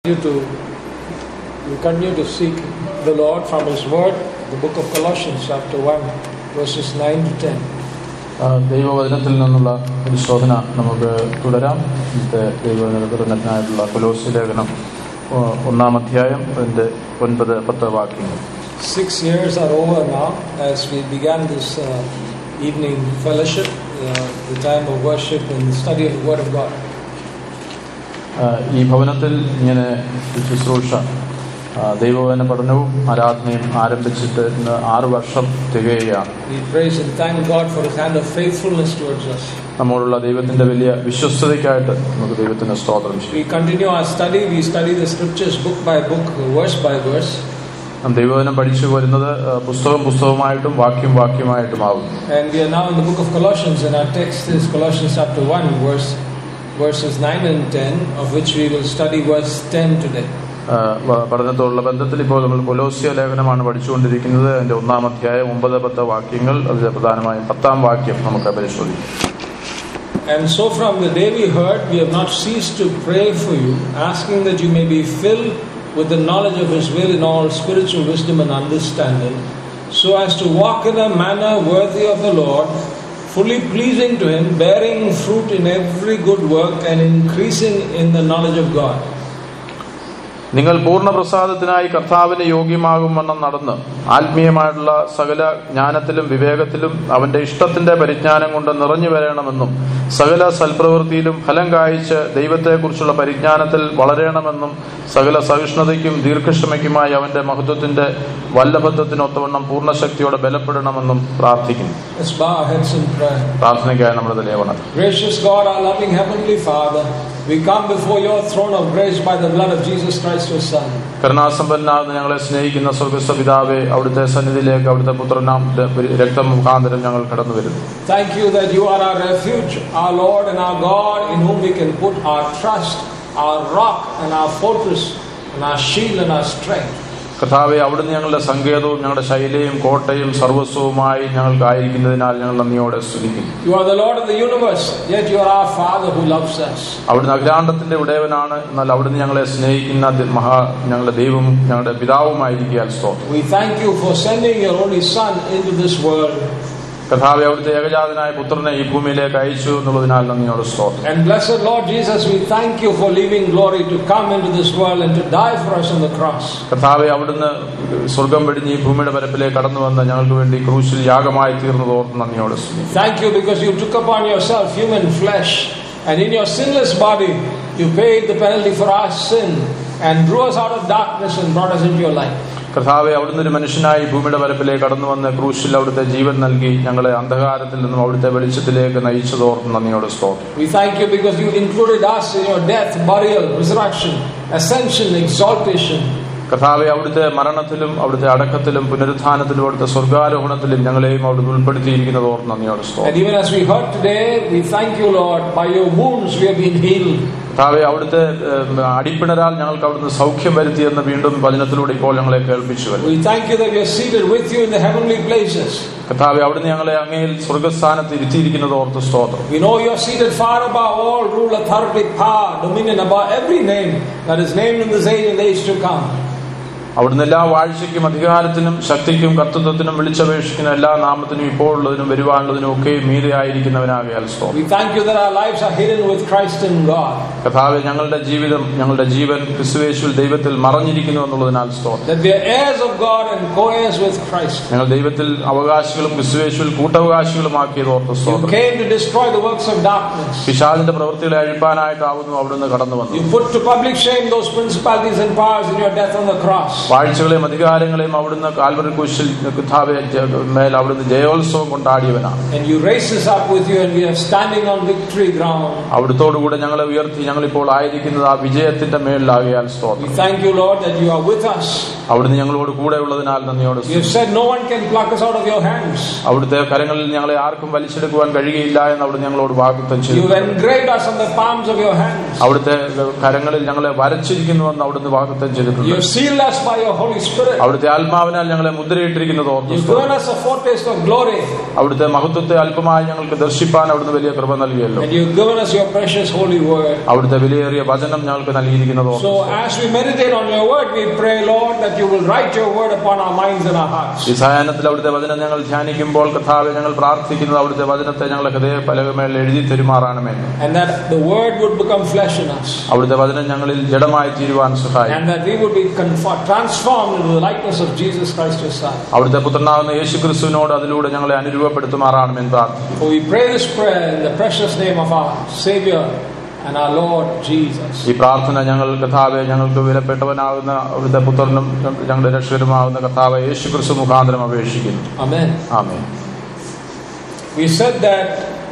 you to you continue to seek the Lord from His Word, the book of Colossians, chapter 1, verses 9 to 10. ആ, ദൈവവചനത്തിൽ നിന്നുള്ള ഒരു ശോധന നമുക്ക് തുടരാം ഇന്നത്തെ ദൈവവചന പഠനത്തിനായിട്ടുള്ള കൊലോസി ലേഖനം ആ, ഒന്നാം അധ്യായം അതിന്റെ ഒൻപത് പത്ത് വാക്യങ്ങൾ Six years are over now as we began this uh, evening fellowship, uh, the time of worship and the study of the Word of God. ആ, ഈ ഭവനത്തിൽ ഇങ്ങനെ ഒരു ശുശ്രൂഷ ആ, ദൈവവചന പഠനവും ആരാധനയും ആരംഭിച്ചിട്ട് ഇന്ന് ആറ് വർഷം തികയുകയാണ് We praise and thank God for His hand of faithfulness towards us. നമ്മോടുള്ള ദൈവത്തിന്റെ വലിയ വിശ്വസ്തതയ്ക്കായിട്ട് നമുക്ക് ദൈവത്തിന് സ്തോത്രം ചെയ്യും We continue our study, we study the scriptures book by book, verse by verse. നാം ദൈവവചനം പഠിച്ചു വരുന്നത് ആ, പുസ്തകം പുസ്തകമായിട്ടും വാക്യം വാക്യമായിട്ടുമാകും And we are now in the book of Colossians, and our text is Colossians chapter 1, verse, verses 9 and 10, of which we will study verse 10 today. ആ, വ- പഠനത്തോടുള്ള ബന്ധത്തിൽ ഇപ്പോൾ നമ്മൾ കൊലോസിയ ലേഖനമാണ് പഠിച്ചുകൊണ്ടിരിക്കുന്നത് അതിന്റെ ഒന്നാം അധ്യായം ഒമ്പത് പത്ത് വാക്യങ്ങൾ അതിൽ പ്രധാനമായും പത്താം വാക്യം നമുക്ക് പരിശോധിക്കാം And so, from the day we heard, we have not ceased to pray for you, asking that you may be filled with the knowledge of His will in all spiritual wisdom and understanding, so as to walk in a manner worthy of the Lord, fully pleasing to Him, bearing fruit in every good work and increasing in the knowledge of God. നിങ്ങൾ പൂർണ്ണ പ്രസാദത്തിനായി കർത്താവിന് യോഗ്യമാകും വണ്ണം നടന്ന് ആത്മീയമായിട്ടുള്ള സകല ജ്ഞാനത്തിലും വിവേകത്തിലും അവന്റെ ഇഷ്ടത്തിന്റെ പരിജ്ഞാനം കൊണ്ട് നിറഞ്ഞു വരണമെന്നും സകല സൽപ്രവൃത്തിയിലും ഫലം കായ്ച്ച് ദൈവത്തെക്കുറിച്ചുള്ള പരിജ്ഞാനത്തിൽ വളരണമെന്നും സകല സഹിഷ്ണുതയ്ക്കും ദീർഘക്ഷമയ്ക്കുമായി അവന്റെ മഹത്വത്തിന്റെ വല്ലഭത്വത്തിനൊത്തവണ്ണം പൂർണ്ണശക്തിയോടെ ബലപ്പെടണമെന്നും പ്രാർത്ഥിക്കുന്നു Let's bow our heads in prayer. പ്രാർത്ഥനയ്ക്കായി നമ്മുടെ തലയവണം Gracious God, our loving Heavenly Father, we come before your throne of grace by the blood of Jesus Christ, your Son. കരുണാസമ്പന്നാകുന്ന ഞങ്ങളെ സ്നേഹിക്കുന്ന സ്വർഗസ്ഥ പിതാവെ അവിടുത്തെ സന്നിധിയിലേക്ക് അവിടുത്തെ പുത്രനാം രക്തം മുഖാന്തരം ഞങ്ങൾ കടന്നു വരുന്നു Thank you that you are our refuge, our Lord and our God, in whom we can put our trust, our rock and our fortress, and our shield and our strength. കർത്താവെ അവിടുന്ന് ഞങ്ങളുടെ സങ്കേതവും ഞങ്ങളുടെ ശൈലയും കോട്ടയും സർവസ്വവുമായി ഞങ്ങൾക്കായിരിക്കുന്നതിനാൽ ഞങ്ങൾ നന്ദിയോടെ സ്തുതിക്കുന്നു You are the Lord of the universe, yet you are our Father who loves us. അവിടുന്ന് അഖിലാണ്ടത്തിന്റെ ഉടയവനാണ് എന്നാൽ അവിടുന്ന് ഞങ്ങളെ സ്നേഹിക്കുന്ന ദി- മഹാ ഞങ്ങളുടെ ദൈവവും ഞങ്ങളുടെ പിതാവുമായിരിക്കാൻ സ്തോത്രം We thank you for sending your only Son into this world. കർത്താവെ അവിടുത്തെ ഏകജാതനായ പുത്രനെ ഈ ഭൂമിയിലേക്ക് അയച്ചു എന്നുള്ളതിനാൽ നന്ദിയോടെ സ്തോത്രം And blessed Lord Jesus, we thank you for leaving glory to come into this world and to die for us on the cross. കർത്താവെ അവിടുന്ന് സ്വർഗം വെടിഞ്ഞ് ഈ ഭൂമിയുടെ പരപ്പിലേക്ക് കടന്നു വന്ന് ഞങ്ങൾക്ക് വേണ്ടി ക്രൂശിൽ യാഗമായി തീർന്നത് ഓർത്ത് നന്ദിയോടെ സ്തുതിക്കുന്നു Thank you because you took upon yourself human flesh, and in your sinless body, you paid the penalty for our sin and drew us out of darkness and brought us into your light. കർത്താവെ അവിടുന്ന് ഒരു മനുഷ്യനായി ഭൂമിയുടെ പരപ്പിലേക്ക് കടന്നു വന്ന് ക്രൂശിൽ അവിടുത്തെ ജീവൻ നൽകി ഞങ്ങളെ അന്ധകാരത്തിൽ നിന്നും അവിടുത്തെ വെളിച്ചത്തിലേക്ക് നയിച്ചതോർത്ത് നന്ദിയോടെ സ്തോത്രം We thank you because you included us in your death, burial, resurrection, ascension, exaltation. കർത്താവെ അവിടുത്തെ മരണത്തിലും അവിടുത്തെ അടക്കത്തിലും പുനരുത്ഥാനത്തിലും അവിടുത്തെ സ്വർഗാരോഹണത്തിലും ഞങ്ങളെയും അവിടുന്ന് ഉൾപ്പെടുത്തിയിരിക്കുന്നത് ഓർത്ത് നന്ദിയോടെ And സ്തോത്രം even as we heard today, we thank you, Lord, by your wounds we have been healed. കർത്താവെ അവിടുത്തെ ഏഹ്, അടിപ്പിണരാൽ ഞങ്ങൾക്ക് അവിടുന്ന് സൗഖ്യം വരുത്തിയെന്ന് വീണ്ടും വചനത്തിലൂടെ ഇപ്പോൾ ഞങ്ങളെ കേൾപ്പിച്ചു വരും We thank you that we are seated with you in the heavenly places. കർത്താവെ അവിടുന്ന് ഞങ്ങളെ അങ്ങയിൽ സ്വർഗസ്ഥാനത്ത് ഇരുത്തിയിരിക്കുന്നത് ഓർത്ത് സ്തോത്രം We know you are seated far above all rule, authority, power, dominion, above every name that is named in this age and the age to come. അവിടുന്ന് എല്ലാ വാഴ്ചയ്ക്കും അധികാരത്തിനും ശക്തിക്കും കർത്തൃത്വത്തിനും വിളിച്ചപേക്ഷിക്കുന്ന എല്ലാ നാമത്തിനും ഇപ്പോഴുള്ളതിനും വരുവാനുള്ളതിനും ഒക്കെ മീതിയായിരിക്കുന്നവനാകയാൽ സ്തോത്രം We thank you that our lives are hidden with Christ in God. കഥാവെ ഞങ്ങളുടെ ജീവിതം ഞങ്ങളുടെ ജീവൻ ക്രിസ്തുവേശുവിൽ ദൈവത്തിൽ മറഞ്ഞിരിക്കുന്നു എന്നുള്ളതിനാൽ സ്തോത്രം That we are heirs of God and co-heirs with Christ. ഞങ്ങൾ ദൈവത്തിൽ അവകാശികളും ക്രിസ്തുവേശുവിൽ കൂട്ടവകാശികളുമാക്കിയത് ഓർത്ത് You സ്തോത്രം came to destroy the works of darkness. പിശാലിന്റെ പ്രവൃത്തികളെ അഴിപ്പാനായിട്ടാവുന്നു അവിടുന്ന് കടന്നു വന്നു You put to public shame those principalities and powers in your death on the cross. വാഴ്ചകളെയും അധികാരങ്ങളെയും അവിടുന്ന് കാൽവറി കുശിൽ കഥാവെ മേൽ അവിടുന്ന് ജയോത്സവം കൊണ്ടാടിയവനാണ് And you raised us up with you and we are standing on victory ground. അവിടുത്തോടുകൂടെ ഞങ്ങളെ ഉയർത്തി ഞങ്ങളിപ്പോൾ ആയിരിക്കുന്നത് ആ വിജയത്തിന്റെ മേളിലാകിയാൽ We സ്തോത്രം thank you, Lord, that you are with us. അവിടുന്ന് ഞങ്ങളോട് കൂടെ ഉള്ളതിനാൽ നന്ദിയോട് You have said no one can pluck us out of your hands. അവിടുത്തെ കരങ്ങളിൽ ഞങ്ങളെ ആർക്കും വലിച്ചെടുക്കുവാൻ കഴിയുകയില്ല എന്ന് അവിടുന്ന് ഞങ്ങളോട് വാഗ്ദത്തം ചെയ്തു You've engraved us on the palms of your hands. അവിടുത്തെ കരങ്ങളിൽ ഞങ്ങളെ വരച്ചിരിക്കുന്നുവെന്ന് അവിടുന്ന് വാഗ്ദത്തം You ചെയ്തിട്ടുണ്ട് have sealed us by your Holy Spirit. അവിടുത്തെ ആത്മാവിനാൽ ഞങ്ങളെ മുദ്രയിട്ടിരിക്കുന്നത് ഓർത്ത് You've സ്തോത്രം. given us a foretaste of glory. അവിടുത്തെ മഹത്വത്തെ അല്പമായി ഞങ്ങൾക്ക് ദർശിപ്പാൻ അവിടുന്ന് വലിയ കൃപ നൽകിയല്ലോ And you've given us your precious holy word. അവിടുത്തെ വിലയേറിയ വചനം ഞങ്ങൾക്ക് നൽകിയിരിക്കുന്നത് ഓർത്ത് So as we meditate on your word, we pray, Lord, that you will write your word upon our minds and our hearts. ഈ സായാഹ്നത്തിൽ അവിടുത്തെ വചനം ഞങ്ങൾ ധ്യാനിക്കുമ്പോൾ കഥാവെ ഞങ്ങൾ പ്രാർത്ഥിക്കുന്നത് അവിടുത്തെ വചനത്തെ ഞങ്ങളുടെ ഹൃദയ പലകമേൽ എഴുതി തെരുമാറാണമേ And that the word would become flesh in us. അവിടുത്തെ വചനം ഞങ്ങളിൽ ജഡമായി തീരുവാൻ സഹായിക്കും And that we would be confor- transformed into the likeness of Jesus Christ, your Son. അവിടുത്തെ പുത്രനാകുന്ന യേശു ക്രിസ്തുവിനോട് അതിലൂടെ ഞങ്ങളെ അനുരൂപപ്പെടുത്തുമാറാണെന്ന് പ്രാർത്ഥിക്കും For we pray this prayer in the precious name of our Savior and our Lord Jesus. ഈ പ്രാർത്ഥന ഞങ്ങൾ കഥാവെ ഞങ്ങൾക്ക് വിലപ്പെട്ടവനാകുന്ന അവിടുത്തെ പുത്രനും ഞങ്ങളുടെ രക്ഷകരുമാകുന്ന കഥാവെ യേശു ക്രിസ്തു മുഖാന്തരം അപേക്ഷിക്കുന്നു Amen. ആമേ We said that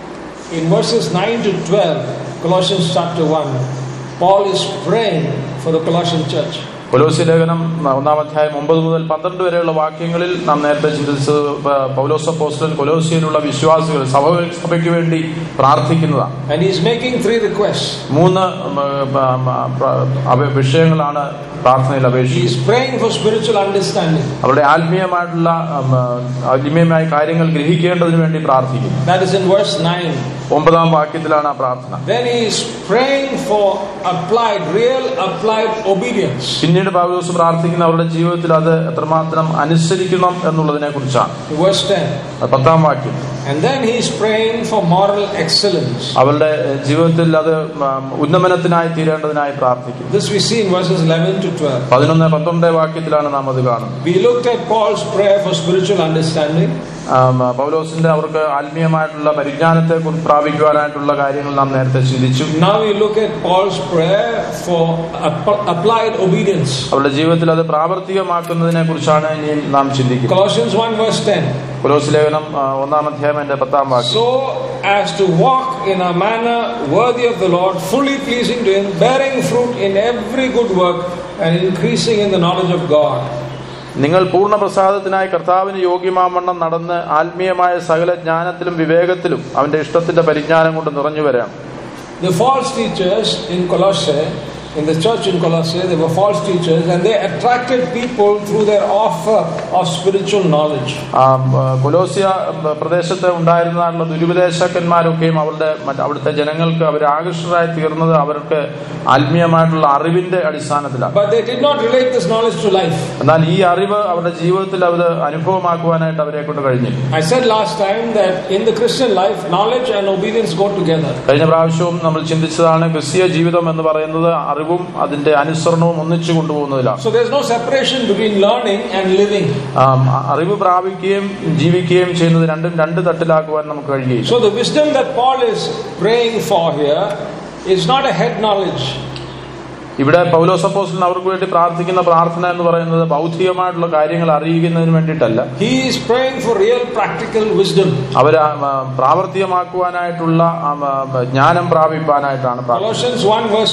in verses 9 to 12, Colossians chapter 1, Paul is praying for the Colossian church. കൊലോസി ലേഖനം ഒന്നാം അധ്യായം ഒമ്പത് മുതൽ പന്ത്രണ്ട് വരെയുള്ള വാക്യങ്ങളിൽ നാം നേരത്തെ ചിന്തിച്ചത് പ- പൗലോസ് അപ്പോസ്റ്റലൻ കൊലോസിയിലുള്ള വിശ്വാസികൾ സഭ സഭയ്ക്ക് വേണ്ടി പ്രാർത്ഥിക്കുന്നതാണ് And he's making three requests. മൂന്ന് ഉം, ഉം, ഉം, അപ- വിഷയങ്ങളാണ് പ്രാർത്ഥനയിൽ അപേക്ഷിക്കുന്നത് He's praying for spiritual understanding. അവരുടെ ആത്മീയമായിട്ടുള്ള ഉം, ആത്മീയമായ കാര്യങ്ങൾ ഗ്രഹിക്കേണ്ടതിന് വേണ്ടി പ്രാർത്ഥിക്കുന്നു That is in verse 9. ഒമ്പതാം വാക്യത്തിലാണ് ആ പ്രാർത്ഥന Then he is praying for applied, real applied obedience. പിന്നീട് പൗലോസ് പ്രാർത്ഥിക്കുന്ന അവരുടെ ജീവിതത്തിൽ അത് എത്രമാത്രം അനുസരിക്കണം എന്നുള്ളതിനെ കുറിച്ചാണ് Verse 10. പത്താം വാക്യം And then he is praying for moral excellence. അവരുടെ എഹ്, ജീവിതത്തിൽ അത് ഉം, ഉന്നമനത്തിനായി തീരേണ്ടതിനായി പ്രാർത്ഥിക്കും This we see in verses 11 to 12. പതിനൊന്ന് പന്ത്രണ്ട് വാക്യത്തിലാണ് നാം അത് കാണുന്നത് We looked at Paul's prayer for spiritual understanding. ആം, പൗലോസിന്റെ അവർക്ക് ആത്മീയമായിട്ടുള്ള പരിജ്ഞാനത്തെ കുറിച്ച് പ്രാപിക്കുവാനായിട്ടുള്ള കാര്യങ്ങൾ നാം നേരത്തെ ചിന്തിച്ചു Now we look at Paul's prayer for app- applied obedience. അവരുടെ ജീവിതത്തിൽ അത് പ്രാവർത്തികമാക്കുന്നതിനെ കുറിച്ചാണ് ഇനി നാം ചിന്തിക്കുന്നത് Colossians 1 verse 10. കൊലോസ് ലേഖനം ആ, ഒന്നാം അധ്യായം എന്റെ പത്താം വാക്യം So as to walk in a manner worthy of the Lord, fully pleasing to Him, bearing fruit in every good work and increasing in the knowledge of God. നിങ്ങൾ പൂർണ്ണ പ്രസാദത്തിനായി കർത്താവിന് യോഗ്യമാവണ്ണം നടന്ന് ആത്മീയമായ സകല ജ്ഞാനത്തിലും വിവേകത്തിലും അവന്റെ ഇഷ്ടത്തിന്റെ പരിജ്ഞാനം കൊണ്ട് നിറഞ്ഞു വരാം The false teachers in Colossae, in the church in Colossae, they were false teachers and they attracted people through their offer of spiritual knowledge. ആ, ആ, കൊലോസ്യ ആ, പ്രദേശത്ത് ഉണ്ടായിരുന്ന ദുരുപദേശകന്മാരൊക്കെയും അവരുടെ മറ്റ് അവിടുത്തെ ജനങ്ങൾക്ക് അവർ ആകർഷകരായി തീർന്നത് അവർക്ക് ആത്മീയമായിട്ടുള്ള അറിവിന്റെ അടിസ്ഥാനത്തിലാണ് But they did not relate this knowledge to life. എന്നാൽ ഈ അറിവ് അവരുടെ ജീവിതത്തിൽ അവർ അനുഭവമാക്കുവാനായിട്ട് അവരെ കൊണ്ട് കഴിഞ്ഞു I said last time that in the Christian life, knowledge and obedience go together. കഴിഞ്ഞ പ്രാവശ്യവും നമ്മൾ ചിന്തിച്ചതാണ് ക്രിസ്തീയ ജീവിതം എന്ന് പറയുന്നത് അറിവും അതിന്റെ അനുസരണവും ഒന്നിച്ചു കൊണ്ടുപോകുന്നതിലാണ് So there's no separation between learning and living. ആം, അറിവ് പ്രാപിക്കുകയും ജീവിക്കുകയും ചെയ്യുന്നത് രണ്ടും രണ്ട് തട്ടിലാക്കുവാൻ നമുക്ക് കഴിയുകയില്ല So the wisdom that Paul is praying for here is not a head knowledge. ഇവിടെ പൗലോസപ്പോസ്റ്റൻ അവർക്ക് വേണ്ടി പ്രാർത്ഥിക്കുന്ന പ്രാർത്ഥന എന്ന് പറയുന്നത് ബൗദ്ധികമായിട്ടുള്ള കാര്യങ്ങൾ അറിയിക്കുന്നതിന് വേണ്ടിയിട്ടല്ല He is praying for real practical wisdom. അവർ പ്രാവർത്തികമാക്കുവാനായിട്ടുള്ള ആ, ആ, ജ്ഞാനം പ്രാപിപ്പാനായിട്ടാണ് പ്രാർത്ഥന Colossians 1 verse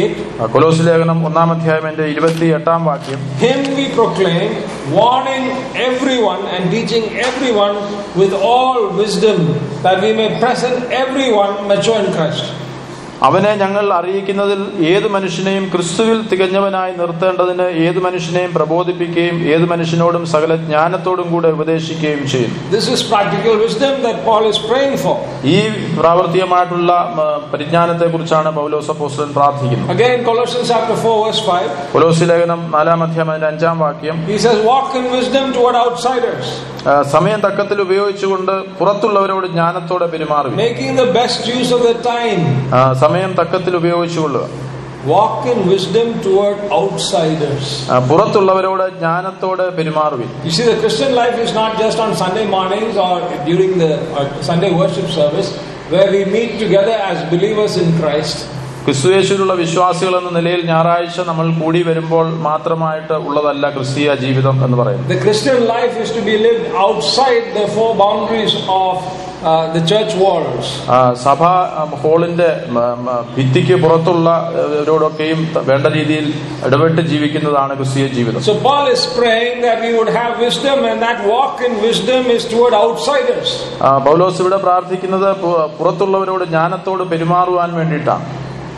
28 കൊലോസ് ലേഖനം ഒന്നാം അധ്യായത്തിന്റെ ഇരുപത്തി എട്ടാം വാക്യം Him we proclaim, warning everyone and teaching everyone with all wisdom, that we may present everyone mature in Christ. അവനെ ഞങ്ങൾ അറിയിക്കുന്നതിൽ ഏത് മനുഷ്യനെയും ക്രിസ്തുവിൽ തികഞ്ഞവനായി നിർത്തേണ്ടതിന് ഏത് മനുഷ്യനെയും പ്രബോധിപ്പിക്കുകയും ഏത് മനുഷ്യനോടും സകല ജ്ഞാനത്തോടും കൂടെ ഉപദേശിക്കുകയും ചെയ്യുന്നു This is practical wisdom that Paul is praying for. ഈ പ്രാവർത്തികമായിട്ടുള്ള പരിജ്ഞാനത്തെ കുറിച്ചാണ് പൗലോസ് അപ്പോസ്തലൻ പ്രാർത്ഥിക്കുന്നത് Again, in Colossians chapter 4, verse 5, കൊലോസി ലേഖനം നാലാം അധ്യായം അതിന്റെ അഞ്ചാം വാക്യം he says, Walk in wisdom toward outsiders, ആ, സമയം തക്കത്തിൽ ഉപയോഗിച്ചുകൊണ്ട് പുറത്തുള്ളവരോട് ജ്ഞാനത്തോടെ പെരുമാറുക making the best use of the time. ആ, സമയം തക്കത്തിൽ ഉപയോഗിച്ചുകൊള്ളുക Walk in wisdom toward outsiders. ആ, പുറത്തുള്ളവരോട് ജ്ഞാനത്തോടെ പെരുമാറുവിൻ You see, the Christian life is not just on Sunday mornings or during the uh, Sunday worship service where we meet together as believers in Christ. ക്രിസ്തുയേശുവിലുള്ള വിശ്വാസികൾ എന്ന നിലയിൽ ഞായറാഴ്ച നമ്മൾ കൂടി വരുമ്പോൾ മാത്രമായിട്ട് ഉള്ളതല്ല ക്രിസ്തീയ ജീവിതം എന്ന് പറയുന്നത് The Christian life is to be lived outside the four boundaries of uh, the church walls. ആ, സഭ ആ, ഹാളിന്റെ മ, മ, ഭിത്തിക്ക് പുറത്തുള്ളവരോടൊക്കെയും ത- വേണ്ട രീതിയിൽ ഇടപെട്ട് ജീവിക്കുന്നതാണ് ക്രിസ്തീയ ജീവിതം So Paul is praying that we would have wisdom and that walk in wisdom is toward outsiders. ആ, പൗലോസ് ഇവിടെ പ്രാർത്ഥിക്കുന്നത് പു- പുറത്തുള്ളവരോട് ജ്ഞാനത്തോട് പെരുമാറുവാൻ വേണ്ടിയിട്ടാണ്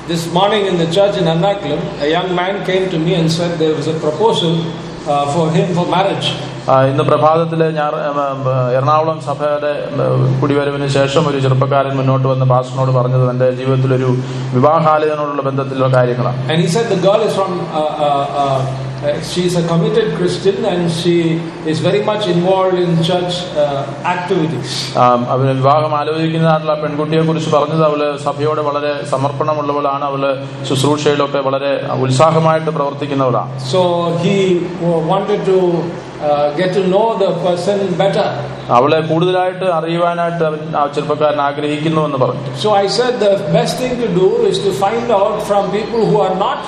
This morning in the church in Ernakulam, a young man came to me and said there was a proposal uh, for him for marriage. ആ, ഇന്ന് പ്രഭാതത്തില് ഞാൻ എറണാകുളം സഭയുടെ ഉം, കുടിവരവിന് ശേഷം ഒരു ചെറുപ്പക്കാരൻ മുന്നോട്ട് വന്ന് പാസ്റ്ററിനോട് പറഞ്ഞത് എന്റെ ജീവിതത്തിലൊരു വിവാഹാലയനോടുള്ള ബന്ധത്തിലുള്ള കാര്യങ്ങളാണ് And he said the girl is from, uh, uh, uh, uh, she's a committed Christian and she is very much involved in church uh, activities. ആ, അവര് വിവാഹം ആലോചിക്കുന്നതായിട്ടുള്ള പെൺകുട്ടിയെ കുറിച്ച് പറഞ്ഞത് അവള് സഭയോട് വളരെ സമർപ്പണമുള്ളവളാണ് അവള് ശുശ്രൂഷയിലൊക്കെ വളരെ ഉത്സാഹമായിട്ട് പ്രവർത്തിക്കുന്നവളാണ് So he uh, wanted to uh, get to know the person better. അവളെ കൂടുതലായിട്ട് അറിയുവാനായിട്ട് അവൻ ആ ചെറുപ്പക്കാരൻ ആഗ്രഹിക്കുന്നു എന്ന് പറഞ്ഞു So I said the best thing to do is to find out from people who are not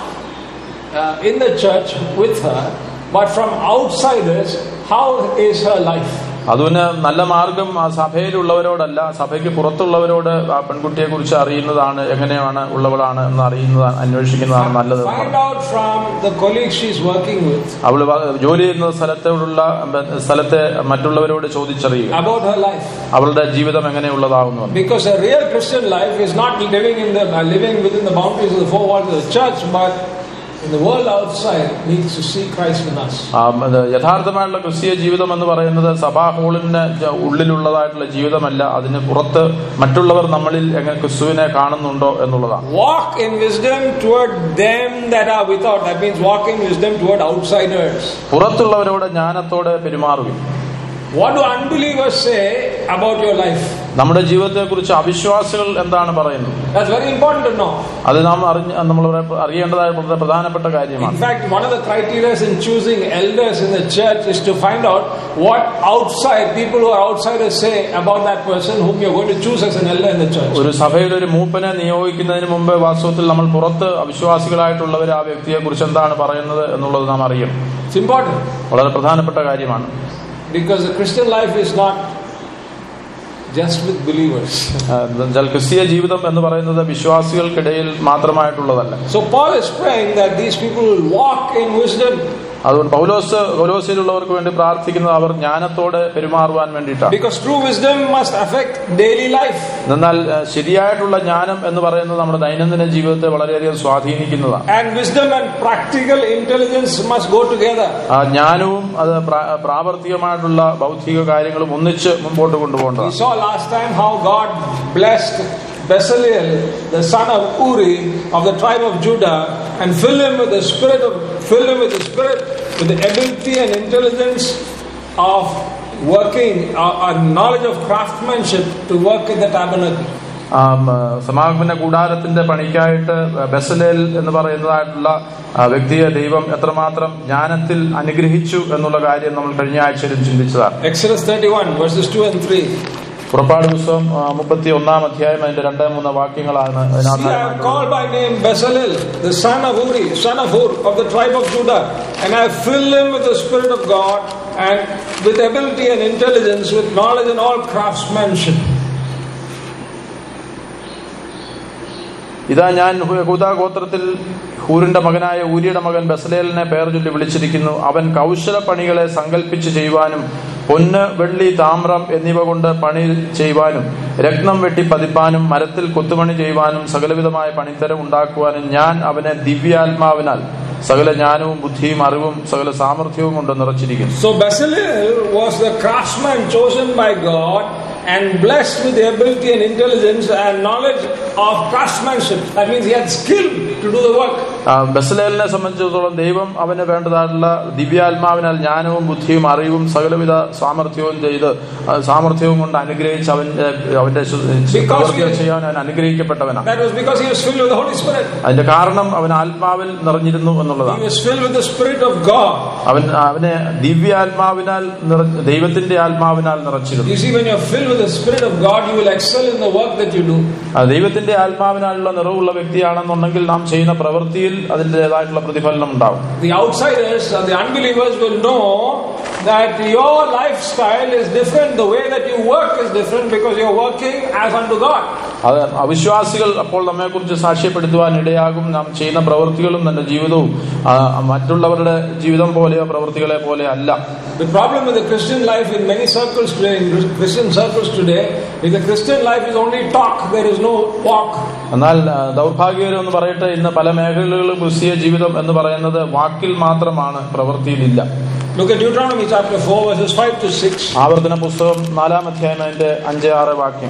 uh, in the church with her, but from outsiders, how is her life? അതുകൊണ്ട് നല്ല മാർഗം ആ സഭയിലുള്ളവരോടല്ല സഭയ്ക്ക് പുറത്തുള്ളവരോട് ആ പെൺകുട്ടിയെ കുറിച്ച് അറിയുന്നതാണ് എങ്ങനെയാണ് ഉള്ളവളാണ് എന്ന് അറിയുന്നതാണ് അന്വേഷിക്കുന്നതാണ് നല്ലത് എന്ന് Find പറഞ്ഞു. out from the colleagues she's working with അവള് വ- ജോലി ചെയ്യുന്ന സ്ഥലത്തോടുള്ള ബ- സ്ഥലത്തെ മറ്റുള്ളവരോട് ചോദിച്ചറിയുക about her life. അവളുടെ ജീവിതം എങ്ങനെയുള്ളതാകുന്നു എന്ന്. Because a real Christian life is not living in the uh, living within the boundaries of the four walls of the church, but in the world outside needs to see Christ in us. ആ, അത് യഥാർത്ഥമായിട്ടുള്ള ക്രിസ്തീയ ജീവിതം എന്ന് പറയുന്നത് സഭാ ഹോളിന് ജ- ഉള്ളിലുള്ളതായിട്ടുള്ള ജീവിതമല്ല അതിന് പുറത്ത് മറ്റുള്ളവർ നമ്മളിൽ എങ്ങനെ ക്രിസ്തുവിനെ കാണുന്നുണ്ടോ എന്നുള്ളതാണ് Walk in wisdom toward them that are without. That means walk in wisdom toward outsiders. പുറത്തുള്ളവരോട് ജ്ഞാനത്തോടെ പെരുമാറുകയും What do unbelievers say about your life? നമ്മുടെ ജീവിതത്തെക്കുറിച്ച് അവിശ്വാസികൾ എന്താണ് പറയുന്നത് That's very important to know. അത് നാം അറിഞ്ഞ നമ്മൾ അറിയേണ്ടതായ വളരെ പ്രധാനപ്പെട്ട In കാര്യമാണ് fact, one of the criteria in choosing elders in the church is to find out what outside people who are outsiders say about that person whom you're going to choose as an elder in the church. ഒരു സഭയിൽ ഒരു മൂപ്പനെ നിയോഗിക്കുന്നതിന് മുമ്പ് വാസ്തവത്തിൽ നമ്മൾ പുറത്ത് അവിശ്വാസികളായിട്ടുള്ളവർ ആ വ്യക്തിയെ കുറിച്ച് എന്താണ് പറയുന്നത് എന്നുള്ളത് നാം അറിയണം It's important വളരെ പ്രധാനപ്പെട്ട കാര്യമാണ് because the Christian life is not just with believers. ആ, എന്നുവെച്ചാൽ ക്രിസ്തീയ ജീവിതം എന്ന് പറയുന്നത് വിശ്വാസികൾക്കിടയിൽ മാത്രമായിട്ടുള്ളതല്ല So Paul is praying that these people will walk in wisdom അതുകൊണ്ട് പൗലോസ് പൗലോസിലുള്ളവർക്ക് വേണ്ടി പ്രാർത്ഥിക്കുന്നത് അവർ ജ്ഞാനത്തോടെ പെരുമാറുവാൻ വേണ്ടിയിട്ടാണ് because true wisdom must affect daily life. എന്നാൽ ആ, ശരിയായിട്ടുള്ള ജ്ഞാനം എന്ന് പറയുന്നത് നമ്മുടെ ദൈനംദിന ജീവിതത്തെ വളരെയധികം സ്വാധീനിക്കുന്നതാണ് And wisdom and practical intelligence must go together. ആ ജ്ഞാനവും അത് പ്രാ- പ്രാവർത്തികമായിട്ടുള്ള ബൗദ്ധിക കാര്യങ്ങളും ഒന്നിച്ച് മുമ്പോട്ട് We കൊണ്ടുപോകേണ്ടതാണ് saw last time how God blessed Bezalel, the son of Uri of the tribe of Judah, and filled him with the spirit of filled him with the spirit with the ability and intelligence of working uh, a knowledge of craftsmanship to work in the tabernacle. ആ, ഉം, സമാഗമന കൂടാരത്തിന്റെ പണിക്കായിട്ട് Bezalel എന്ന് പറയുന്നതായിട്ടുള്ള ആ, വ്യക്തിയെ ദൈവം എത്രമാത്രം ജ്ഞാനത്തിൽ അനുഗ്രഹിച്ചു എന്നുള്ള കാര്യം നമ്മൾ കഴിഞ്ഞ ആഴ്ചയിലും ചിന്തിച്ചതാണ് Exodus 31 verses 2 and 3. പുറപ്പാട് പുസ്തകം മുപ്പത്തി ഒന്നാം അധ്യായം അതിന്റെ രണ്ടേ മൂന്ന് വാക്യങ്ങളാണ് See, I have അതിനകത്ത് called by name Bezalel, the son of Uri, son of Hur, of the tribe of Judah, and I have filled him with the Spirit of God and with ability and intelligence, with knowledge and all craftsmanship. ഇതാ ഞാൻ ഹൂദാ ഗോത്രത്തിൽ ഹൂരിന്റെ മകനായ ഊരിയുടെ മകൻ ബസലേലിനെ പേർ ചൊല്ലി വിളിച്ചിരിക്കുന്നു അവൻ കൗശല പണികളെ സങ്കല്പിച്ച് ചെയ്യുവാനും പൊന്ന് വെള്ളി താമ്രം എന്നിവ കൊണ്ട് പണി ചെയ്യുവാനും രത്നം വെട്ടി പതിപ്പാനും മരത്തിൽ കൊത്തുപണി ചെയ്യുവാനും സകലവിധമായ പണിത്തരം ഉണ്ടാക്കുവാനും ഞാൻ അവനെ ദിവ്യാത്മാവിനാൽ സകല ജ്ഞാനവും ബുദ്ധിയും അറിവും സകല സാമർഥ്യവും കൊണ്ട് നിറച്ചിരിക്കുന്നു So Bezalel was the craftsman chosen by God and blessed with the ability and intelligence and knowledge of craftsmanship. That means he had skill to do the work. ആ, ബസലേലിനെ സംബന്ധിച്ചിടത്തോളം ദൈവം അവന് വേണ്ടതായിട്ടുള്ള ദിവ്യാത്മാവിനാൽ ജ്ഞാനവും ബുദ്ധിയും അറിവും സകലവിധ സാമർഥ്യവും ചെയ്ത് ആ, സാമർഥ്യവും കൊണ്ട് അനുഗ്രഹിച്ച് അവന്റെ അവന്റെ ശു- പ്രവൃത്തികൾ ചെയ്യാൻ അവൻ അനുഗ്രഹിക്കപ്പെട്ടവനാണ് That was because he was filled with the Holy Spirit. അതിന്റെ കാരണം അവൻ ആത്മാവിൽ നിറഞ്ഞിരുന്നു He എന്നുള്ളതാണ് was filled with the Spirit of God. അവൻ അവനെ ദിവ്യാത്മാവിനാൽ നിറ- ദൈവത്തിന്റെ ആത്മാവിനാൽ നിറച്ചിരുന്നു You see, when you're filled with the Spirit of God, you will excel in the work that you do. ആ, ദൈവത്തിന്റെ ആത്മാവിനാലുള്ള നിറവുള്ള വ്യക്തിയാണെന്നുണ്ടെങ്കിൽ നാം ചെയ്യുന്ന പ്രവൃത്തിയിൽ അതിൻ്റെതായിട്ടുള്ള പ്രതിഫലനം ഉണ്ടാവും The outsiders or the unbelievers will know that your lifestyle is different, the way that you work is different because you're working as unto God. അത് അവിശ്വാസികൾ അപ്പോൾ നമ്മെക്കുറിച്ച് സാക്ഷ്യപ്പെടുത്തുവാൻ ഇടയാകും നാം ചെയ്യുന്ന പ്രവൃത്തികളും നമ്മുടെ ജീവിതവും ആ, മറ്റുള്ളവരുടെ ജീവിതം പോലെയോ പ്രവൃത്തികളെ പോലെ അല്ല The problem with the Christian life in many circles today, in Christian circles today, is the Christian life is only talk, there is no walk. എന്നാൽ ആ, ദൗർഭാഗ്യകരം എന്ന് പറയട്ടെ ഇന്ന് പല മേഖലകളിലും ക്രിസ്തീയ ജീവിതം എന്ന് പറയുന്നത് വാക്കിൽ മാത്രമാണ് പ്രവൃത്തിയിലില്ല Look at Deuteronomy chapter 4, verses 5 to 6. ആവർത്തന പുസ്തകം നാലാം അധ്യായം അതിന്റെ അഞ്ച് ആറ് വാക്യം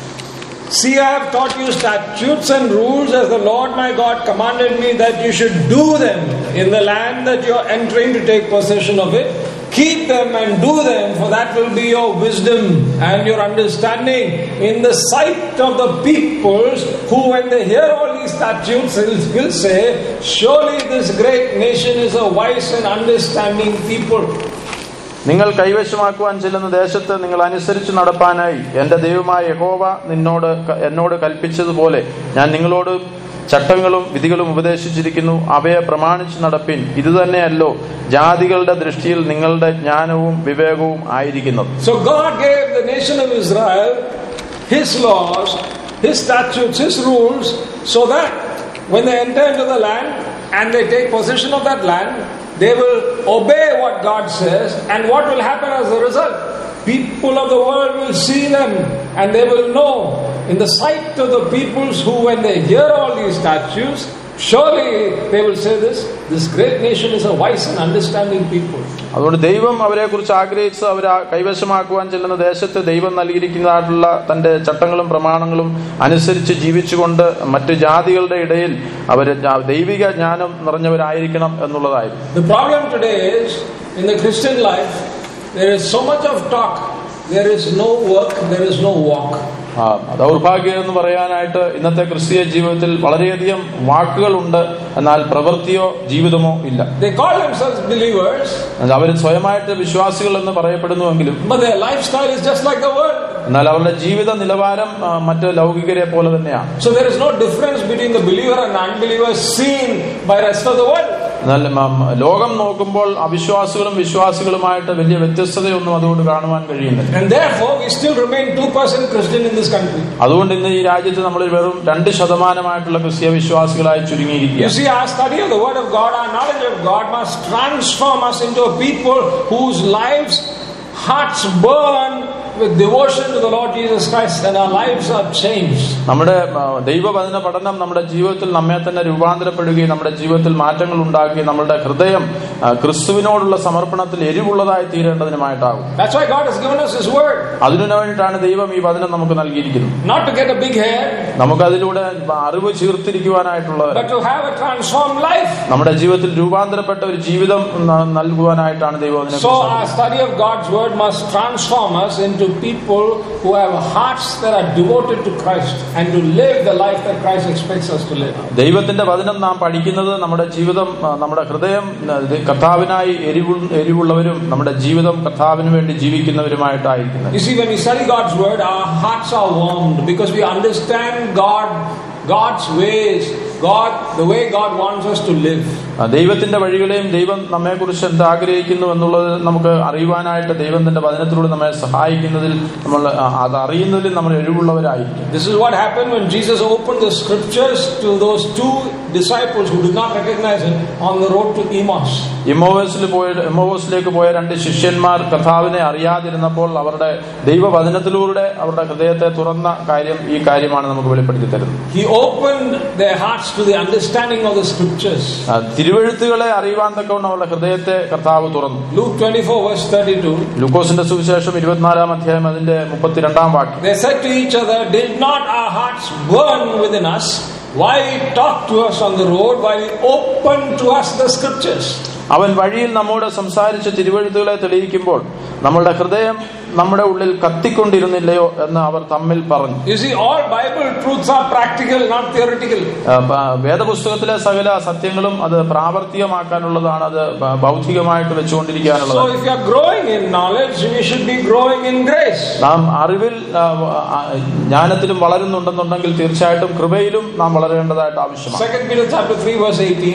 See, I have taught you statutes and rules as the Lord my God commanded me that you should do them in the land that you are entering to take possession of it. Keep them and do them, for that will be your wisdom and your understanding in the sight of the peoples who, when they hear all these statutes, will will say, Surely this great nation is a wise and understanding people. നിങ്ങൾ കൈവശമാക്കുവാൻ ചെല്ലുന്ന ദേശത്ത് നിങ്ങൾ അനുസരിച്ച് നടപ്പാനായി എന്റെ ദൈവമായ യഹോവ നിന്നോട് ക- എന്നോട് കൽപ്പിച്ചതുപോലെ ഞാൻ നിങ്ങളോട് ചട്ടങ്ങളും വിധികളും ഉപദേശിച്ചിരിക്കുന്നു അവയെ പ്രമാണിച്ച് നടപ്പിൻ ഇതുതന്നെയല്ലോ ജാതികളുടെ ദൃഷ്ടിയിൽ നിങ്ങളുടെ ജ്ഞാനവും വിവേകവും ആയിരിക്കുന്നത് So God gave the nation of Israel His laws, His statutes, His rules, so that when they enter into the land and they take possession of that land, they will obey what God says, and what will happen as a result? People of the world will see them and they will know in the sight of the peoples who, when they hear all these statutes, surely they will say this this great nation is a wise and understanding people. അതുകൊണ്ട് ദൈവം അവരെ കുറിച്ച് ആഗ്രഹിച്ച് അവരെ കൈവശമാക്കുവാൻ ചെല്ലുന്ന ദേശത്ത് ദൈവം നൽകിയിരിക്കുന്നതായിട്ടുള്ള തന്റെ ചട്ടങ്ങളും പ്രമാണങ്ങളും അനുസരിച്ച് ജീവിച്ചുകൊണ്ട് മറ്റ് ജാതികളുടെ ഇടയിൽ അവർ ദൈവിക ജ്ഞാനം നിറഞ്ഞവരായിരിക്കണം എന്നുള്ളതായിരുന്നു The problem today is in the Christian life, there is so much of talk, there is no work, there is no walk. ആ, ദൗർഭാഗ്യം എന്ന് പറയാനായിട്ട് ഇന്നത്തെ ക്രിസ്തീയ ജീവിതത്തിൽ വളരെയധികം വാക്കുകളുണ്ട് എന്നാൽ പ്രവൃത്തിയോ ജീവിതമോ ഇല്ല They call themselves believers, അവർ സ്വയമായിട്ട് വിശ്വാസികൾ എന്ന് പറയപ്പെടുന്നുവെങ്കിലും but their lifestyle is just like the world. എന്നാൽ അവരുടെ ജീവിത നിലവാരം ആ, മറ്റ് ലൗകികരെ പോലെ തന്നെയാണ് So there is no difference between the believer and unbeliever seen by rest of the world. എന്നാൽ മ- മ- ലോകം നോക്കുമ്പോൾ അവിശ്വാസികളും വിശ്വാസികളുമായിട്ട് വലിയ വ്യത്യസ്തതയൊന്നും അതുകൊണ്ട് കാണുവാൻ കഴിയുന്നില്ല And therefore, we still remain 2% Christian in this country. അതുകൊണ്ട് ഇന്ന് ഈ രാജ്യത്ത് നമ്മൾ വെറും രണ്ട് ശതമാനമായിട്ടുള്ള ക്രിസ്തീയ വിശ്വാസികളായി You ചുരുങ്ങിയിരിക്കുക see, our study of the Word of God, our knowledge of God must transform us into a people whose lives, hearts burn with devotion to the Lord Jesus Christ, and our lives are changed. നമ്മുടെ ആ, ദൈവവചന പഠനം നമ്മുടെ ജീവിതത്തിൽ നമ്മെ തന്നെ രൂപാന്തരപ്പെടുകയും നമ്മുടെ ജീവിതത്തിൽ മാറ്റങ്ങൾ ഉണ്ടാക്കുകയും നമ്മുടെ ഹൃദയം ആ, ക്രിസ്തുവിനോടുള്ള സമർപ്പണത്തിൽ എരിവുള്ളതായി തീരേണ്ടതിനുമായിട്ടാകും That's why God has given us His Word. അതിനു വേണ്ടിയിട്ടാണ് ദൈവം ഈ വചനം നമുക്ക് നൽകിയിരിക്കുന്നത് Not to get a big head, നമുക്കതിലൂടെ അറിവ് ചീർത്തിരിക്കുവാനായിട്ടുള്ളത് but to have a transformed life. നമ്മുടെ ജീവിതത്തിൽ രൂപാന്തരപ്പെട്ട ഒരു ജീവിതം ന- നൽകുവാനായിട്ടാണ് ദൈവം അതിനെ So, our study of God's Word must transform us into people who have hearts that are devoted to Christ and to live the life that Christ expects us to live. ദൈവത്തിന്റെ വചനം നാം പഠിക്കുന്നത് നമ്മുടെ ജീവിതം ആ, നമ്മുടെ ഹൃദയം ആ, ഇത് കർത്താവിനായി എരിവു എരിവുള്ളവരും നമ്മുടെ ജീവിതം കർത്താവിന് വേണ്ടി ജീവിക്കുന്നവരുമായിട്ടായിരിക്കുന്നത് You see, when we study God's Word, our hearts are warmed because we understand God, God's ways, God, the way God wants us to live. ആ, ദൈവത്തിന്റെ വഴികളെയും ദൈവം നമ്മെക്കുറിച്ച് എന്ത് ആഗ്രഹിക്കുന്നു എന്നുള്ളത് നമുക്ക് അറിയുവാനായിട്ട് ദൈവം തന്റെ വചനത്തിലൂടെ നമ്മെ സഹായിക്കുന്നതിൽ നമ്മൾ ആ, അത് അറിയുന്നതിൽ നമ്മൾ എരിവുള്ളവരായിരിക്കും This is what happened when Jesus opened the scriptures to those two disciples who did not recognize him on the road to Emmaus. എമ്മോവസിൽ പോയ എമ്മോവസിലേക്ക് പോയ രണ്ട് ശിഷ്യന്മാർ കർത്താവിനെ അറിയാതിരുന്നപ്പോൾ അവരുടെ ദൈവവചനത്തിലൂടെ അവരുടെ ഹൃദയത്തെ തുറന്ന കാര്യം ഈ കാര്യമാണ് നമുക്ക് വെളിപ്പെടുത്തി തരുന്നത് He opened their hearts to the understanding of the scriptures. ആ, തിരുവെഴുത്തുകളെ അറിയുവാൻ തക്കവണ്ണം അവരുടെ ഹൃദയത്തെ കർത്താവ് തുറന്നു Luke 24, verse 32. ലൂക്കോസിന്റെ സുവിശേഷം ഇരുപത്തിനാലാം അധ്യായം അതിന്റെ മുപ്പത്തിരണ്ടാം വാക്യം They said to each other, Did not our hearts burn within us while he talked to us on the road, while he opened to us the scriptures? അവൻ വഴിയിൽ നമ്മോട് സംസാരിച്ച് തിരുവഴുത്തുകളെ തെളിയിക്കുമ്പോൾ നമ്മളുടെ ഹൃദയം നമ്മുടെ ഉള്ളിൽ കത്തിക്കൊണ്ടിരുന്നില്ലയോ എന്ന് അവർ തമ്മിൽ പറഞ്ഞു You see, all Bible truths are practical, not theoretical. ആ, ബ- വേദപുസ്തകത്തിലെ സകല സത്യങ്ങളും അത് പ്രാവർത്തികമാക്കാനുള്ളതാണ് അത് ബ- ബൗദ്ധികമായിട്ട് So, വെച്ചുകൊണ്ടിരിക്കാനുള്ളതാണ് if you are growing in knowledge, we should be growing in grace. നാം അറിവിൽ ആ, ആ, ജ്ഞാനത്തിലും വളരുന്നുണ്ടെന്നുണ്ടെങ്കിൽ തീർച്ചയായിട്ടും കൃപയിലും നാം വളരേണ്ടതായിട്ട് ആവശ്യമാണ് 2 Peter chapter 3, verse 18.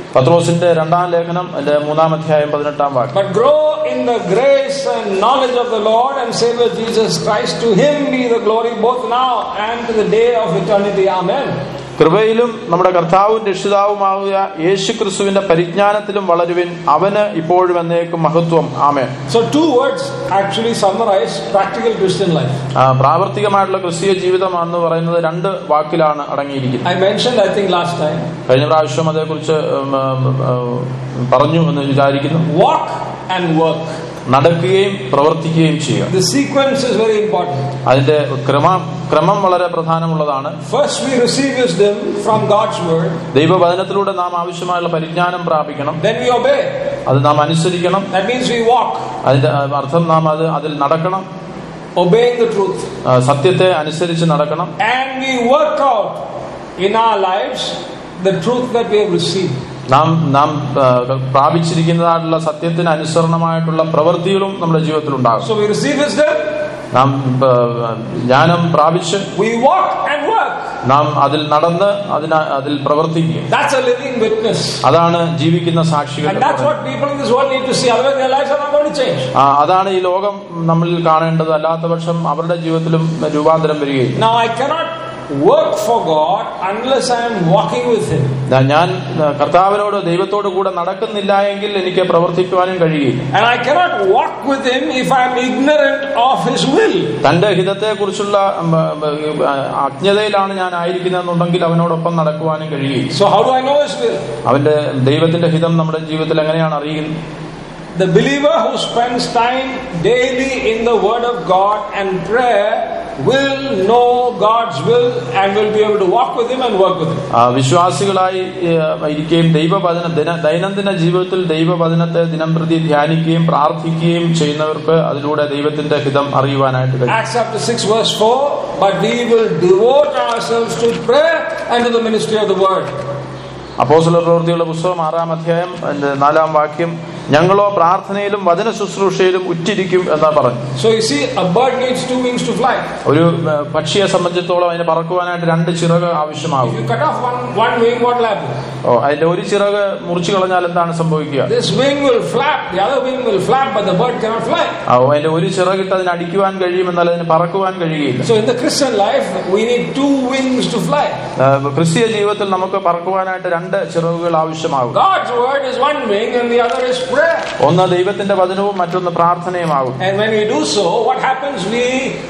പത്രോസിന്റെ രണ്ടാം ലേഖനം അതിന്റെ മൂന്നാം അധ്യായം പതിനെട്ടാം വാക്യം But grow in the grace and knowledge of the Lord and Savior Jesus Christ. To him be the glory both now and to the day of eternity. Amen. കൃപയിലും നമ്മുടെ കർത്താവും രക്ഷിതാവുമാവുക യേശു ക്രിസ്തുവിന്റെ പരിജ്ഞാനത്തിലും വളരുവിൻ അവന് ഇപ്പോഴും എന്നേക്കും മഹത്വം ആമേൻ So, two words actually summarize practical Christian life. ആ, പ്രാവർത്തികമായിട്ടുള്ള ക്രിസ്തീയ ജീവിതം എന്ന് പറയുന്നത് രണ്ട് വാക്കിലാണ് അടങ്ങിയിരിക്കുന്നത് I mentioned, I think, last time കഴിഞ്ഞ പ്രാവശ്യം അതേക്കുറിച്ച് ഉം, ഉം, ഉം, പറഞ്ഞു എന്ന് വിചാരിക്കുന്നു walk and work. നടക്കുകയും പ്രവർത്തിക്കുകയും ചെയ്യുക The sequence is very important. അതിന്റെ ക്രമം ക്രമം വളരെ പ്രധാനമുള്ളതാണ് First, we receive wisdom from God's word, ദൈവവചനത്തിലൂടെ നാം ആവശ്യമായുള്ള പരിജ്ഞാനം പ്രാപിക്കണം then we obey. അത് നാം അനുസരിക്കണം That means we walk, അതിന്റെ അർത്ഥം നാം അത് അതിൽ നടക്കണം obeying the truth. ആ, സത്യത്തെ അനുസരിച്ച് നടക്കണം And we work out in our lives the truth that we have received. നാം നാം ആ, പ്രാപിച്ചിരിക്കുന്നതായിട്ടുള്ള സത്യത്തിന് അനുസരണമായിട്ടുള്ള പ്രവൃത്തികളും നമ്മുടെ ജീവിതത്തിൽ ഉണ്ടാകും So we receive wisdom, നാം ആ, ജ്ഞാനം പ്രാപിച്ച് we walk and work. നാം അതിൽ നടന്ന് അതിന അതിൽ പ്രവർത്തിക്കുക That's a living witness. അതാണ് ജീവിക്കുന്ന സാക്ഷികൾ And that's what people in this world need to see. Otherwise, their lives are not going to change. ആ, അതാണ് ഈ ലോകം നമ്മളിൽ കാണേണ്ടത് അല്ലാത്ത പക്ഷം അവരുടെ ജീവിതത്തിലും രൂപാന്തരം വരികയില്ല Now, I cannot work for God unless I am walking with Him. ഞാൻ- ഞാൻ കർത്താവിനോട് ദൈവത്തോട് കൂടെ നടക്കുന്നില്ല എങ്കിൽ എനിക്ക് പ്രവർത്തിക്കുവാനും കഴിയില്ല And I cannot walk with Him if I am ignorant of His will. തന്റെ ഹിതത്തെക്കുറിച്ചുള്ള ഉം, ഉം, അജ്ഞതയിലാണ് ഞാൻ ആയിരിക്കുന്നതെന്നുണ്ടെങ്കിൽ അവനോടൊപ്പം നടക്കുവാനും കഴിയില്ല So, how do I know His will? അവന്റെ ദൈവത്തിന്റെ ഹിതം നമ്മുടെ ജീവിതത്തിൽ എങ്ങനെയാണ് അറിയുന്നത് The believer who spends time daily in the Word of God and prayer will know God's will and will be able to walk with Him and work with Him. ആ, വിശ്വാസികളായി ഏഹ്, ഇരിക്കുകയും ദൈവവചന ദിന ദൈനംദിന ജീവിതത്തിൽ ദൈവവചനത്തെ ദിനം പ്രതി ധ്യാനിക്കുകയും പ്രാർത്ഥിക്കുകയും ചെയ്യുന്നവർക്ക് അതിലൂടെ ദൈവത്തിന്റെ ഹിതം അറിയുവാനായിട്ട് കഴിയും Acts chapter 6, verse 4 But we will devote ourselves to prayer and to the ministry of the Word. അപ്പോസ്തല പ്രവൃത്തിയുള്ള പുസ്തകം ആറാം അധ്യായം അതിന്റെ നാലാം വാക്യം ഞങ്ങളോ പ്രാർത്ഥനയിലും വചന ശുശ്രൂഷയിലും ഉറ്റിരിക്കും എന്നാ പറഞ്ഞു So you see, a bird needs two wings to fly. ഒരു ഏഹ്, പക്ഷിയെ സംബന്ധിച്ചിടത്തോളം അതിന് പറക്കുവാനായിട്ട് രണ്ട് ചിറക് If ആവശ്യമാകും you cut off one, one wing, what will happen? ഓ അതിന്റെ ഒരു ചിറക് മുറിച്ചു കളഞ്ഞാൽ എന്താണ് സംഭവിക്കുക This wing will flap, the other wing will flap, but the bird cannot fly. ആ, അതിന്റെ ഒരു ചിറകിട്ട് അതിന് അടിക്കുവാൻ കഴിയും എന്നാൽ അതിന് പറക്കുവാൻ കഴിയുകയില്ല So in the Christian life, we need two wings to fly. ഏഹ്, ക്രിസ്തീയ ജീവിതത്തിൽ നമുക്ക് പറക്കുവാനായിട്ട് രണ്ട് ചിറകുകൾ ആവശ്യമാകും God's word is one wing and the other is prayer. ഒന്ന് ദൈവത്തിന്റെ വചനവും മറ്റൊന്ന് പ്രാർത്ഥനയുമാകും And when we do so, what happens? We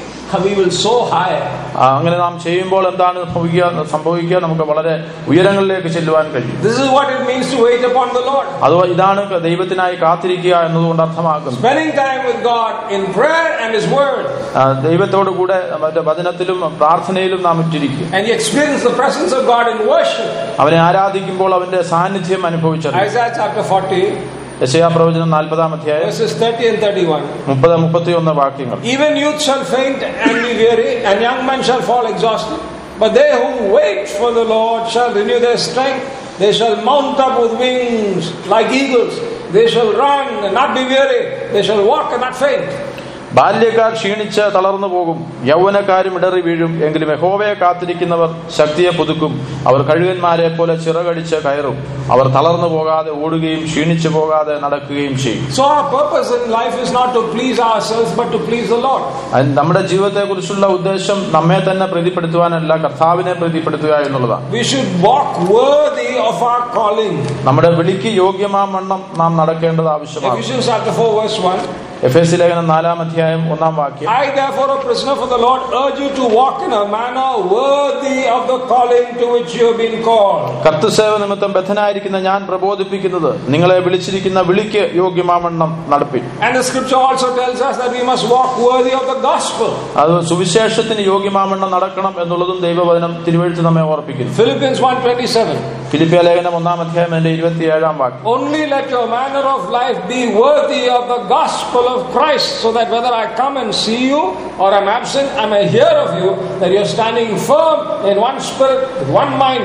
we will soar high. ആ, അങ്ങനെ നാം ചെയ്യുമ്പോൾ എന്താണ് സംഭവിക്കുക സംഭവിക്കുക നമുക്ക് വളരെ ഉയരങ്ങളിലേക്ക് ചെല്ലുവാൻ കഴിയും This is what it means to wait upon the Lord. അത് ഇതാണ് ദൈവത്തിനായി കാത്തിരിക്കുക എന്നതുകൊണ്ട് അർത്ഥമാക്കുന്നത് Spending time with God in prayer and His Word. ആ, ദൈവത്തോടു കൂടെ മറ്റേ വചനത്തിലും പ്രാർത്ഥനയിലും നാം ഇട്ടിരിക്കും And you experience the presence of God in worship. അവനെ ആരാധിക്കുമ്പോൾ അവന്റെ സാന്നിധ്യം അനുഭവിച്ചത് Isaiah chapter 40, യശയാ പ്രവചനം നാൽപ്പതാം അധ്യായം verses 30 and 31. മുപ്പത് മുപ്പത്തിയൊന്ന് വാക്യങ്ങൾ Even youth shall faint and be weary, and young men shall fall exhausted. But they who wait for the Lord shall renew their strength. They shall mount up with wings like eagles. They shall run and not be weary. They shall walk and not faint. ബാല്യക്കാർ ക്ഷീണിച്ച് തളർന്നു പോകും യൗവനക്കാരും ഇടറി വീഴും എങ്കിലും യഹോവയെ കാത്തിരിക്കുന്നവർ ശക്തിയെ പുതുക്കും അവർ കഴുകന്മാരെ പോലെ ചിറകടിച്ച് കയറും അവർ തളർന്നു പോകാതെ ഓടുകയും ക്ഷീണിച്ചു പോകാതെ നടക്കുകയും ചെയ്യും So our purpose in life is not to please ourselves, but to please the Lord. അത് നമ്മുടെ ജീവിതത്തെക്കുറിച്ചുള്ള ഉദ്ദേശം നമ്മെ തന്നെ പ്രീതിപ്പെടുത്തുവാനല്ല കർത്താവിനെ പ്രീതിപ്പെടുത്തുക എന്നുള്ളതാണ് We should walk worthy of our calling. നമ്മുടെ വിളിക്ക് യോഗ്യമാം വണ്ണം നാം നടക്കേണ്ടത് ആവശ്യമാണ് Ephesians chapter 4, verse 1. F S ലേഖനം നാലാം അധ്യായം ഒന്നാം വാക്യം I, therefore, a prisoner for the Lord, urge you to walk in a manner worthy of the calling to which you have been called. കർത്തസേവ നിമിത്തം ബദ്ധനായിരിക്കുന്ന ഞാൻ പ്രബോധിപ്പിക്കുന്നത് നിങ്ങളെ വിളിച്ചിരിക്കുന്ന വിളിക്ക് യോഗ്യമാവണ്ണം നടപ്പിൻ And the scripture also tells us that we must walk worthy of the gospel. അത് സുവിശേഷത്തിന് യോഗ്യമാവണ്ണം നടക്കണം എന്നുള്ളതും ദൈവവചനം തിരുവഴുത്ത് നമ്മെ ഓർപ്പിക്കുന്നു Philippians 1.27 ഫിലിപ്പിയ ലേഖനം ഒന്നാം അധ്യായം എന്റെ ഇരുപത്തിയേഴാം വാക്യം Only let your manner of life be worthy of the gospel of Christ, so that whether I come and see you or am absent, I may hear of you that you are standing firm in one spirit, with one mind,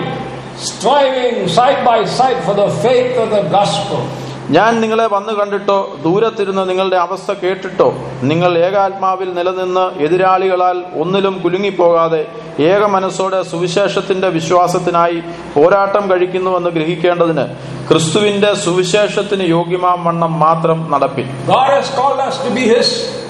striving side by side for the faith of the gospel. ഞാൻ നിങ്ങളെ വന്നു കണ്ടിട്ടോ ദൂരത്തിരുന്ന് നിങ്ങളുടെ അവസ്ഥ കേട്ടിട്ടോ നിങ്ങൾ ഏകാത്മാവിൽ നിലനിന്ന് എതിരാളികളാൽ ഒന്നിലും കുലുങ്ങിപ്പോകാതെ ഏക മനസ്സോടെ സുവിശേഷത്തിന്റെ വിശ്വാസത്തിനായി പോരാട്ടം കഴിക്കുന്നുവെന്ന് ഗ്രഹിക്കേണ്ടതിന് ക്രിസ്തുവിന്റെ സുവിശേഷത്തിന് യോഗ്യമാം വണ്ണം മാത്രം നടപ്പിൻ God has called us to be His.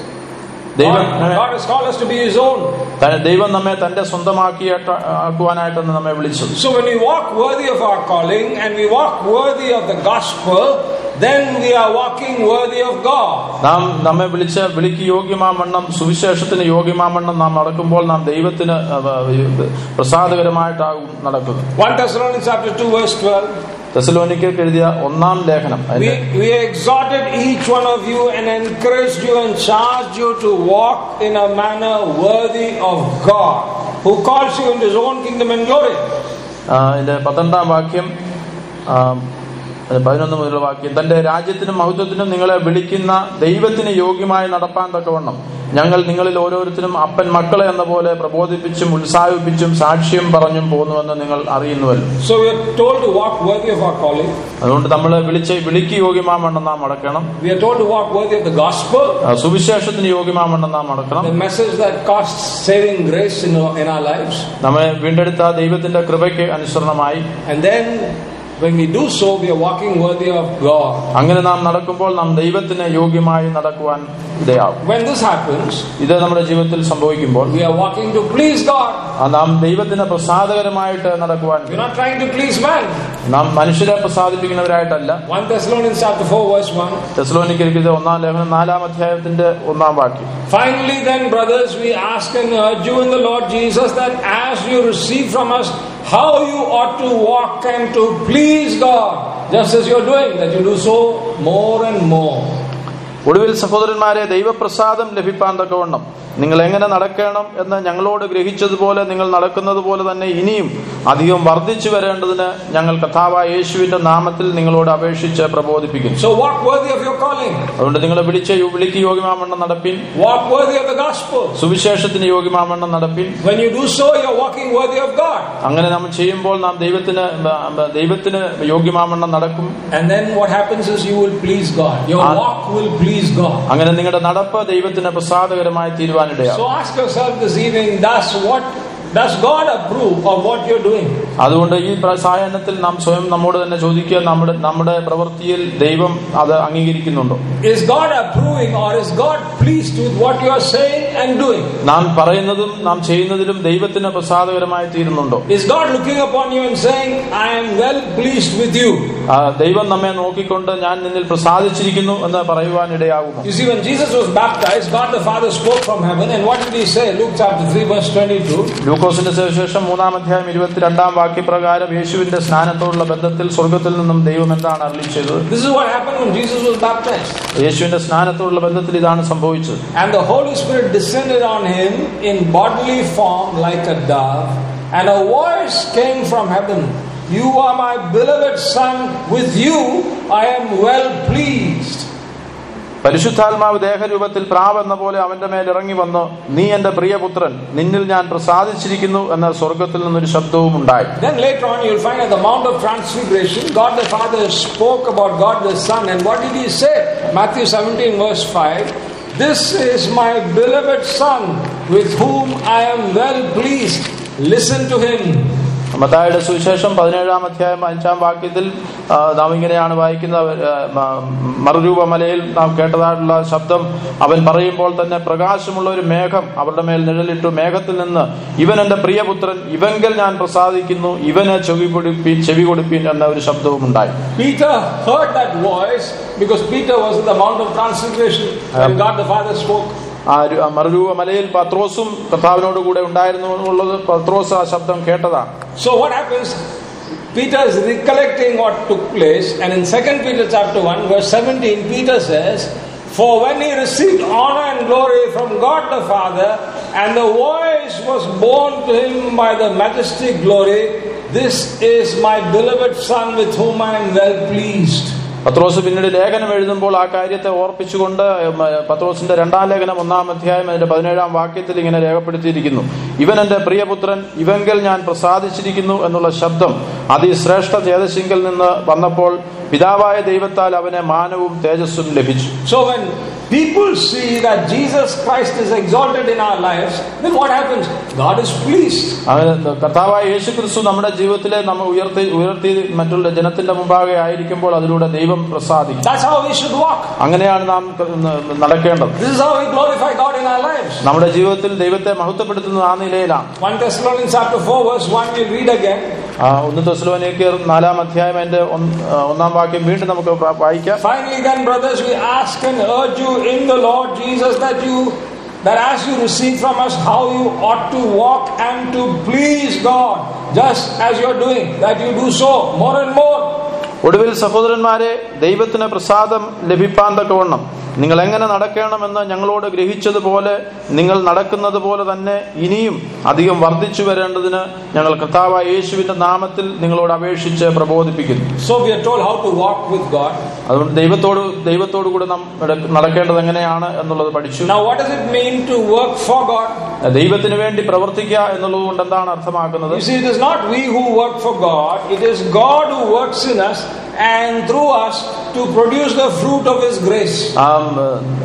ദൈവം God, God has called us to be His own. ത- ദൈവം നമ്മെ തന്റെ സ്വന്തമാക്കി ആക്കുവാനായിട്ടാണ് നമ്മെ വിളിച്ചത് So when we walk worthy of our calling and we walk worthy of the gospel, then we are walking worthy of God. നാം നമ്മെ വിളിച്ച വിളിക്ക് യോഗ്യമാം വണ്ണം സുവിശേഷത്തിന് യോഗ്യമാം വണ്ണം നാം നടക്കുമ്പോൾ നാം ദൈവത്തിന് അഹ്, പ്രസാദകരമായിട്ടാകും നടക്കുന്നത് 1 Thessalonians chapter 2 verse 12. തെസലോനിക്കർക്ക് എഴുതിയ ഒന്നാം ലേഖനം We, അതിന്റെ we exhorted each one of you and encouraged you and charged you to walk in a manner worthy of God, who calls you into his own kingdom and glory. ആ, ഇതിന്റെ പന്ത്രണ്ടാം വാക്യം ആ, അത് പതിനൊന്ന് മുതലുള്ള വാക്യം തന്റെ രാജ്യത്തിനും മഹത്വത്തിനും നിങ്ങളെ വിളിക്കുന്ന ദൈവത്തിന് യോഗ്യമായി നടപ്പാൻ തക്കവണ്ണം ഞങ്ങൾ നിങ്ങളിൽ ഓരോരുത്തരും അപ്പൻ മക്കളെ എന്ന പോലെ പ്രബോധിപ്പിച്ചും ഉത്സാഹിപ്പിച്ചും സാക്ഷ്യം പറഞ്ഞും പോന്നുവെന്ന് നിങ്ങൾ അറിയുന്നുവല്ലോ So we are told to walk worthy of our calling. അതുകൊണ്ട് നമ്മൾ വിളിച്ച് വിളിക്ക് യോഗ്യമാവണ്ണം നാം അടക്കണം We are told to walk worthy of the gospel, ആ, സുവിശേഷത്തിന് യോഗ്യമാവണ്ണം നാം അടക്കണം the message that costs saving grace in our, in our lives. നമ്മെ വീണ്ടെടുത്ത ദൈവത്തിന്റെ കൃപയ്ക്ക് അനുസരണമായി And then when we do so, we are walking worthy of God. അങ്ങനെ നാം നടക്കുമ്പോൾ നാം ദൈവത്തിന് യോഗ്യമായി നടക്കുവാൻ ഇടയാവും When this happens, ഇത് നമ്മുടെ ജീവിതത്തിൽ സംഭവിക്കുമ്പോൾ we are walking to please God. ആ നാം ദൈവത്തിന് പ്രസാദകരമായിട്ട് നടക്കുവാൻ We're not trying to please man. നാം മനുഷ്യരെ പ്രസാദിപ്പിക്കുന്നവരായിട്ടല്ല 1 Thessalonians chapter 4 verse 1. തെസ്ലോനിക്കരുത് ഒന്നാം ലേഖനം നാലാം അധ്യായത്തിന്റെ ഒന്നാം വാക്യം Finally, then, brothers, we ask and urge you in the Lord Jesus that as you receive from us how you ought to walk and to please God, just as you're doing, that you do so more and more. ഒടുവിൽ സഹോദരന്മാരെ ദൈവപ്രസാദം ലഭിപ്പാൻ തക്കവണ്ണം നിങ്ങൾ എങ്ങനെ നടക്കണം എന്ന് ഞങ്ങളോട് ഗ്രഹിച്ചതുപോലെ നിങ്ങൾ നടക്കുന്നത് പോലെ തന്നെ ഇനിയും അധികം വർദ്ധിച്ചു വരേണ്ടതിന് ഞങ്ങൾ കഥാവായ യേശുവിന്റെ നാമത്തിൽ നിങ്ങളോട് അപേക്ഷിച്ച് പ്രബോധിപ്പിക്കുന്നു So, walk worthy of your calling, അതുകൊണ്ട് നിങ്ങളെ വിളിച്ച വിളിക്ക് യോഗ്യമാവണ്ണം നടപ്പിൻ walk worthy of the gospel. സുവിശേഷത്തിന് യോഗ്യമാവണ്ണം നടപ്പിൻ When you do so, you're walking worthy of God. അങ്ങനെ നാം ചെയ്യുമ്പോൾ നാം ദൈവത്തിന് ദൈവത്തിന് യോഗ്യമാവണ്ണം നടക്കും And then what happens is you will please God. Your Ah. walk will please God. അങ്ങനെ നിങ്ങളുടെ നടപ്പ് ദൈവത്തിന് പ്രസാദകരമായി തീരുവാനിടയാവും So ask yourself this evening, does what does God approve of what you're doing? അതുകൊണ്ട് ഈ പ്ര- സായാഹ്നത്തിൽ നാം സ്വയം നമ്മോട് തന്നെ ചോദിക്കുക നമ്മുടെ നമ്മുടെ പ്രവൃത്തിയിൽ ദൈവം അത് അംഗീകരിക്കുന്നുണ്ടോ Is God approving or is God pleased with what you are saying and doing? നാം പറയുന്നതും നാം ചെയ്യുന്നതിലും ദൈവത്തിന് പ്രസാദകരമായി തീരുന്നുണ്ടോ Is God looking upon you and saying, I am well pleased with you? ആ, ദൈവം നമ്മെ നോക്കിക്കൊണ്ട് ഞാൻ നിന്നിൽ പ്രസാദിച്ചിരിക്കുന്നു എന്ന് പറയുവാനിടയാകുമോ You see, when Jesus was baptized, God the Father spoke from heaven, and what did he say? Luke chapter 3, verse 22. ലൂക്കോസിന്റെ സുവിശേഷം മൂന്നാം അധ്യായം ഇരുപത്തിരണ്ടാം വാക്യപ്രകാരം യേശുവിന്റെ സ്നാനത്തോടുള്ള ബന്ധത്തിൽ സ്വർഗത്തിൽ നിന്നും ദൈവം എന്താണ് അരളി ചെയ്തത് This is what happened when Jesus was baptized. യേശുവിന്റെ സ്നാനത്തോടുള്ള ബന്ധത്തിൽ ഇതാണ് സംഭവിച്ചത് And the Holy Spirit descended on him in bodily form like a dove, and a voice came from heaven You are my beloved Son, with you I am well pleased. പരിശുദ്ധാത്മാവ് ദേഹരൂപത്തിൽ പ്രാവ് എന്ന പോലെ അവന്റെ മേൽ ഇറങ്ങി വന്ന് നീ എന്റെ പ്രിയപുത്രൻ നിന്നിൽ ഞാൻ പ്രസാദിച്ചിരിക്കുന്നു എന്ന സ്വർഗത്തിൽ നിന്നൊരു ശബ്ദവും ഉണ്ടായി Then later on, you'll find at the Mount of Transfiguration, God the Father spoke about God the Son. And what did He say? Matthew 17, verse 5 This is my beloved Son, with whom I am well pleased. Listen to Him. മത്തായുടെ സുവിശേഷം പതിനേഴാം അധ്യായം അഞ്ചാം വാക്യത്തിൽ ആ, നാം ഇങ്ങനെയാണ് വായിക്കുന്നത് ആ, മ- മറുരൂപ മലയിൽ നാം കേട്ടതായിട്ടുള്ള ശബ്ദം അവൻ പറയുമ്പോൾ തന്നെ പ്രകാശമുള്ള ഒരു മേഘം അവരുടെ മേൽ നിഴലിട്ടു മേഘത്തിൽ നിന്ന് ഇവൻ എന്റെ പ്രിയപുത്രൻ ഇവങ്കൽ ഞാൻ പ്രസാദിക്കുന്നു ഇവന് ചെവി കൊടുപ്പീൻ ചെവി കൊടുപ്പീൻ എന്ന ഒരു ശബ്ദവും ഉണ്ടായി Peter heard that voice because Peter was at the Mount of Transfiguration when God the Father spoke. ആ രു- ആ മറുരൂപ മലയിൽ പത്രോസും കർത്താവിനോട് കൂടെ ഉണ്ടായിരുന്നു എന്നുള്ളത് പത്രോസ് ആ ശബ്ദം കേട്ടതാണ് So what happens? Peter is recollecting what took place, and in 2 Peter chapter 1, verse 17, Peter says, For when he received honor and glory from God the Father, and the voice was borne to him by the majestic glory, This is my beloved Son with whom I am well pleased. പത്രോസ് പിന്നീട് ലേഖനം എഴുതുമ്പോൾ ആ കാര്യത്തെ ഓർപ്പിച്ചുകൊണ്ട് ഉം, പത്രോസിന്റെ രണ്ടാം ലേഖനം ഒന്നാം അധ്യായം അതിന്റെ പതിനേഴാം വാക്യത്തിൽ ഇങ്ങനെ രേഖപ്പെടുത്തിയിരിക്കുന്നു ഇവൻ എന്റെ പ്രിയപുത്രൻ ഇവങ്കൽ ഞാൻ പ്രസാദിച്ചിരിക്കുന്നു എന്നുള്ള ശബ്ദം അതിശ്രേഷ്ഠ തേജസ്സിങ്കൽ നിന്ന് വന്നപ്പോൾ പിതാവായ ദൈവത്താൽ അവന് മാനവും തേജസ്സും ലഭിച്ചു So when people see that Jesus Christ is exalted in our lives, then what happens? God is pleased. അങ്ങനെ കർത്താവായ യേശു ക്രിസ്തു നമ്മുടെ ജീവിതത്തിലെ നമ്മൾ ഉയർത്തി ഉയർത്തി മറ്റുള്ള ജനത്തിന്റെ മുമ്പാകെ ആയിരിക്കുമ്പോൾ അതിലൂടെ ദൈവം പ്രസാദിക്കും That's how we should walk. അങ്ങനെയാണ് നാം ക- ന- നടക്കേണ്ടത് This is how we glorify God in our lives. നമ്മുടെ ജീവിതത്തിൽ ദൈവത്തെ മഹത്വപ്പെടുത്തുന്നത് ആ നിലയിലാണ് 1 Thessalonians chapter 4, verse 1, we'll read again. ആ, ഒന്ന് തെസ്ലോനിക്കർ നാലാം അധ്യായം അതിന്റെ ഒന്ന്- ആ, ഒന്നാം വാക്യം വീണ്ടും നമുക്ക് പ്ര- വായിക്കാം Finally, then, brothers, we ask and urge you in the Lord Jesus that you that as you receive from us how you ought to walk and to please God, just as you're doing, that you do so more and more. ഒടുവിൽ സഹോദരന്മാരെ ദൈവത്തിന് പ്രസാദം ലഭിപ്പാൻ തക്കവണ്ണം നിങ്ങൾ എങ്ങനെ നടക്കണമെന്ന് ഞങ്ങളോട് ഗ്രഹിച്ചതുപോലെ നിങ്ങൾ നടക്കുന്നത് പോലെ തന്നെ ഇനിയും അധികം വർദ്ധിച്ചു വരേണ്ടതിന് ഞങ്ങൾ കർത്താവായ യേശുവിന്റെ നാമത്തിൽ നിങ്ങളോട് അപേക്ഷിച്ച് പ്രബോധിപ്പിക്കുന്നു So we are told how to walk with God. അതുകൊണ്ട് ദൈവത്തോട് ദൈവത്തോടു കൂടെ നാം നട- നടക്കേണ്ടത് എങ്ങനെയാണ് എന്നുള്ളത് പഠിച്ചു Now, what does it mean to work for God? ദൈവത്തിന് വേണ്ടി പ്രവർത്തിക്കുക എന്നുള്ളത് കൊണ്ട് എന്താണ് അർത്ഥമാക്കുന്നത് You see, it is not we who work for God, it is God who works in us and through us to produce the fruit of His grace. ആ, ഉം,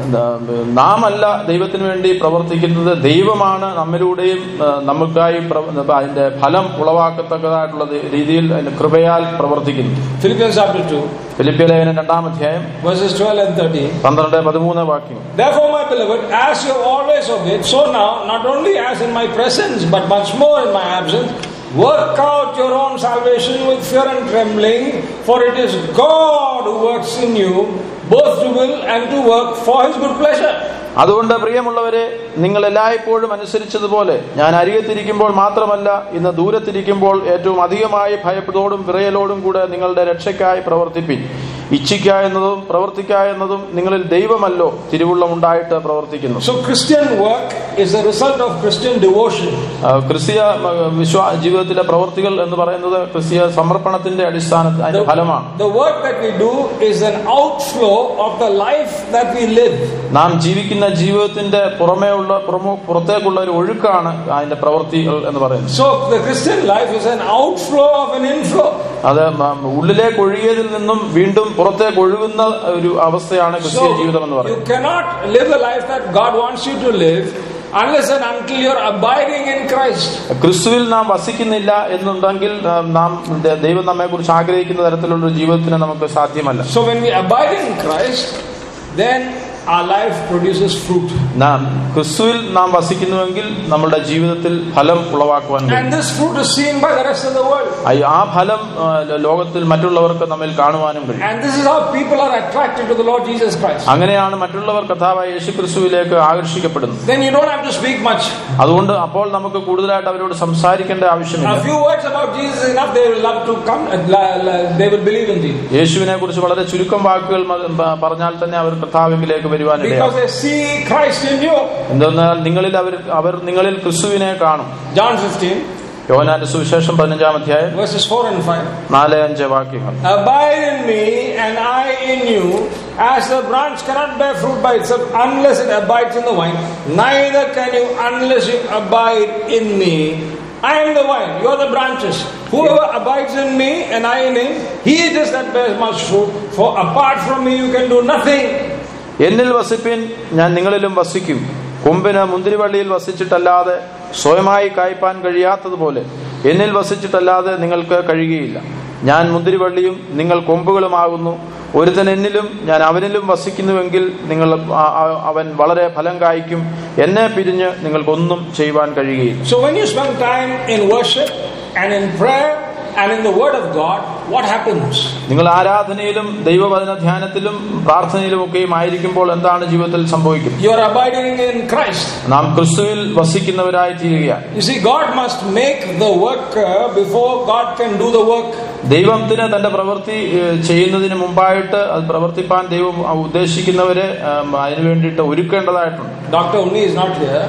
ഉം, നാമല്ല ദൈവത്തിന് വേണ്ടി പ്രവർത്തിക്കുന്നത് ദൈവമാണ് നമ്മിലൂടെയും ആ, നമുക്കായി പ്ര- അതിന്റെ ഫലം ഉളവാക്കത്തക്കതായിട്ടുള്ള രീതിയിൽ അതിന്റെ കൃപയാൽ പ്രവർത്തിക്കുന്നു Philippians chapter 2, ഫിലിപ്പിയ ലേഖനം രണ്ടാം അധ്യായം verses 12 and 13. പന്ത്രണ്ട് പതിമൂന്ന് വാക്യം Therefore, my beloved, as you have always obeyed, so now, not only as in my presence, but much more in my absence, work out your own salvation with fear and trembling, for it is God who works in you, both to will and to work for his good pleasure. അതുകൊണ്ട് പ്രിയമുള്ളവരെ നിങ്ങൾ എല്ലായ്പ്പോഴും അനുസരിച്ചതുപോലെ ഞാൻ അരികത്തിരിക്കുമ്പോൾ മാത്രമല്ല ഇന്ന് ദൂരത്തിരിക്കുമ്പോൾ ഏറ്റവും അധികമായി ഭയത്തോടും വിറയലോടും കൂടെ നിങ്ങളുടെ രക്ഷയ്ക്കായി പ്രവർത്തിപ്പിൻ ഇച്ഛിക്ക എന്നതും പ്രവർത്തിക്ക എന്നതും നിങ്ങളിൽ ദൈവമല്ലോ തിരുവുള്ളമുണ്ടായിട്ട് പ്രവർത്തിക്കുന്നു So, Christian work is the result of Christian devotion. ആ, ക്രിസ്തീയ ആ, വിശ്വാ ജീവിതത്തിലെ പ്രവർത്തികൾ എന്ന് പറയുന്നത് ക്രിസ്തീയ സമർപ്പണത്തിന്റെ അടിസ്ഥാനത്തിൽ അതിന്റെ ഫലമാണ് The work that we do is an outflow of the life that we live. നാം ജീവിക്കുന്ന ജീവിതത്തിന്റെ പുറമേ ഉള്ള പുറമോ പുറത്തേക്കുള്ള ഒരു ഒഴുക്കാണ് അതിന്റെ പ്രവൃത്തികൾ എന്ന് പറയുന്നത് So, the Christian life is an outflow of an inflow. അത് മ- ഉള്ളിലേക്ക് ഒഴുകിയതിൽ നിന്നും വീണ്ടും പുറത്തേക്ക് ഒഴുകുന്ന ഒരു അവസ്ഥയാണ് ക്രിസ്തീയ ജീവിതം എന്ന് you പറയുന്നത് cannot live the life that God wants you to live unless and until you're abiding in Christ. ക്രിസ്തുവിൽ നാം വസിക്കുന്നില്ല എന്നുണ്ടെങ്കിൽ ആ, നാം ദ- ദൈവം നമ്മെ കുറിച്ച് ആഗ്രഹിക്കുന്ന തരത്തിലുള്ള ഒരു ജീവിതത്തിന് നമുക്ക് സാധ്യമല്ല So when we abide in Christ, then our life produces fruit. നാം ക്രിസ്തുവിൽ നാം വസിക്കുന്നുവെങ്കിൽ നമ്മുടെ ജീവിതത്തിൽ ഫലം ഉളവാക്കുവാൻ കഴിയും And this fruit is seen by the rest of the world. ആ- ആ ഫലം ആ, ലോകത്തിൽ മറ്റുള്ളവർക്ക് നമ്മിൽ കാണുവാനും കഴിയും And this is how people are attracted to the Lord Jesus Christ. അങ്ങനെയാണ് മറ്റുള്ളവർ കഥാവായ യേശു ക്രിസ്തുവിലേക്ക് ആകർഷിക്കപ്പെടുന്നത് Then you don't have to speak much. അതുകൊണ്ട് അപ്പോൾ നമുക്ക് കൂടുതലായിട്ട് അവരോട് സംസാരിക്കേണ്ട A ആവശ്യമില്ല few words about Jesus is enough, they will love to come, and la- la- they will believe in thee. യേശുവിനെ കുറിച്ച് വളരെ ചുരുക്കം വാക്കുകൾ മ- പ- പറഞ്ഞാൽ തന്നെ അവർ കർത്താവിലേക്ക് Because വരുവാനിടയാവും they see Christ in you. എന്തെന്നാൽ നിങ്ങളിൽ അവർ അവർ നിങ്ങളിൽ ക്രിസ്തുവിനെ കാണും John 15, യോഹനാന്റെ സുവിശേഷം പതിനഞ്ചാം അധ്യായം verses 4 and 5. നാല് അഞ്ച് വാക്യങ്ങൾ Abide in me and I in you, as the branch cannot bear fruit by itself unless it abides in the vine, neither can you unless you abide in me. I am the vine, you are the branches. Whoever abides in me and I in him, he it is that bears much fruit. For apart from me you can do nothing. എന്നിൽ വസിപ്പിൻ ഞാൻ നിങ്ങളിലും വസിക്കും കൊമ്പിന് മുന്തിരിവള്ളിയിൽ വസിച്ചിട്ടല്ലാതെ സ്വയമായി കായ്പാൻ കഴിയാത്തതുപോലെ എന്നിൽ വസിച്ചിട്ടല്ലാതെ നിങ്ങൾക്ക് കഴിയുകയില്ല ഞാൻ മുന്തിരിവള്ളിയും നിങ്ങൾ കൊമ്പുകളുമാകുന്നു ഒരുത്തൻ എന്നിലും ഞാൻ അവനിലും വസിക്കുന്നുവെങ്കിൽ നിങ്ങൾ ആ- ആ- അവൻ വളരെ ഫലം കായ്ക്കും എന്നെ പിരിഞ്ഞ് നിങ്ങൾക്കൊന്നും ചെയ്യുവാൻ കഴിയുകയില്ല So when you spend time in worship and in prayer and in the word of God, what happens? നിങ്ങൾ ആരാധനയിലും ദൈവവചന ധ്യാനത്തിലും പ്രാർത്ഥനയിലും ഒക്കെയും ആയിരിക്കുമ്പോൾ എന്താണ് ജീവിതത്തിൽ സംഭവിക്കുന്നത് You are abiding in Christ. നാം ക്രിസ്തുവിൽ വസിക്കുന്നവരായി തീരുകയാണ് You see, God must make the worker before God can do the work. ദൈവത്തിന് തന്റെ പ്രവൃത്തി ഏഹ്, ചെയ്യുന്നതിന് മുമ്പായിട്ട് അത് പ്രവർത്തിപ്പാൻ ദൈവം ഉദ്ദേശിക്കുന്നവരെ ഏഹ്, അതിനു വേണ്ടിയിട്ട് ഒരുക്കേണ്ടതായിട്ടുണ്ട് Dr. Unni is not here.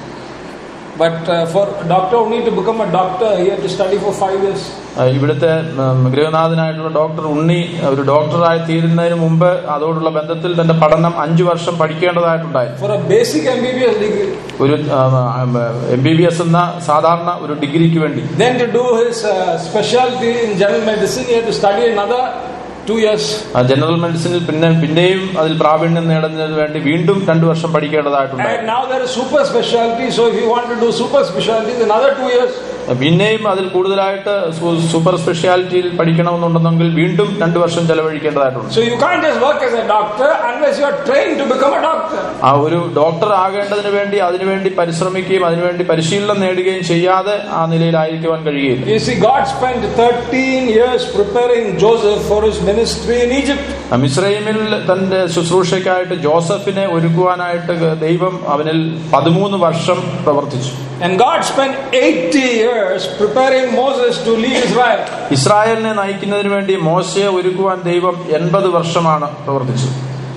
But uh, for Dr. Unni to become a doctor, he had to study for five years. ഏഹ്, ഇവിടുത്തെ ഉം, ഗൃഹനാഥനായിട്ടുള്ള ഡോക്ടർ ഉണ്ണി ഒരു ഡോക്ടറായി തീരുന്നതിന് മുമ്പ് അതോടുള്ള ബന്ധത്തിൽ തന്റെ പഠനം അഞ്ചു വർഷം പഠിക്കേണ്ടതായിട്ടുണ്ടായിരുന്നു For a basic MBBS degree. ഒരു എം ബി ബി എസ് എന്ന സാധാരണ ഒരു ഡിഗ്രിക്ക് വേണ്ടി Then to do his uh, specialty in general medicine, he had to study another two years. ആ ജനറൽ മെഡിസിനിൽ പിന്നെ പിന്നെയും അതിൽ പ്രാവീണ്യം നേടുന്നതിന് വേണ്ടി വീണ്ടും രണ്ടു വർഷം പഠിക്കേണ്ടതായിട്ടുണ്ട് And now there is super specialty, so if you want to do super specialty, it's another two years. പിന്നെയും അതിൽ കൂടുതലായിട്ട് സു- സൂപ്പർ സ്പെഷ്യാലിറ്റിയിൽ പഠിക്കണമെന്നുണ്ടെങ്കിൽ വീണ്ടും രണ്ടു വർഷം ചെലവഴിക്കേണ്ടതായിട്ടുണ്ട് So you can't just work as a doctor unless you are trained to become a doctor. ആ ഒരു doctor ആകേണ്ടതിന് വേണ്ടി അതിനുവേണ്ടി പരിശ്രമിക്കുകയും അതിനുവേണ്ടി പരിശീലനം നേടുകയും ചെയ്യാതെ ആ നിലയിലായിരിക്കുവാൻ കഴിയുകയില്ല You see, God spent 13 years preparing Joseph for his ministry in Egypt. ആ മിസ്രൈമിൽ തന്റെ ശുശ്രൂഷയ്ക്കായിട്ട് ജോസഫിനെ ഒരുക്കുവാനായിട്ട് ദൈവം അവനിൽ പതിമൂന്ന് വർഷം പ്രവർത്തിച്ചു And God spent 80 years preparing Moses to lead Israel. ഇസ്രായേലിനെ നയിക്കുന്നതിന് വേണ്ടി മോശയെ ഒരുക്കുവാൻ ദൈവം എൺപത് വർഷമാണ് പ്രവർത്തിച്ചത്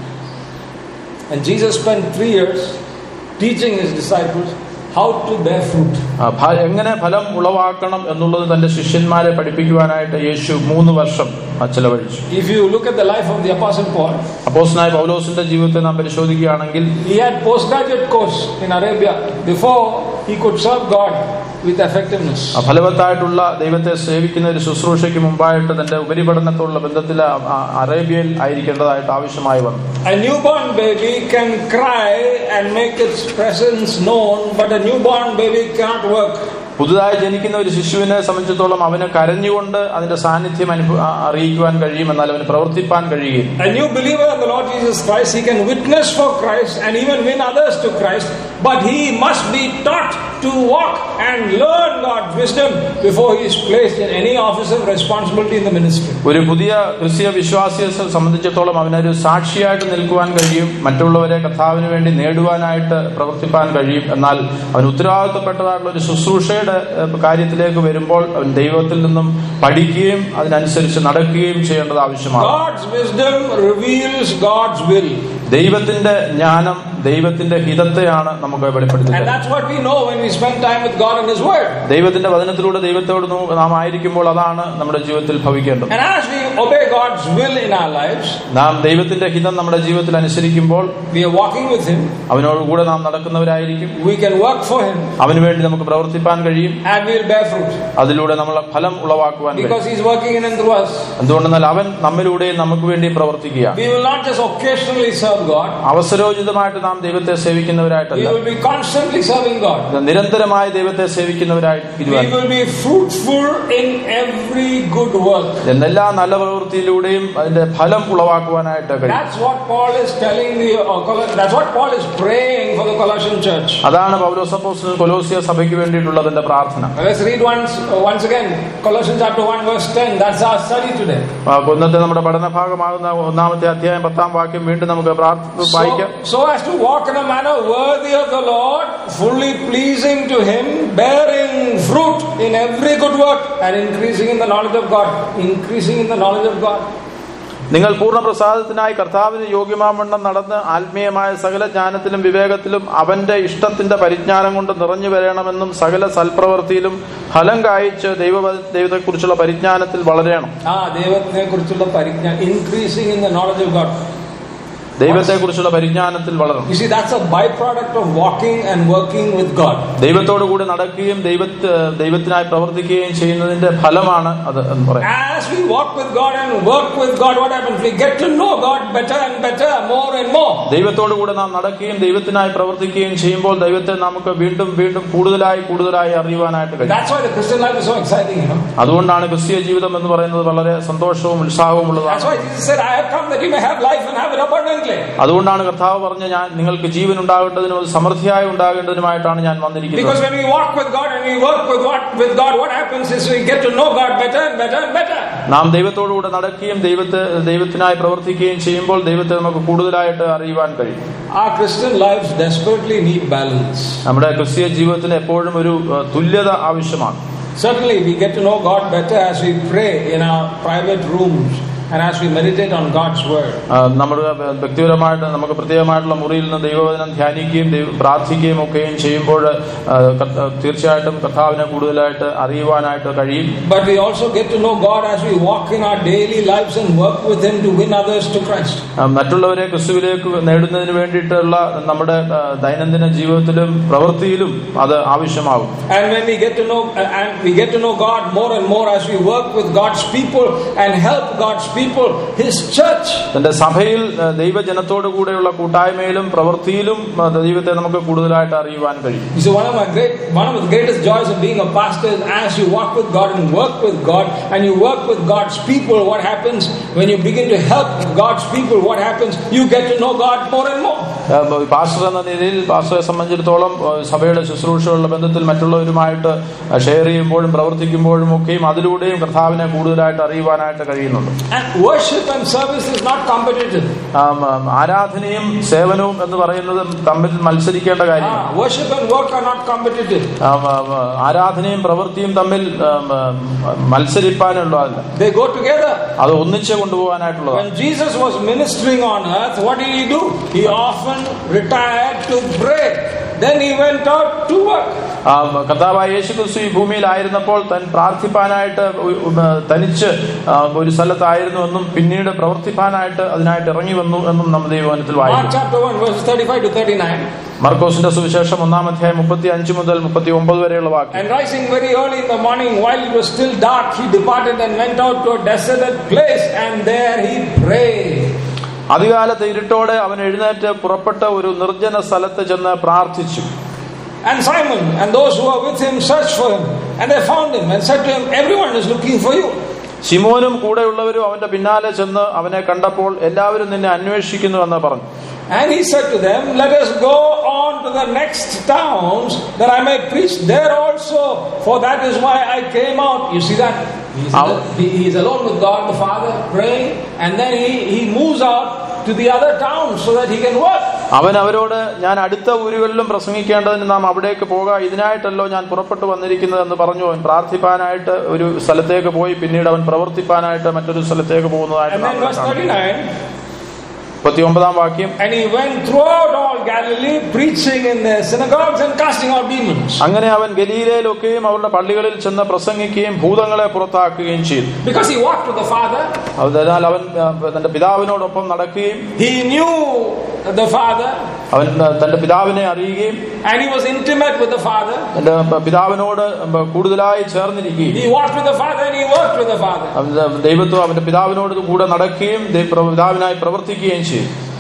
And Jesus spent three years teaching his disciples how to bear fruit. ആ, ഫ- എങ്ങനെ ഫലം ഉളവാക്കണം എന്നുള്ളത് തന്റെ ശിഷ്യന്മാരെ പഠിപ്പിക്കുവാനായിട്ട് യേശു മൂന്ന് വർഷം ആ, ചെലവഴിച്ചു If you look at the life of the Apostle Paul, അപ്പോസ്നായ പൗലോസിന്റെ ജീവിതത്തെ നാം പരിശോധിക്കുകയാണെങ്കിൽ he had postgraduate course in Arabia before he could serve God with effectiveness. ആ, ഫലവത്തായിട്ടുള്ള ദൈവത്തെ സേവിക്കുന്ന ഒരു ശുശ്രൂഷയ്ക്ക് മുമ്പായിട്ട് തന്റെ ഉപരിപഠനത്തോടുള്ള ബന്ധത്തിൽ ആ- ആ അറേബ്യയിൽ ആയിരിക്കേണ്ടതായിട്ട് ആവശ്യമായി വന്നു A newborn baby can cry and make its presence known, but a newborn baby cannot work. പുതുതായി ജനിക്കുന്ന ഒരു ശിശുവിനെ സംബന്ധിച്ചിടത്തോളം അവന് കരഞ്ഞുകൊണ്ട് അതിന്റെ സാന്നിധ്യം അനുഭവ ആ- അറിയിക്കുവാൻ കഴിയും എന്നാൽ അവന് പ്രവർത്തിപ്പാൻ കഴിയുകയില്ല A new believer in the Lord Jesus Christ, he can witness for Christ and even win others to Christ, but he must be taught to walk and learn God's wisdom before he is placed in any office of responsibility in the ministry. ഒരു പുതിയ ക്രിസ്തീയ വിശ്വാസിയെ സ- സംബന്ധിച്ചിടത്തോളം അവനൊരു സാക്ഷിയായിട്ട് നിൽക്കുവാൻ കഴിയും മറ്റുള്ളവരെ കർത്താവിന് വേണ്ടി നേടുവാനായിട്ട് പ്രവർത്തിപ്പാൻ കഴിയും എന്നാൽ അവൻ ഉത്തരവാദിത്തപ്പെട്ടതായിട്ടുള്ള ഒരു ശുശ്രൂഷയുടെ ഏഹ്, കാര്യത്തിലേക്ക് വരുമ്പോൾ അവൻ ദൈവത്തിൽ നിന്നും പഠിക്കുകയും അതിനനുസരിച്ച് നടക്കുകയും ചെയ്യേണ്ടത് ആവശ്യമാണ് God's wisdom reveals God's will. ദൈവത്തിന്റെ ജ്ഞാനം ദൈവത്തിന്റെ ഹിതത്തെയാണ് നമുക്ക് And വെളിപ്പെടുത്തുന്നത് that's what we know when we spend time with God and His Word. ദൈവത്തിന്റെ വചനത്തിലൂടെ ദൈവത്തോട് നോ- നാം ആയിരിക്കുമ്പോൾ അതാണ് നമ്മുടെ ജീവിതത്തിൽ ഭവിക്കേണ്ടത് And as we obey God's will in our lives, നാം ദൈവത്തിന്റെ ഹിതം നമ്മുടെ ജീവിതത്തിൽ അനുസരിക്കുമ്പോൾ we are walking with Him, അവനോട് കൂടെ നാം നടക്കുന്നവരായിരിക്കും we can work for Him, അവന് വേണ്ടി നമുക്ക് പ്രവർത്തിപ്പാൻ കഴിയും and we'll bear fruit. അതിലൂടെ നമ്മൾ ഫലം ഉളവാക്കുവാൻ കഴിയും Because He's working in and through us. എന്തുകൊണ്ടെന്നാൽ അവൻ നമ്മിലൂടെയും നമുക്ക് വേണ്ടി പ്രവർത്തിക്കുക We will not just occasionally serve God, അവസരോചിതമായിട്ട് നാം ദൈവത്തെ we സേവിക്കുന്നവരായിട്ടല്ല will be constantly serving God. നിരന്തരമായി ദൈവത്തെ സേവിക്കുന്നവരായി We ഇരുവാൻ will be fruitful in every good work. എല്ലാ നല്ല പ്രവൃത്തിയിലൂടെയും അതിന്റെ ഫലം ഉളവാക്കുവാനായിട്ട് കഴിയും That's what Paul is telling the. Uh, Col- that's what Paul is praying for the Colossian church. അതാണ് പൗലോസപ്പോസ് കൊലോസിയ സഭയ്ക്ക് വേണ്ടിയിട്ടുള്ളതിന്റെ പ്രാർത്ഥന Let's read once uh, once again Colossians chapter one verse ten. That's our study today. ആ, ഇന്നത്തെ നമ്മുടെ പഠന ഭാഗമാകുന്ന ഒന്നാമത്തെ അധ്യായം പത്താം വാക്യം വീണ്ടും നമുക്ക് പ്രാർത്ഥ- വായിക്കാം So, so as to walk in a manner worthy of the Lord, fully pleasing to Him, bearing fruit in every good work, and increasing in the knowledge of God. Increasing in the knowledge of God. നിങ്ങൾ പൂർണ്ണ പ്രസാദത്തിനായി കർത്താവിന് യോഗ്യമാവണ്ണം നടന്ന് ആത്മീയമായ സകല ജ്ഞാനത്തിലും വിവേകത്തിലും അവന്റെ ഇഷ്ടത്തിന്റെ പരിജ്ഞാനം കൊണ്ട് നിറഞ്ഞു വരണമെന്നും സകല സൽപ്രവൃത്തിയിലും ഫലം കായ്ച്ച് ദൈവ ദൈവത്തെക്കുറിച്ചുള്ള പരിജ്ഞാനത്തിൽ വളരണം Ah, ദൈവത്തിനെ കുറിച്ചുള്ള പരിജ്ഞാനം increasing in the knowledge of God. ദൈവത്തെക്കുറിച്ചുള്ള പരിജ്ഞാനത്തിൽ വളരണം You see, that's a byproduct of walking and working with God. ദൈവത്തോടു കൂടി നടക്കുകയും ദൈവത്ത് ദൈവത്തിനായി പ്രവർത്തിക്കുകയും ചെയ്യുന്നതിന്റെ ഫലമാണ് അത് എന്ന് പറയാം As we walk with God and work with God, what happens? We get to know God better and better, more and more. ദൈവത്തോടു കൂടെ നാം നടക്കുകയും ദൈവത്തിനായി പ്രവർത്തിക്കുകയും ചെയ്യുമ്പോൾ ദൈവത്തെ നമുക്ക് വീണ്ടും വീണ്ടും കൂടുതലായി കൂടുതലായി അറിയുവാനായിട്ട് കഴിയും That's why the Christian life is so exciting, you know. അതുകൊണ്ടാണ് ക്രിസ്തീയ ജീവിതം എന്ന് പറയുന്നത് വളരെ സന്തോഷവും ഉത്സാഹവും That's ഉള്ളതാണ് why Jesus said, I have come that you may have life and have it abundantly. അതുകൊണ്ടാണ് കർത്താവ് പറഞ്ഞ ഞാൻ നിങ്ങൾക്ക് ജീവൻ ഉണ്ടാകേണ്ടതിനും അത് സമൃദ്ധിയായി ഉണ്ടാകേണ്ടതിനുമായിട്ടാണ് ഞാൻ വന്നിരിക്കുന്നത് Because when we walk with God and we work with what with God, what happens is we get to know God better and better and better. നാം ദൈവത്തോടുകൂടെ നടക്കുകയും ദൈവത്തെ ദൈവത്തിനായി പ്രവർത്തിക്കുകയും ചെയ്യുമ്പോൾ ദൈവത്തെ നമുക്ക് കൂടുതലായിട്ട് അറിയുവാൻ കഴിയും Our Christian lives desperately need balance. നമ്മുടെ ക്രിസ്തീയ ജീവിതത്തിന് എപ്പോഴും ഒരു ഏഹ്, തുല്യത ആവശ്യമാണ് Certainly, we get to know God better as we pray in our private rooms and as we meditate on God's word. ആ, നമ്മുടെ വ്യക്തിപരമായിട്ട് നമുക്ക് പ്രത്യേകമായിട്ടുള്ള മുറിയിൽ നിന്ന് ദൈവവചനം ധ്യാനിക്കുകയും ദൈവ- പ്രാർത്ഥിക്കുകയും ഒക്കെയും ചെയ്യുമ്പോൾ ആ, കർത്ത- തീർച്ചയായിട്ടും കർത്താവിനെ കൂടുതലായിട്ട് അറിയുവാനായിട്ട് കഴിയും But we also get to know God as we walk in our daily lives and work with Him to win others to Christ. ആ, മറ്റുള്ളവരെ ക്രിസ്തുവിലേക്ക് നേടുന്നതിന് വേണ്ടിയിട്ടുള്ള നമ്മുടെ ആ, ദൈനംദിന ജീവിതത്തിലും പ്രവൃത്തിയിലും അത് ആവശ്യമാകും And when we get to know, and we get to know God more and more as we work with God's people and help God's people people, His church. തന്റെ സഭയിൽ ഏഹ്, ദൈവജനത്തോടു കൂടെയുള്ള കൂട്ടായ്മയിലും പ്രവൃത്തിയിലും ഏഹ്, ദൈവത്തെ നമുക്ക് കൂടുതലായിട്ട് അറിയുവാൻ കഴിയും You see, one of my great, one of the greatest joys of being a pastor is as you walk with God and work with God, and you work with God's people. What happens when you begin to help God's people? What happens? You get to know God more and more. ഏഹ്, pastor എന്ന നിലയിൽ പാസ്റ്ററെ സംബന്ധിച്ചിടത്തോളം ഏഹ്, സഭയുടെ ശുശ്രൂഷകളുടെ ബന്ധത്തിൽ മറ്റുള്ളവരുമായിട്ട് share ചെയ്യുമ്പോഴും പ്രവർത്തിക്കുമ്പോഴും ഒക്കെയും അതിലൂടെയും കർത്താവിനെ കൂടുതലായിട്ട് അറിയുവാനായിട്ട് കഴിയുന്നുണ്ട് And worship and service is not competitive. ആം, ആം, ആരാധനയും സേവനവും എന്ന് പറയുന്നത് തമ്മിൽ മത്സരിക്കേണ്ട കാര്യം Ah, worship and work are not competitive. ആം, ആം, ആരാധനയും പ്രവൃത്തിയും തമ്മിൽ ആം, ആം, മത്സരിപ്പാനുള്ളതല്ല They go together. അത് ഒന്നിച്ച് കൊണ്ടുപോകാനായിട്ടുള്ളതാണ് When Jesus was ministering on earth, what did he do? He often retired to pray. Then he went out to work. ആ, കർത്താവായ യേശു ക്രിസ്തു ഈ ഭൂമിയിലായിരുന്നപ്പോൾ താൻ പ്രാർത്ഥിപ്പാനായിട്ട് ഉ- ഉം, തനിച്ച് ആ, ഒരു സ്ഥലത്തായിരുന്നു എന്നും പിന്നീട് പ്രവർത്തിപ്പാനായിട്ട് അതിനായിട്ട് ഇറങ്ങി വന്നു എന്നും നമ്മൾ ദൈവവനത്തിൽ Mark വായിക്കും chapter 1, verses 35 to 39. മർക്കോസിന്റെ സുവിശേഷം ഒന്നാം അധ്യായം മുപ്പത്തി അഞ്ച് മുതൽ മുപ്പത്തി ഒമ്പത് വരെയുള്ള വാക്യം And rising very early in the morning, while it was still dark, he departed and went out to a desolate place, and there he prayed. അധികാലത്ത് ഇരുട്ടോടെ അവൻ എഴുന്നേറ്റ് പുറപ്പെട്ട ഒരു നിർജ്ജന സ്ഥലത്ത് ചെന്ന് പ്രാർത്ഥിച്ചു And Simon and those who were with him searched for him, and they found him and said to him, Everyone is looking for you. ശിമോനും കൂടെയുള്ളവരും അവന്റെ പിന്നാലെ ചെന്ന് അവനെ കണ്ടപ്പോൾ എല്ലാവരും നിന്നെ അന്വേഷിക്കുന്നു എന്ന് പറഞ്ഞു And he said to them, Let us go on to the next towns that I may preach there also, for that is why I came out. You see that? He's, Out. he- he's alone with God the Father, praying, and then he, he moves out to the other towns so that he can work. അവൻ അവരോട് ഞാൻ അടുത്ത ഊരുകളിലും പ്രസംഗിക്കേണ്ടതിന് നാം അവിടേക്ക് പോകാം ഇതിനായിട്ടല്ലോ ഞാൻ പുറപ്പെട്ടു വന്നിരിക്കുന്നത് എന്ന് പറഞ്ഞു അവൻ പ്രാർത്ഥിപ്പാനായിട്ട് ഒരു സ്ഥലത്തേക്ക് പോയി പിന്നീട് അവൻ പ്രവർത്തിപ്പാനായിട്ട് മറ്റൊരു സ്ഥലത്തേക്ക് പോകുന്നതായിട്ട് And നാം then verse കാണുന്നു. 39 മുപ്പത്തി ഒമ്പതാം വാക്യം And he went throughout all Galilee, preaching in their synagogues and casting out demons. അങ്ങനെ അവൻ ഗലീലയിലൊക്കെയും അവരുടെ പള്ളികളിൽ ചെന്ന് പ്രസംഗിക്കുകയും ഭൂതങ്ങളെ പുറത്താക്കുകയും ചെയ്തു Because he walked with the Father, അതിനാൽ അവൻ ആ, തന്റെ പിതാവിനോടൊപ്പം നടക്കുകയും he knew the Father, അവൻ ആ, തന്റെ പിതാവിനെ അറിയുകയും and he was intimate with the Father. തന്റെ പിതാവിനോട് കൂടുതലായി ചേർന്നിരിക്കുകയും He walked with the Father and he worked with the Father. അവൻ ദൈവത്വം അവന്റെ പിതാവിനോട് കൂടെ നടക്കുകയും ദൈ- പിതാവിനായി പ്രവർത്തിക്കുകയും ചെയ്തു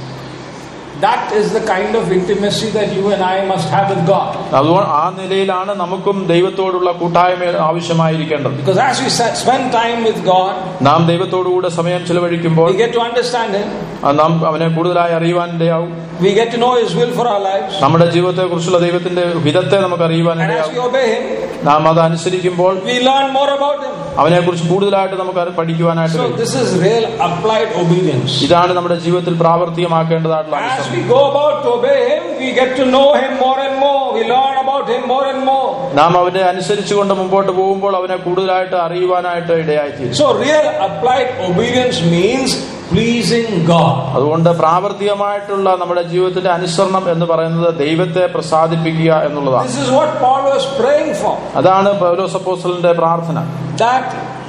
That is the kind of intimacy that you and I must have with God. അതുകൊണ്ട് ആ നിലയിലാണ് നമുക്കും ദൈവത്തോടുള്ള കൂട്ടായ്മ ആവശ്യമായിരിക്കേണ്ടത് Because as we sa- spend time with God, നാം ദൈവത്തോടുകൂടെ സമയം ചെലവഴിക്കുമ്പോൾ we get to understand Him, ആ, നാം അവനെ കൂടുതലായി അറിയുവാൻ ഇടയാവും we get to know His will for our lives, നമ്മുടെ ജീവിതത്തെ കുറിച്ചുള്ള ദൈവത്തിന്റെ ഹിതത്തെ നമുക്ക് അറിയുവാൻ and as ഇടയാവും we obey Him, നാം അത് അനുസരിക്കുമ്പോൾ we learn more about Him. അവനെ കുറിച്ച് കൂടുതലായിട്ട് നമുക്ക് അത് പഠിക്കുവാനായിട്ട് So, കഴിയും this is real applied obedience. ഇതാണ് നമ്മുടെ ജീവിതത്തിൽ പ്രാവർത്തികമാക്കേണ്ടതായിട്ടുള്ള As അനുസരണം we go about to obey Him, we get to know Him more and more. We learn about Him more and more. നാം അവനെ അനുസരിച്ചുകൊണ്ട് മുമ്പോട്ട് പോകുമ്പോൾ അവനെ കൂടുതലായിട്ട് അറിയുവാനായിട്ട് ഇടയായിത്തീരും So, real applied obedience means pleasing God. അതുകൊണ്ട് പ്രാവർത്തികമായിട്ടുള്ള നമ്മുടെ ജീവിതത്തിന്റെ അനുസരണം എന്ന് പറയുന്നത് ദൈവത്തെ പ്രസാദിപ്പിക്കുക എന്നുള്ളതാണ് This is what Paul was praying for. അതാണ് പൗലോസ് അപ്പോസ്തലന്റെ പ്രാർത്ഥന That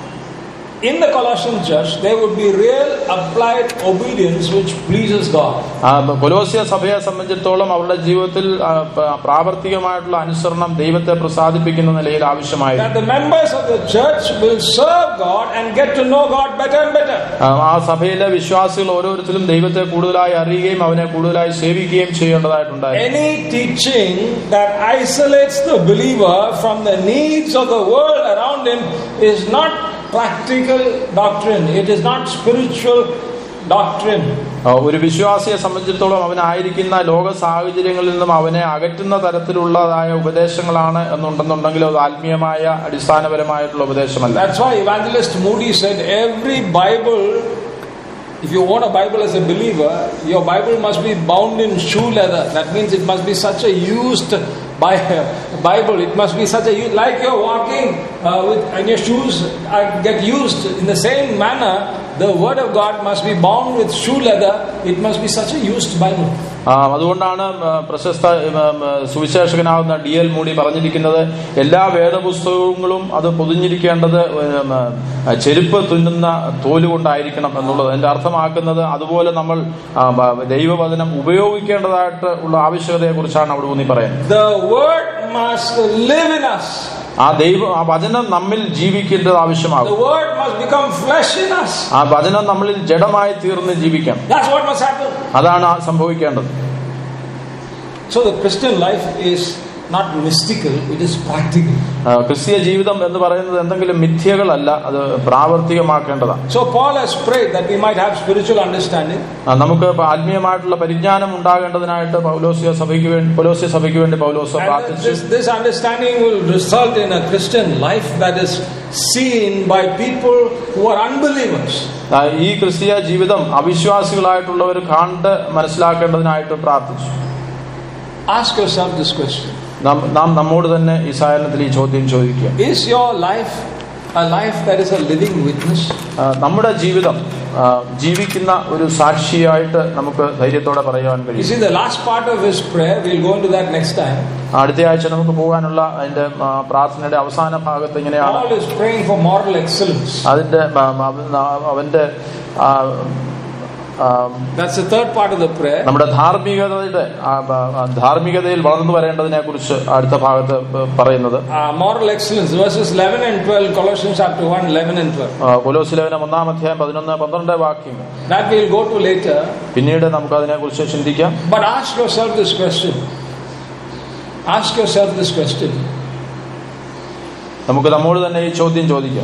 in the Colossian church there would be real applied obedience which pleases God. ആ, കൊലോസ്യ സഭയെ സംബന്ധിച്ചിടത്തോളം അവരുടെ ജീവിതത്തിൽ ആ, പ- പ്രാവർത്തികമായിട്ടുള്ള അനുസരണം ദൈവത്തെ പ്രസാദിപ്പിക്കുന്ന നിലയിൽ ആവശ്യമായിരുന്നു That the members of the church will serve God and get to know God better and better. ആ, ആ സഭയിലെ വിശ്വാസികൾ ഓരോരുത്തരും ദൈവത്തെ കൂടുതലായി അറിയുകയും അവനെ കൂടുതലായി സേവിക്കുകയും ചെയ്യേണ്ടതായിട്ടുണ്ടായിരുന്നു Any teaching that isolates the believer from the needs of the world around him is not practical doctrine. It is not spiritual doctrine. ആ, ഒരു വിശ്വാസിയെ സംബന്ധിച്ചിടത്തോളം അവനായിരിക്കുന്ന ലോക സാഹചര്യങ്ങളിൽ നിന്നും അവനെ അകറ്റുന്ന തരത്തിലുള്ളതായ ഉപദേശങ്ങളാണ് എന്നുണ്ടെന്നുണ്ടെങ്കിൽ അത് ആത്മീയമായ അടിസ്ഥാനപരമായിട്ടുള്ള ഉപദേശമല്ല That's why Evangelist Moody said every Bible, if you own a Bible as a believer, your Bible must be bound in shoe leather. That means it must be such a used Bi- Bible. It must be such a u- like you're walking uh, with and your shoes uh, get used in the same manner. The Word of God must be bound with shoe leather. It must be such a used Bible. ആ, അതുകൊണ്ടാണ് ആ, പ്രശസ്ത ആ, ആ, സുവിശേഷകനാവുന്ന D L മൂടി പറഞ്ഞിരിക്കുന്നത് എല്ലാ വേദപുസ്തകങ്ങളും അത് പൊതിഞ്ഞിരിക്കേണ്ടത് ഉം, ആ, ചെരുപ്പ് തുന്നുന്ന തോലുകൊണ്ടായിരിക്കണം എന്നുള്ളത് അതിന്റെ അർത്ഥമാക്കുന്നത് അതുപോലെ നമ്മൾ ആ, ബ- ദൈവവചനം ഉപയോഗിക്കേണ്ടതായിട്ട് ഉള്ള ആവശ്യകതയെ കുറിച്ചാണ് അവിടെ ഊന്നി പറയുന്നത് The Word must live in us. ആ ദൈവം ആ വചനം നമ്മിൽ ജീവിക്കേണ്ടത് The ആവശ്യമാകും word must become flesh in us. ആ വചനം നമ്മളിൽ ജഡമായി തീർന്ന് ജീവിക്കണം That's what must happen. അതാണ് ആ സംഭവിക്കേണ്ടത് So the Christian life is not mystical, it is practical. ആ, ക്രിസ്തീയ ജീവിതം എന്ന് പറയുന്നത് എന്തെങ്കിലും മിഥ്യകളല്ല അത് പ്രാവർത്തികമാക്കേണ്ടതാണ് So Paul has prayed that we might have spiritual understanding. ആ, നമുക്ക് ഇപ്പൊ ആത്മീയമായിട്ടുള്ള പരിജ്ഞാനം ഉണ്ടാകേണ്ടതിനായിട്ട് പൗലോസിയ സഭയ്ക്ക് വേണ്ടി പൗലോസിയ സഭയ്ക്ക് വേണ്ടി പൗലോസ And പ്രാർത്ഥിച്ചു this, this understanding will result in a Christian life that is seen by people who are unbelievers. ആ, ഈ ക്രിസ്തീയ ജീവിതം അവിശ്വാസികളായിട്ടുള്ളവർ കണ്ട് മനസ്സിലാക്കേണ്ടതിനായിട്ട് പ്രാർത്ഥിച്ചു Ask yourself this question നാം നാം നമ്മോട് തന്നെ ഈ സായനത്തിൽ ഈ ചോദ്യം ചോദിക്കുക Is your life a life that is a living witness? ആ, നമ്മുടെ ജീവിതം ആ, ജീവിക്കുന്ന ഒരു സാക്ഷിയായിട്ട് നമുക്ക് ധൈര്യത്തോടെ പറയുവാൻ You കഴിയും see, the last part of his prayer, we'll go into that next time. അടുത്ത ആഴ്ച നമുക്ക് പോകാനുള്ള അതിന്റെ ആ, പ്രാർത്ഥനയുടെ അവസാന ഭാഗത്ത് ഇങ്ങനെയാണ് Paul is praying for moral excellence. അതിന്റെ ആ, അവ- അവന്റെ ആ, ആ, That's the third part of the prayer. നമ്മുടെ ധാർമ്മികതയുടെ ആ, ആ, ധാർമ്മികതയിൽ വളർന്നു വരേണ്ടതിനെ കുറിച്ച് അടുത്ത ഭാഗത്ത് പറയുന്നത് Uh, moral excellence, verses 11 and 12, Colossians chapter 1, 11 and 12. ആ, കൊലോസിലേഖനം ഒന്നാം അധ്യായം പതിനൊന്ന് പന്ത്രണ്ട് വാക്യം That we'll go to later. പിന്നീട് നമുക്ക് അതിനെ കുറിച്ച് ചിന്തിക്കാം But ask yourself this question. Ask yourself this question. നമുക്ക് നമ്മോട് തന്നെ ഈ ചോദ്യം ചോദിക്കാം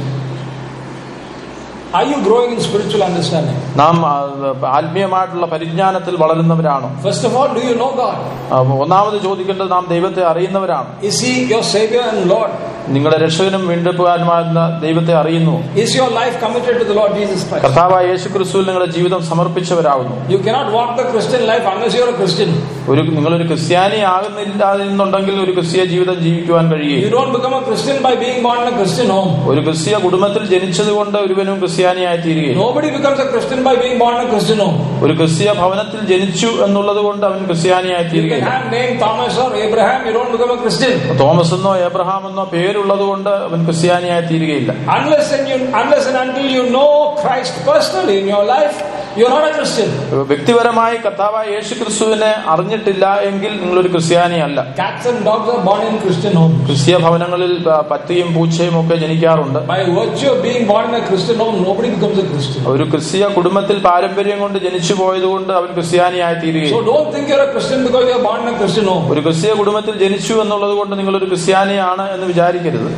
Are you growing in spiritual understanding? നാം ആ, ആത്മീയമായിട്ടുള്ള പരിജ്ഞാനത്തിൽ വളരുന്നവരാണോ First of all, do you know God? ആ, ഒന്നാമത് ചോദിക്കേണ്ടത് നാം ദൈവത്തെ അറിയുന്നവരാണ് Is He your Savior and Lord? നിങ്ങളുടെ രക്ഷകനും വീണ്ടെടുപ്പുകാരനുമായിരുന്ന ദൈവത്തെ അറിയുന്നു Is your life committed to the Lord Jesus Christ? കർത്താവായ യേശു ക്രിസ്തുവിൽ നിങ്ങളുടെ ജീവിതം സമർപ്പിച്ചവരാകുന്നു You cannot walk the Christian life unless you're a Christian. ഒരു നിങ്ങളൊരു ക്രിസ്ത്യാനി ആകുന്നില്ല എന്നുണ്ടെങ്കിൽ ഒരു ക്രിസ്തീയ ജീവിതം ജീവിക്കുവാൻ You കഴിയുകയില്ല don't become a Christian by being born in a Christian home. ഒരു ക്രിസ്തീയ കുടുംബത്തിൽ ജനിച്ചതുകൊണ്ട് ഒരുവനും ക്രിസ്ത്യാനിയായി തീരുകയില്ല Nobody becomes a Christian by being born in a Christian home. ഒരു ക്രിസ്തീയ ഭവനത്തിൽ ജനിച്ചു എന്നുള്ളത് കൊണ്ട് അവൻ ക്രിസ്ത്യാനിയായി You can തീരുകയില്ല have name Thomas or Abraham, you don't become a Christian. Thomas എന്നോ എബ്രഹാം എന്നോ പേരുള്ളത് കൊണ്ട് അവൻ ക്രിസ്ത്യാനിയായി തീരുകയില്ല Unless and, you, unless and until you know Christ personally in your life, you're not a Christian. വ്യക്തിപരമായി കർത്താവായ യേശു ക്രിസ്തുവിനെ അറിഞ്ഞിട്ടില്ല എങ്കിൽ നിങ്ങളൊരു ക്രിസ്ത്യാനിയല്ല Cats and dogs are born in Christian homes. ക്രിസ്തീയ ഭവനങ്ങളിൽ ആ, പട്ടിയും പൂച്ചയും ഒക്കെ ജനിക്കാറുണ്ട് By virtue of being born in a Christian home, nobody becomes a Christian. ഒരു ക്രിസ്തീയ കുടുംബത്തിൽ പാരമ്പര്യം കൊണ്ട് ജനിച്ചു പോയതുകൊണ്ട് അവൻ ക്രിസ്ത്യാനിയായി So തീരുകയില്ല don't think you're a Christian because you're born in a Christian home. ഒരു ക്രിസ്തീയ കുടുംബത്തിൽ ജനിച്ചു എന്നുള്ളത് കൊണ്ട് നിങ്ങളൊരു ക്രിസ്ത്യാനിയാണ് എന്ന് വിചാരിക്കരുത്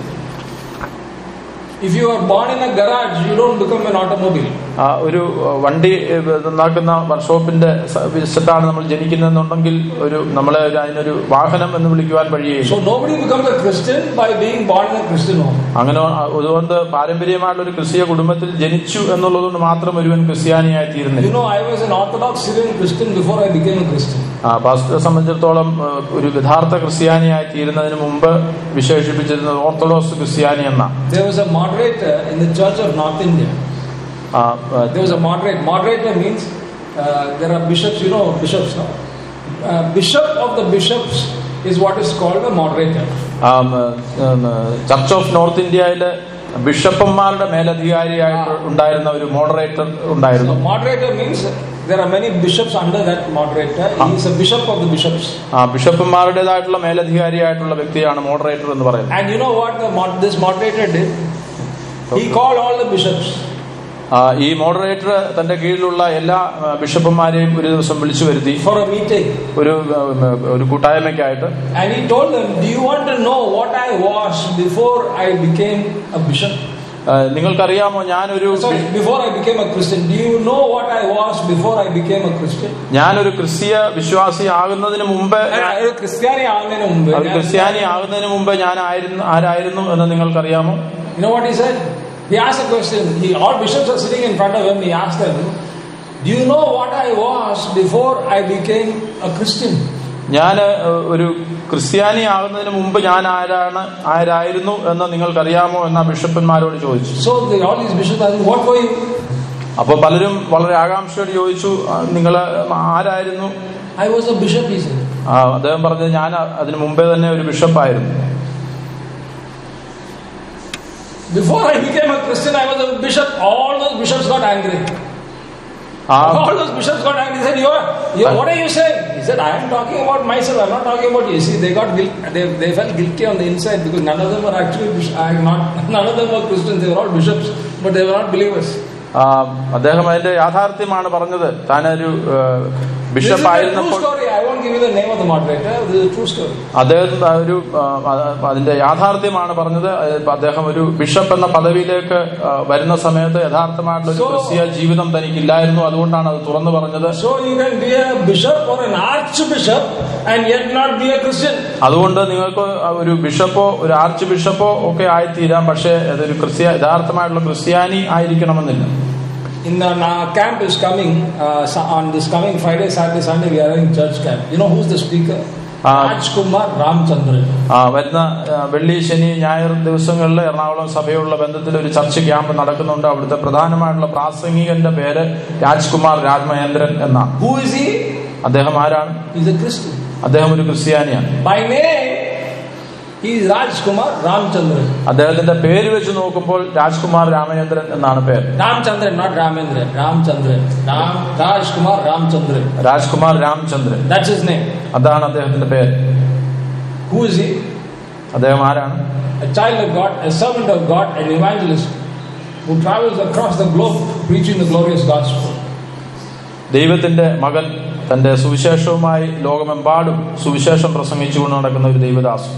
If you are born in a garage, you don't become an automobile. ആ, ഒരു ആ, വണ്ടി ഏ, നന്നാക്കുന്ന വർക്ക്ഷോപ്പിന്റെ സെറ്റാണ് നമ്മൾ ജനിക്കുന്നതെന്നുണ്ടെങ്കിൽ ഒരു നമ്മളെ ഒരു അതിനൊരു വാഹനം എന്ന് വിളിക്കുവാൻ വഴിയേയില്ല So nobody becomes a Christian by being born in a Christian home. അങ്ങനെ ആ, അതുകൊണ്ട് പാരമ്പര്യമായിട്ടുള്ള ഒരു ക്രിസ്തീയ കുടുംബത്തിൽ ജനിച്ചു എന്നുള്ളതുകൊണ്ട് മാത്രം ഒരുവൻ ക്രിസ്ത്യാനിയായി You തീരുന്നില്ല know, I was an Orthodox Syrian Christian before I became a Christian. ആ, പാസ്റ്ററെ സംബന്ധിച്ചിടത്തോളം ആ, ഒരു യഥാർത്ഥ ക്രിസ്ത്യാനിയായി തീരുന്നതിന് മുമ്പ് വിശേഷിപ്പിച്ചിരുന്നത് ഓർത്തഡോക്സ് ക്രിസ്ത്യാനി എന്ന There was a moderator in the Church of North India. ആ, ആ, There was a moderator. Moderator means uh, there are bishops, you know, bishops now. Uh, bishop of the bishops is what is called a moderator. ആം, ഉം, church of north ഇന്ത്യയിലെ ബിഷപ്പന്മാരുടെ മേലധികാരിയായിട്ട് ഉണ്ടായിരുന്ന ഒരു moderator So ഉണ്ടായിരുന്നു moderator means there are many bishops under that moderator. He is a bishop of the bishops. ആ ബിഷപ്പന്മാരുടേതായിട്ടുള്ള മേലധികാരിയായിട്ടുള്ള വ്യക്തിയാണ് moderator എന്ന് പറയുന്നത് And you know what the mod- this moderator did? He called all the bishops. ആ, ഈ moderator തന്റെ കീഴിലുള്ള എല്ലാ ആ, ബിഷപ്പന്മാരെയും ഒരു ദിവസം വിളിച്ചു വരുത്തി for a meeting. ഒരു ഉം, ഒരു കൂട്ടായ്മയ്ക്കായിട്ട് And he told them, Do you want to know what I was before I became a bishop? ആ, നിങ്ങൾക്കറിയാമോ ഞാനൊരു Sorry, before I became a Christian. Do you know what I was before I became a Christian? ഞാനൊരു ക്രിസ്തീയ വിശ്വാസി ആകുന്നതിന് മുമ്പ് ഞാൻ- ഒരു ക്രിസ്ത്യാനി ആവുന്നതിന് മുമ്പ് ഒരു ക്രിസ്ത്യാനി ആകുന്നതിന് മുമ്പ് ഞാൻ ആയിരുന്നു ആരായിരുന്നു എന്ന് നിങ്ങൾക്കറിയാമോ You know what he said? He asked a question. He, all bishops are sitting in front of him. He asked them, Do you know what I was before I became a Christian? ഞാൻ ഒരു ക്രിസ്ത്യാനി ആകുന്നതിന് മുമ്പ് ഞാൻ ആരാണ് ആരായിരുന്നു എന്ന് നിങ്ങൾക്കറിയാമോ എന്ന ബിഷപ്പന്മാരോട് ചോദിച്ചു So they, all these bishops asked, What were you? അപ്പൊ പലരും വളരെ ആകാംക്ഷയോട് ചോദിച്ചു നിങ്ങൾ ആരായിരുന്നു I was a bishop, he said. ആ, അദ്ദേഹം പറഞ്ഞത് ഞാൻ അതിനു മുമ്പേ തന്നെ ഒരു ബിഷപ്പായിരുന്നു Before I became a Christian, I was a bishop. All those bishops got angry. Ah. All those bishops got angry. He said, you're, you're, What are you saying? He said, I am talking about myself. I'm not talking about you. See, they got guilt, they, they felt guilty on the inside because none of them were actually bish- I am not none of them were Christians. They were all bishops, but they were not believers. ആ, അദ്ദേഹം അതിന്റെ യാഥാർത്ഥ്യമാണ് പറഞ്ഞത് താനൊരു This is bishop a true ആയിരുന്നപ്പോൾ story. I won't give you the name of the moderator. This is a true story. അദ്ദേഹം ആ ഒരു ആ, അതിന്റെ യാഥാർത്ഥ്യമാണ് പറഞ്ഞത് അത് അദ്ദേഹം ഒരു ബിഷപ്പ് എന്ന പദവിയിലേക്ക് ആ, വരുന്ന സമയത്ത് യഥാർത്ഥമായിട്ടുള്ള ഒരു So- ക്രിസ്തീയ ജീവിതം തനിക്കില്ലായിരുന്നു അതുകൊണ്ടാണ് അത് തുറന്നു പറഞ്ഞത് So you can be a bishop or an archbishop and yet not be a Christian. അതുകൊണ്ട് നിങ്ങൾക്ക് ഒരു ബിഷപ്പോ ഒരു ആർച്ച് ബിഷപ്പോ ഒക്കെ ആയിത്തീരാം പക്ഷേ അതൊരു ക്രിസ്ത്യ യഥാർത്ഥമായിട്ടുള്ള ക്രിസ്ത്യാനി ആയിരിക്കണമെന്നില്ല In the our camp is coming uh, so- on this coming Friday, Saturday, Sunday. We are having church camp. You know who's the speaker? Ah. Rajkumar Ramchandran. ആ, വരുന്ന ആ, വെള്ളി ശനി ഞായർ ദിവസങ്ങളിൽ എറണാകുളം സഭയുള്ള ബന്ധത്തിൽ ഒരു ചർച്ച് ക്യാമ്പ് നടക്കുന്നുണ്ട് അവിടുത്തെ പ്രധാനമായിട്ടുള്ള പ്രാസംഗികന്റെ പേര് രാജ്കുമാർ രാജ്മഹേന്ദ്രൻ എന്നാണ് Who is he? അദ്ദേഹം ആരാണ് He's a Christian. അദ്ദേഹം ഒരു ക്രിസ്ത്യാനിയാണ് By name, he is Rajkumar Ramchandran. അദ്ദേഹത്തിന്റെ പേര് വെച്ച് നോക്കുമ്പോൾ രാജ്കുമാർ രാമചന്ദ്രൻ എന്നാണ് പേര് Ramchandran, not Ramendran. Ramchandran. Ram, Rajkumar Ramchandran. Rajkumar Ramachandran That's his name. അതാണ് അദ്ദേഹത്തിന്റെ പേര് Who is he? അദ്ദേഹം ആരാണ് A child of God, a servant of God, an evangelist who travels across the globe preaching the glorious gospel. ദൈവത്തിന്റെ മകൻ തന്റെ സുവിശേഷവുമായി ലോകമെമ്പാടും സുവിശേഷം പ്രസംഗിച്ചുകൊണ്ട് നടക്കുന്ന ഒരു ദൈവദാസൻ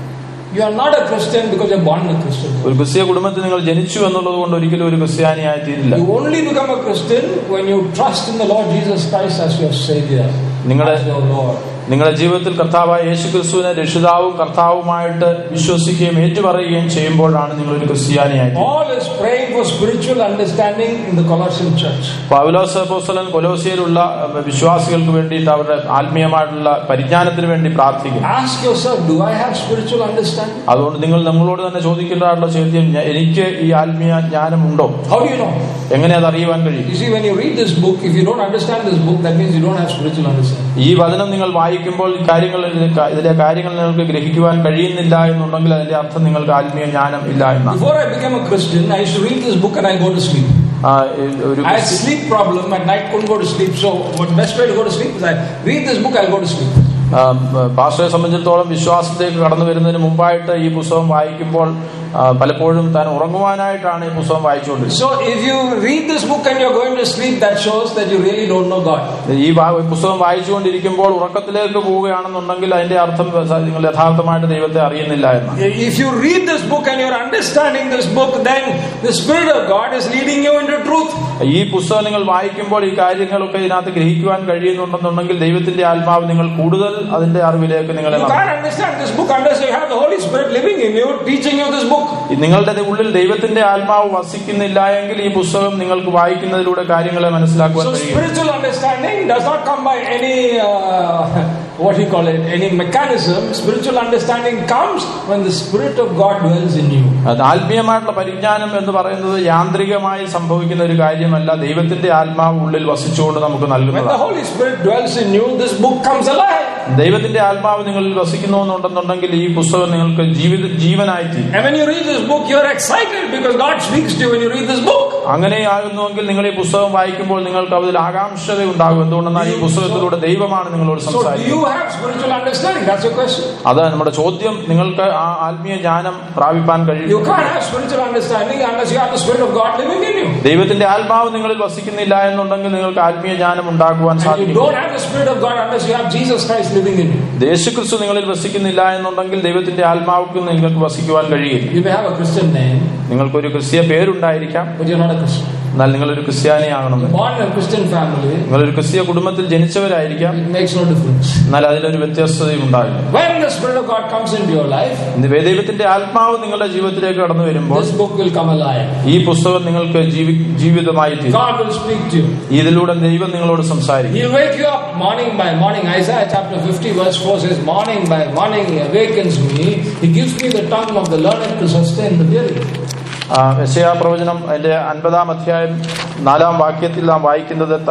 You are not a Christian because you're born in a Christian. home. ഒരു ക്രിസ്തീയ കുടുംബത്തിൽ നിങ്ങൾ ജനിച്ചു എന്നുള്ളത് കൊണ്ട് ഒരിക്കലും ഒരു ക്രിസ്ത്യാനിയായി തീരില്ല You only become a Christian when you trust in the Lord Jesus Christ as your Savior, നിങ്ങളുടെ as your Lord. നിങ്ങളുടെ ജീവിതത്തിൽ കർത്താവായ യേശു ക്രിസ്തുവിനെ രക്ഷിതാവും കർത്താവുമായിട്ട് വിശ്വസിക്കുകയും ഏറ്റുപറയുകയും ചെയ്യുമ്പോഴാണ് നിങ്ങൾ ഒരു ക്രിസ്ത്യാനിയായി തീരുന്നത്. Paul is praying for spiritual understanding in the Colossian church. പൗലോസ് അപ്പോസ്തലൻ കൊലോസിയയിലുള്ള അഹ്, വിശ്വാസികൾക്ക് വേണ്ടിയിട്ട് അവരുടെ ആത്മീയമായിട്ടുള്ള പരിജ്ഞാനത്തിന് വേണ്ടി പ്രാർത്ഥിക്കും Ask yourself, do I have spiritual understanding? അതുകൊണ്ട് നിങ്ങൾ നമ്മളോട് തന്നെ ചോദിക്കേണ്ടതായിട്ടുള്ള ചോദ്യം "ഞാ- എനിക്ക് ഈ ആത്മീയ ജ്ഞാനമുണ്ടോ How do you know? എങ്ങനെ അത് അറിയുവാൻ കഴിയും You see, when you read this book, if you don't understand this book, that means you don't have spiritual understanding. ഈ വചനം നിങ്ങൾ വായിക്കുമ്പോൾ ഈ കാര്യങ്ങൾ ഇതിലെ കാ- ഇതിലെ കാര്യങ്ങൾ നിങ്ങൾക്ക് ഗ്രഹിക്കുവാൻ കഴിയുന്നില്ല എന്നുണ്ടെങ്കിൽ അതിന്റെ അർത്ഥം നിങ്ങൾക്ക് ആത്മീയ ജ്ഞാനം ഇല്ല എന്നാണ് Before I became a Christian, I used to read this book and I go to sleep. ആ, ഈ ഒരു I had sleep problem at night, couldn't go to sleep. So, what best way to go to sleep is I read this book, I'll go to sleep. ആ, പാസ്റ്ററെ സംബന്ധിച്ചിടത്തോളം വിശ്വാസത്തിലേക്ക് കടന്നു വരുന്നതിന് മുമ്പായിട്ട് ഈ പുസ്തകം വായിക്കുമ്പോൾ ആ, പലപ്പോഴും താൻ ഉറങ്ങുവാനായിട്ടാണ് ഈ പുസ്തകം വായിച്ചുകൊണ്ടിരുന്നത് So, if you read this book and you're going to sleep, that shows that you really don't know God. ഈ വാ- പുസ്തകം വായിച്ചുകൊണ്ടിരിക്കുമ്പോൾ ഉറക്കത്തിലേക്ക് പോവുകയാണെന്നുണ്ടെങ്കിൽ അതിന്റെ അർത്ഥം നിങ്ങൾ യഥാർത്ഥമായിട്ട് ദൈവത്തെ അറിയുന്നില്ല എന്നാണ് If you read this book and you're understanding this book, then the Spirit of God is leading you into truth. ഈ പുസ്തകം നിങ്ങൾ വായിക്കുമ്പോൾ ഈ കാര്യങ്ങളൊക്കെ ഇതിനകത്ത് ഗ്രഹിക്കുവാൻ കഴിയുന്നുണ്ടെന്നുണ്ടെങ്കിൽ ദൈവത്തിന്റെ ആത്മാവ് നിങ്ങൾ കൂടുതൽ അതിന്റെ അറിവിലേക്ക് നിങ്ങളെ You നടത്തും. can't understand this book unless you have the Holy Spirit living in you, teaching you this book. നിങ്ങളുടെ ഉള്ളിൽ ദൈവത്തിന്റെ ആത്മാവ് വസിക്കുന്നില്ല എങ്കിൽ ഈ പുസ്തകം നിങ്ങൾക്ക് വായിക്കുന്നതിലൂടെ കാര്യങ്ങളെ മനസ്സിലാക്കുവാൻ So, കഴിയും spiritual understanding does not come by any, uh, what do you call it, any mechanism. Spiritual understanding comes when the Spirit of God dwells in you. അത് ആത്മീയമായിട്ടുള്ള പരിജ്ഞാനം എന്ന് പറയുന്നത് യാന്ത്രികമായി സംഭവിക്കുന്ന ഒരു കാര്യമല്ല ദൈവത്തിന്റെ ആത്മാവ് ഉള്ളിൽ വസിച്ചുകൊണ്ട് നമുക്ക് When the നൽകുന്നതാണ് Holy Spirit dwells in you, this book comes alive. ദൈവത്തിന്റെ ആത്മാവ് നിങ്ങളിൽ വസിക്കുന്നു എന്നുണ്ടെന്നുണ്ടെങ്കിൽ ഈ പുസ്തകം നിങ്ങൾക്ക് ജീവിത ജീവനായി തീരും And when you read this book, you're excited because God speaks to you when you read this book. അങ്ങനെയാകുന്നുവെങ്കിൽ നിങ്ങൾ ഈ പുസ്തകം വായിക്കുമ്പോൾ നിങ്ങൾക്ക് അതിൽ ആകാംക്ഷത ഉണ്ടാകും എന്തുകൊണ്ടെന്നാൽ ഈ പുസ്തകത്തിലൂടെ ദൈവമാണ് നിങ്ങളോട് So, do you സംസാരിക്കുന്നത് have spiritual understanding? That's your question. അത് നമ്മുടെ ചോദ്യം നിങ്ങൾക്ക് ആ ആത്മീയ ജ്ഞാനം പ്രാപിപ്പാൻ You കഴിയും can't have spiritual understanding unless you have the Spirit of God living in you. ദൈവത്തിന്റെ ആത്മാവ് നിങ്ങളിൽ വസിക്കുന്നില്ല എന്നുണ്ടെങ്കിൽ നിങ്ങൾക്ക് ആത്മീയ ജ്ഞാനം ഉണ്ടാകുവാൻ And you സാധിക്കും don't have the Spirit of God unless you have Jesus Christ living in you. യേശുക്രിസ്തു നിങ്ങളിൽ വസിക്കുന്നില്ല എന്നുണ്ടെങ്കിൽ ദൈവത്തിന്റെ ആത്മാവുക്ക് നിങ്ങൾക്ക് വസിക്കുവാൻ കഴിയില്ല You may have a Christian name, നിങ്ങൾക്കൊരു ക്രിസ്തീയ പേരുണ്ടായിരിക്കാം but you're not a Christian. എന്നാൽ നിങ്ങളൊരു ക്രിസ്ത്യാനിയാകണം Born in a Christian family, നിങ്ങളൊരു ക്രിസ്തീയ കുടുംബത്തിൽ ജനിച്ചവരായിരിക്കാം it makes no difference. എന്നാൽ അതിലൊരു വ്യത്യസ്തതയും ഉണ്ടാകില്ല When the Spirit of God comes into your life, ഇന്ന് ദൈവത്തിന്റെ ആത്മാവ് നിങ്ങളുടെ ജീവിതത്തിലേക്ക് കടന്നു വരുമ്പോൾ this book will come alive. ഈ പുസ്തകം നിങ്ങൾക്ക് ജീവി ജീവിതമായി തീരും God will speak to you. ഇതിലൂടെ ദൈവം നിങ്ങളോട് സംസാരിക്കും He'll wake you up morning by morning. Isaiah chapter 50 verse 4 says, Morning by morning he awakens me. He gives me the tongue of the learned to sustain the weary. ആ, യെശയ്യാ പ്രവചനം അതിന്റെ അൻപതാം അധ്യായം നാലാം വാക്യത്തിൽ നാം വായിക്കുന്നത് ത-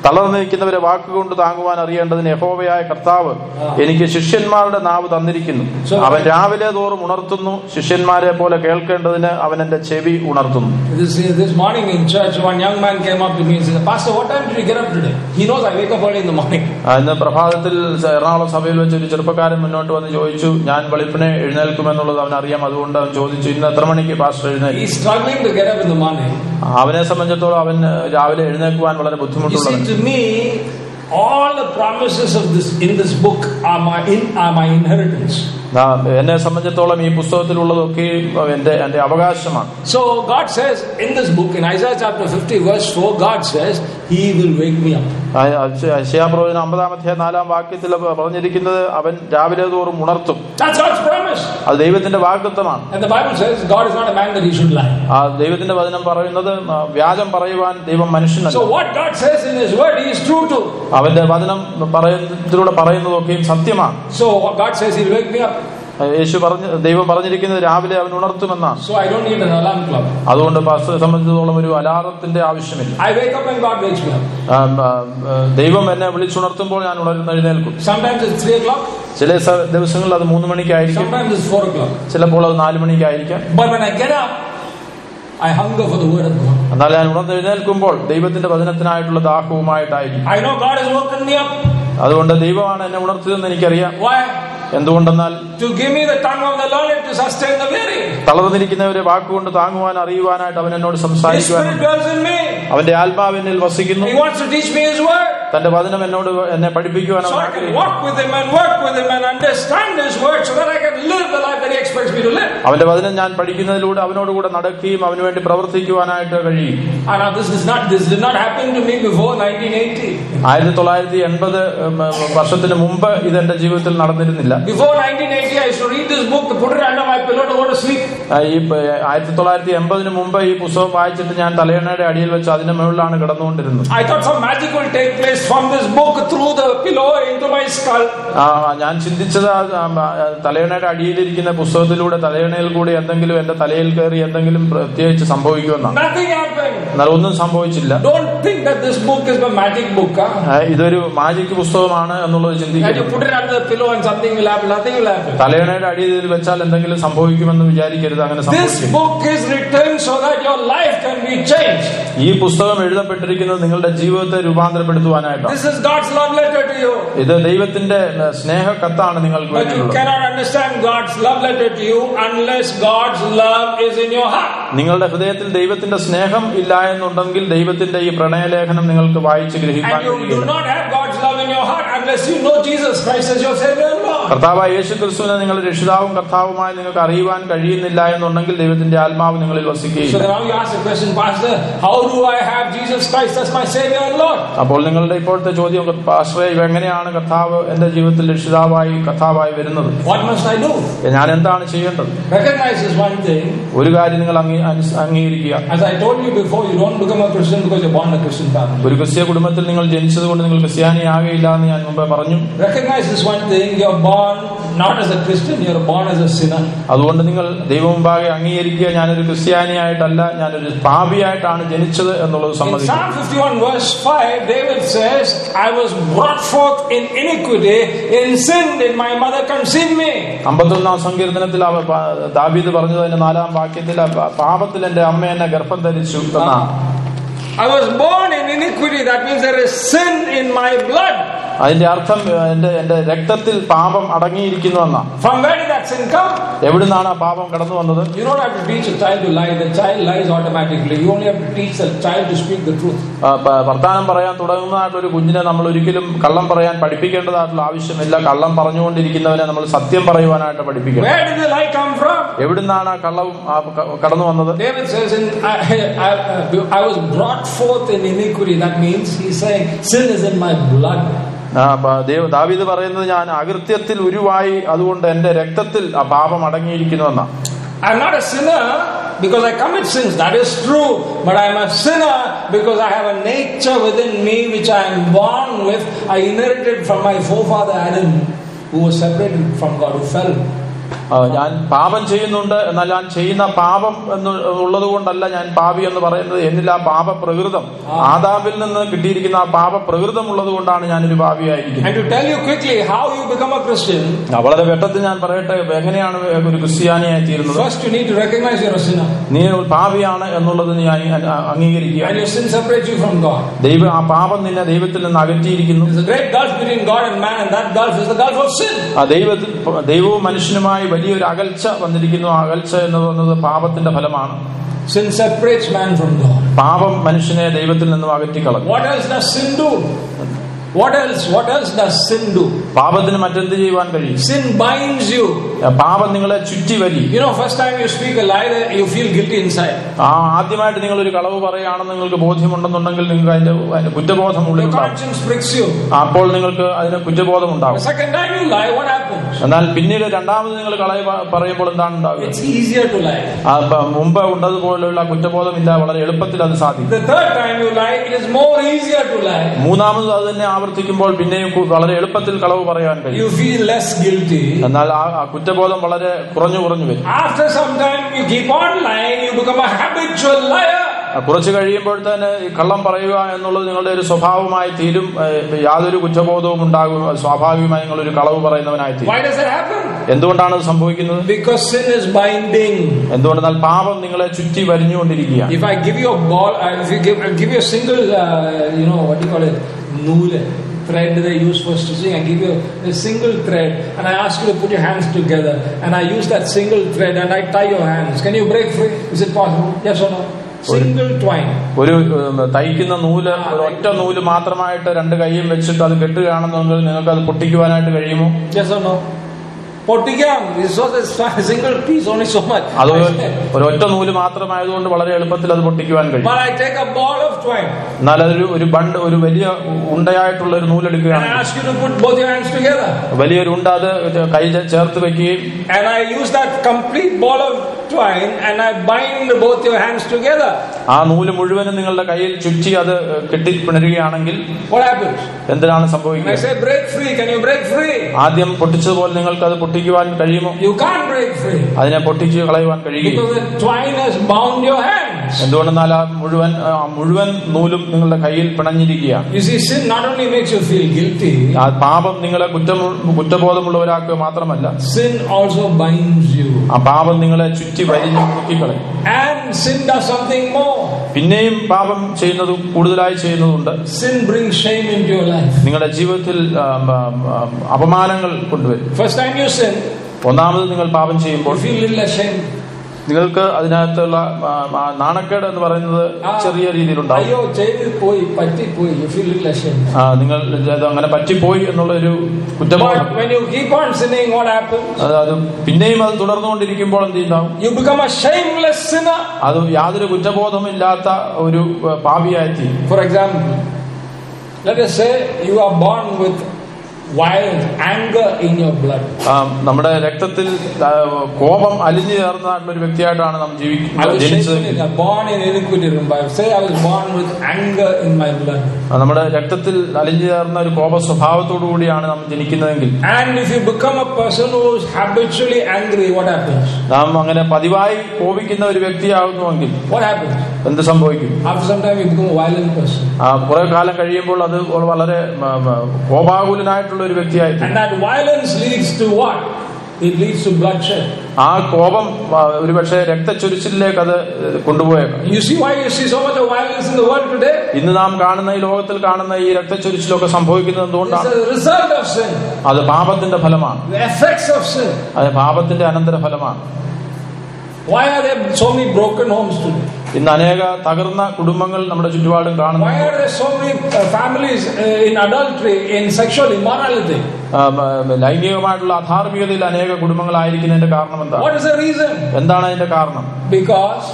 തളർന്നിരിക്കുന്നവരെ വാക്കുകൊണ്ട് താങ്ങുവാൻ അറിയേണ്ടതിന് യഹോവയായ കർത്താവ് എനിക്ക് ശിഷ്യന്മാരുടെ നാവ് തന്നിരിക്കുന്നു അവൻ രാവിലെ തോറും ഉണർത്തുന്നു ശിഷ്യന്മാരെ പോലെ കേൾക്കേണ്ടതിന് അവൻ എന്റെ ചെവി ഉണർത്തുന്നു This, this morning in church, one young man came up to me and said, Pastor, what time did you get up today? He knows I wake up early in the morning. ആ, ഇന്ന് പ്രഭാതത്തിൽ എറണാകുളം സഭയിൽ വെച്ച് ഒരു ചെറുപ്പക്കാരൻ മുന്നോട്ട് വന്ന് ചോദിച്ചു ഞാൻ വെളുപ്പിനെ എഴുന്നേൽക്കുമെന്നുള്ളത് അവൻ അറിയാം അതുകൊണ്ട് അവൻ ചോദിച്ചു ഇന്ന് എത്ര മണിക്ക് പാസ്റ്റർ എഴുന്നേൽക്കും He's struggling to get up in the morning. അവനെ സംബന്ധിച്ചിടത്തോളം അവൻ രാവിലെ എഴുന്നേൽക്കുവാൻ വളരെ You see, ബുദ്ധിമുട്ടുള്ളത് to me, all the promises of this in this book are my in are my inheritance. ആ, എന്നെ സംബന്ധിച്ചിടത്തോളം ഈ പുസ്തകത്തിലുള്ളതൊക്കെ എന്റെ എന്റെ അവകാശമാണ് So God says in this book, in Isaiah chapter 50, verse 4, God says, He will wake me up. ശിയാപ്രവചന അമ്പതാമത്തെ നാലാം വാക്യത്തിൽ പറഞ്ഞിരിക്കുന്നത് അവൻ രാവിലെ തോറും ഉണർത്തും That's God's promise. അത് ദൈവത്തിന്റെ വാഗ്ദത്തമാണ് And the Bible says God is not a man that he should lie. ആ ദൈവത്തിന്റെ വചനം പറയുന്നത് ആ, വ്യാജം പറയുവാൻ ദൈവം മനുഷ്യനല്ല So what God says in His word, He is true to. അവന്റെ വചനം പറയുന്നതിലൂടെ പറയുന്നതൊക്കെയും സത്യമാണ് So what God says He'll wake me up. യേശു പറഞ്ഞ ദൈവം പറഞ്ഞിരിക്കുന്നത് രാവിലെ അവൻ ഉണർത്തുമെന്നാണ് So I don't need an alarm clock. അതുകൊണ്ട് പാസ്റ്ററെ സംബന്ധിച്ചിടത്തോളം ഒരു അലാറത്തിന്റെ ആവശ്യമില്ല I wake up when God wakes me up. ആ, ആ, ആ, ദൈവം എന്നെ വിളിച്ചുണർത്തുമ്പോൾ ഞാൻ ഉണർന്ന് എഴുന്നേൽക്കും Sometimes it's 3 o'clock, ചില സ- ദിവസങ്ങളിൽ അത് മൂന്ന് മണിക്കായിരിക്കും sometimes it's 4 o'clock. ചിലപ്പോൾ അത് നാല് മണിക്കായിരിക്കാം But when I get up, I hunger for the word of God. എന്നാൽ ഞാൻ ഉണർന്ന് എഴുന്നേൽക്കുമ്പോൾ ദൈവത്തിന്റെ വചനത്തിനായിട്ടുള്ള ദാഹവുമായിട്ടായിരിക്കും I know God has woken me up. അതുകൊണ്ട് ദൈവമാണ് എന്നെ ഉണർത്തിയതെന്ന് എനിക്കറിയാം Why? എന്തുകൊണ്ടെന്നാൽ To give me the tongue of the learned to sustain the weary. തളർന്നിരിക്കുന്നവരെ വാക്കുകൊണ്ട് താങ്ങുവാൻ അറിയുവാനായിട്ട് അവൻ എന്നോട് His Spirit സംസാരിക്കുവാനുണ്ട് dwells in me. അവന്റെ ആത്മാവ് എന്നിൽ വസിക്കുന്നു He wants to teach me His word. തന്റെ വചനം എന്നോട് എന്നെ പഠിപ്പിക്കുവാൻ So അവൻ I can ആഗ്രഹിക്കുന്നു walk with Him and work with Him and understand His word so that I can live the life that He expects me to live. അവന്റെ വചനം ഞാൻ പഠിക്കുന്നതിലൂടെ അവനോടുകൂടെ നടക്കുകയും അവന് വേണ്ടി പ്രവർത്തിക്കുവാനായിട്ട് കഴിയും And now this is not this did not happen to me before 1980. ആയിരത്തി തൊള്ളായിരത്തി എൺപത് വർഷത്തിന് മുമ്പ് ഇത് എന്റെ ജീവിതത്തിൽ നടന്നിരുന്നില്ല Before 1980, I used to read this book, put it under my pillow to go to sleep. ആ, ഈ പ- ആയിരത്തി തൊള്ളായിരത്തി എൺപതിന് മുമ്പ് ഈ പുസ്തകം വായിച്ചിട്ട് ഞാൻ തലയണയുടെ അടിയിൽ വെച്ച് അതിന്റെ മുകളിലാണ് കിടന്നുകൊണ്ടിരുന്നത് I thought some magic will take place from this book through the pillow into my skull. ആ, ഞാൻ ചിന്തിച്ചത് ആ, ആ, തലയണയുടെ അടിയിലിരിക്കുന്ന പുസ്തകത്തിലൂടെ തലയണയിൽ കൂടി എന്തെങ്കിലും എന്റെ തലയിൽ കയറി എന്തെങ്കിലും പ്രത്യേകിച്ച് സംഭവിക്കുമെന്നാണ് Nothing happened. എന്നാൽ ഒന്നും സംഭവിച്ചില്ല Don't think that this book is a magic book. Huh? ആ, ഇതൊരു മാജിക് പുസ്തകമാണ് എന്നുള്ളത് That you ചിന്തിക്കുന്നു put it under the pillow and something will happen. Nothing will happen. തലയണയുടെ അടിയിൽ വെച്ചാൽ എന്തെങ്കിലും സംഭവിക്കുമെന്ന് വിചാരിക്കരുത് അങ്ങനെ This സംഭവിക്കും book is written so that your life can be changed. ഈ പുസ്തകം എഴുതപ്പെട്ടിരിക്കുന്നത് നിങ്ങളുടെ ജീവിതത്തെ രൂപാന്തരപ്പെടുത്തുവാനായിട്ടാണ് This is God's love letter to you. ഇത് ദൈവത്തിന്റെ ഏ, സ്നേഹ കത്താണ് നിങ്ങൾക്ക് But you വേണ്ടിയുള്ളത് cannot understand God's love letter to you unless God's love is in your heart. നിങ്ങളുടെ ഹൃദയത്തിൽ ദൈവത്തിന്റെ സ്നേഹം ഇല്ല എന്നുണ്ടെങ്കിൽ ദൈവത്തിന്റെ ഈ പ്രണയലേഖനം നിങ്ങൾക്ക് വായിച്ച് ഗ്രഹിക്കാൻ And you do കഴിയില്ല not have God's love in your heart unless you know Jesus Christ as your Savior and Lord. കർത്താവായ യേശു ക്രിസ്തുവിനെ നിങ്ങളുടെ രക്ഷിതാവും കർത്താവുമായി നിങ്ങൾക്ക് അറിയുവാൻ കഴിയുന്നില്ല എന്നുണ്ടെങ്കിൽ ദൈവത്തിന്റെ ആത്മാവ് നിങ്ങളിൽ So വസിക്കുകയില്ല now you ask the question, Pastor, how do I have Jesus Christ as my Savior and Lord? അപ്പോൾ നിങ്ങളുടെ ഇപ്പോഴത്തെ ചോദ്യം പാശ്രയ എങ്ങനെയാണ് കർത്താവ് എന്റെ ജീവിതത്തിൽ രക്ഷിതാവായി കർത്താവായി വരുന്നത് What must I do? ഞാൻ എന്താണ് ചെയ്യേണ്ടത് Recognize this one thing. ഒരു കാര്യം നിങ്ങൾ അംഗീ- അനുസ്- അംഗീകരിക്കുക As I told you before, you don't become a Christian because you're born in a Christian family. ഒരു ക്രിസ്ത്യ കുടുംബത്തിൽ നിങ്ങൾ ജനിച്ചത് കൊണ്ട് നിങ്ങൾ ക്രിസ്ത്യാനിയാകയില്ല എന്ന് ഞാൻ മുമ്പേ പറഞ്ഞു Recognize this one thing. You're born not as a Christian, you're born as a sinner. അതുകൊണ്ട് നിങ്ങൾ ദൈവമുമ്പാകെ അംഗീകരിക്കുക ഞാനൊരു ക്രിസ്ത്യാനിയായിട്ടല്ല ഞാനൊരു പാപിയായിട്ടാണ് ജനിച്ചത് എന്നുള്ളത് In സമ്മതിക്കും Psalm 51 verse 5, David says, I was brought forth in iniquity, in sin did my mother conceive me. അമ്പത്തൊന്നാം സങ്കീർത്തനത്തിൽ അവ പ- ദാവീദ് പറഞ്ഞത് അതിന്റെ നാലാം വാക്യത്തിൽ "പ- പാപത്തിൽ എന്റെ അമ്മ എന്നെ ഗർഭം ധരിച്ചു എന്നാണ് I was born in iniquity, that means there is sin in my blood. അതിന്റെ അർത്ഥം ഏഹ്, എന്റെ എന്റെ രക്തത്തിൽ പാപം അടങ്ങിയിരിക്കുന്നു എന്നാണ് From where did that sin come? എവിടുന്നാണ് ആ പാപം കടന്നു വന്നത് You don't have to teach a child to lie, the child lies automatically. You only have to teach the child to speak the truth. ആ, പ- വർത്താനം പറയാൻ തുടങ്ങുന്നതായിട്ടുള്ള ഒരു കുഞ്ഞിനെ നമ്മൾ ഒരിക്കലും കള്ളം പറയാൻ പഠിപ്പിക്കേണ്ടതായിട്ടുള്ള ആവശ്യമില്ല കള്ളം പറഞ്ഞുകൊണ്ടിരിക്കുന്നവനെ നമ്മൾ സത്യം പറയുവാനായിട്ട് പഠിപ്പിക്കണം Where did the lie come from? എവിടുന്നാണ് ആ കള്ളവും ആ ക- കടന്നു വന്നത് David says, in, I, I, I was brought forth in iniquity. That means he's saying, sin is in my blood. ആ, പ- ദേവ് ദാവീദ് പറയുന്നത് ഞാൻ അകൃത്യത്തിൽ ഉരുവായി അതുകൊണ്ട് എന്റെ രക്തത്തിൽ ആ പാപം അടങ്ങിയിരിക്കുന്നു എന്നാ I'm not a sinner because I commit sins. That is true. But I'm a sinner because I have a nature within me which I am born with. I inherited from my forefather Adam, who was separated from God, who fell. ആ, ഞാൻ പാപം ചെയ്യുന്നുണ്ട് എന്നാൽ ഞാൻ ചെയ്യുന്ന പാപം എന്ന് ഉള്ളത് കൊണ്ടല്ല ഞാൻ പാപി എന്ന് പറയുന്നത് എന്നിൽ ആ പാപ പ്രകൃതം ആദാമിൽ നിന്ന് കിട്ടിയിരിക്കുന്ന ആ പാപ പ്രകൃതം ഉള്ളത് കൊണ്ടാണ് ഞാനൊരു പാപിയായിരിക്കുന്നത് And to tell you quickly how you become a Christian, ആ, വളരെ വെട്ടത്തിൽ ഞാൻ പറയട്ടെ എങ്ങനെയാണ് ഒരു ക്രിസ്ത്യാനിയായി തീരുന്നത് first you need to recognize you're a sinner. നീ ഒരു പാപിയാണ് എന്നുള്ളത് നീ അംഗീ- അ- അംഗീകരിക്കുക And your sin separates you from God. ദൈവം ആ പാപം നിന്നെ ദൈവത്തിൽ നിന്ന് അകറ്റിയിരിക്കുന്നു There's a great gulf between God and man, and that gulf is the gulf of sin. ആ ദൈവത്തിൽ ദൈവവും മനുഷ്യനുമായി വലിയൊരു അകൽച്ച വന്നിരിക്കുന്നു ആ അകൽച്ച എന്ന് പറയുന്നത് പാപത്തിന്റെ ഫലമാണ് Sin separates man from God. പാപം മനുഷ്യനെ ദൈവത്തിൽ നിന്നും അകറ്റിക്കളഞ്ഞു What else does sin do? What else? What else does sin do? പാപത്തിന് മറ്റെന്ത് ചെയ്യുവാൻ കഴിയും Sin binds you. പാപം നിങ്ങളെ ചുറ്റി വലി You know, first time you speak a lie, you feel guilty inside. ആ ആദ്യമായിട്ട് നിങ്ങൾ ഒരു കളവ് പറയുകയാണെന്ന് നിങ്ങൾക്ക് ബോധ്യമുണ്ടെന്നുണ്ടെങ്കിൽ നിങ്ങൾക്ക് അതിന്റെ അതിന്റെ കുറ്റബോധം ഉള്ളിൽ Your ഉണ്ടാവും conscience pricks you. അപ്പോൾ നിങ്ങൾക്ക് അതിന് കുറ്റബോധം The ഉണ്ടാവും second time you lie, what happens? എന്നാൽ പിന്നീട് രണ്ടാമത് നിങ്ങൾ കളവ് പ- പറയുമ്പോൾ എന്താണ് ഉണ്ടാവുക It's easier to lie. ആ, പ- മുമ്പ് ഉണ്ടതുപോലെയുള്ള കുറ്റബോധമില്ല വളരെ എളുപ്പത്തിൽ അത് സാധിക്കും The third time you lie, it is more easier to lie. മൂന്നാമത് അത് തന്നെ ആവർത്തിക്കുമ്പോൾ പിന്നെയും കു- വളരെ എളുപ്പത്തിൽ കളവ് പറയാൻ കഴിയും You feel less guilty. എന്നാൽ ആ ആ കുറ്റബോധം വളരെ കുറഞ്ഞു കുറഞ്ഞു വരും After some time, you keep on lying, you become a habitual liar. ആ, കുറച്ച് കഴിയുമ്പോൾ തന്നെ ഈ കള്ളം പറയുക എന്നുള്ളത് നിങ്ങളുടെ ഒരു സ്വഭാവമായി തീരും ഏ, യാതൊരു കുറ്റബോധവും ഉണ്ടാകും അത് സ്വാഭാവികമായി നിങ്ങൾ ഒരു കളവ് പറയുന്നവനായി തീരും Why does that happen? എന്തുകൊണ്ടാണ് അത് സംഭവിക്കുന്നത് Because sin is binding. എന്തുകൊണ്ടെന്നാൽ പാപം നിങ്ങളെ ചുറ്റി വരിഞ്ഞുകൊണ്ടിരിക്കുക If I give you a ball, uh, if you give, I give you a single, uh, you know, what do you call it, nool, thread they use for stitching, I give you a single thread and I ask you to put your hands together and I use that single thread and I tie your hands. Can you break free? Is it possible? Yes or no? Single twine. ഒരു ഉം, തയ്ക്കുന്ന നൂല് ഒരു ഒറ്റ നൂല് മാത്രമായിട്ട് രണ്ട് കൈയും വെച്ചിട്ട് അത് കെട്ടുകയാണെന്നുണ്ടെങ്കിൽ നിങ്ങൾക്ക് അത് പൊട്ടിക്കുവാനായിട്ട് കഴിയുമോ Yes or no? Pottigam, this was a single piece, only so much. അത് ഒരു ഒറ്റ നൂല് മാത്രമായതുകൊണ്ട് വളരെ എളുപ്പത്തിൽ അത് പൊട്ടിക്കുവാൻ കഴിയും But I take a ball of twine എന്നാൽ അതൊരു ഒരു ബണ്ട് ഒരു വലിയ ഉണ്ടയായിട്ടുള്ള ഒരു and I നൂലെടുക്കുകയാണ് ask you to put both your hands together. വലിയൊരു ഉണ്ട അത് കൈ ചേ- ചേർത്ത് വെക്കുകയും And I use that complete ball of twine and I bind both your hands together. ആ നൂല് മുഴുവനും നിങ്ങളുടെ കയ്യിൽ ചുറ്റി അത് കെട്ടിപ്പിണരുകയാണെങ്കിൽ What happens? എന്തിനാണ് When I സംഭവിക്കുന്നത് say break free, can you break free? ആദ്യം പൊട്ടിച്ചതുപോലെ നിങ്ങൾക്ക് അത് പൊട്ടിക്കുവാൻ കഴിയുമോ You can't break free അതിനെ പൊട്ടിച്ച് കളയുവാൻ കഴിയുകയും because the twine has bound your hands. എന്തുകൊണ്ടെന്നാൽ ആ മുഴുവൻ ആ മുഴുവൻ നൂലും നിങ്ങളുടെ കയ്യിൽ പിണഞ്ഞിരിക്കുകയാണ് You see, sin not only makes you feel guilty, ആ പാപം നിങ്ങളെ കുറ്റം കുറ്റബോധമുള്ളവരാക്കുക മാത്രമല്ല sin also binds you. ആ പാപം നിങ്ങളെ ചുറ്റി വരിഞ്ഞ് മുക്കിക്കളയും And sin does something more. പിന്നെയും പാപം ചെയ്യുന്നത് കൂടുതലായി ചെയ്യുന്നതുണ്ട് Sin brings shame into your life. നിങ്ങളുടെ ജീവിതത്തിൽ ആ, ആ, ആ, അപമാനങ്ങൾ കൊണ്ടുവരും First time you sin, ഒന്നാമത് നിങ്ങൾ പാപം ചെയ്യുമ്പോൾ you feel little ashamed. നിങ്ങൾക്ക് അതിനകത്തുള്ള ആ, ആ, നാണക്കേട് എന്ന് പറയുന്നത് ചെറിയ രീതിയിലുണ്ടാവും അയ്യോ ചെയ്ത് പോയി പറ്റിപ്പോയി യു ഫീൽ ലിറ്റിൽ ashamed. ആ, നിങ്ങൾ അത് അങ്ങനെ പറ്റിപ്പോയി എന്നുള്ള ഒരു കുറ്റബോധം But when you keep on sinning, what happens? അത് അത് പിന്നെയും അത് തുടർന്നുകൊണ്ടിരിക്കുമ്പോൾ എന്ത് ചെയ്യുന്നു You become a shameless sinner. അത് യാതൊരു കുറ്റബോധമില്ലാത്ത ഒരു ആ, പാപിയായിത്തീരും For example, let us say you are born with wild anger in your blood. ആ, നമ്മുടെ രക്തത്തിൽ ആ, കോപം അലിഞ്ഞു ചേർന്ന ഒരു വ്യക്തിയായിട്ടാണ് നാം I ജീവിക്കുന്നത് was ജനിച്ചത് shaken, in- born in iniquity. Remember, say I was born with anger in my blood. ആ, നമ്മുടെ രക്തത്തിൽ അലിഞ്ഞു ചേർന്ന ഒരു കോപ സ്വഭാവത്തോടു കൂടിയാണ് നാം ജനിക്കുന്നതെങ്കിൽ And if you become a person who is habitually angry, what happens? നാം അങ്ങനെ പതിവായി കോപിക്കുന്ന ഒരു വ്യക്തിയാകുന്നുവെങ്കിൽ What happens? എന്ത് സംഭവിക്കും After some time, you become a violent person. ആ കുറെ കാലം കഴിയുമ്പോൾ അത് വളരെ ആ, ആ, കോപാകുലനായിട്ടുള്ള ഒരു വ്യക്തിയായി And that violence leads to what? It leads to bloodshed. ആ കോപം ആ, ഒരുപക്ഷെ രക്തച്ചൊരിച്ചിലേക്ക് അത് കൊണ്ടുപോയേക്കാം You see why you see so much of violence in the world today? ഇന്ന് നാം കാണുന്ന ഈ ലോകത്തിൽ കാണുന്ന ഈ രക്തച്ചൊരിച്ചിലൊക്കെ സംഭവിക്കുന്നത് It's എന്തുകൊണ്ടാണ് a result of sin, അത് പാപത്തിന്റെ ഫലമാണ് the effects of sin. അത് പാപത്തിന്റെ അനന്തര ഫലമാണ് Why are there so many broken homes today? ഇന്ന് അനേക തകർന്ന കുടുംബങ്ങൾ നമ്മുടെ ചുറ്റുപാടും കാണുന്നു Why are there so many uh, families uh, in adultery, in sexual immorality? ആ, മ, ലൈംഗികമായിട്ടുള്ള അധാർമികതയിൽ അനേക കുടുംബങ്ങളായിരിക്കുന്നതിന്റെ കാരണം എന്താണ് What is the reason? എന്താണ് അതിന്റെ കാരണം Because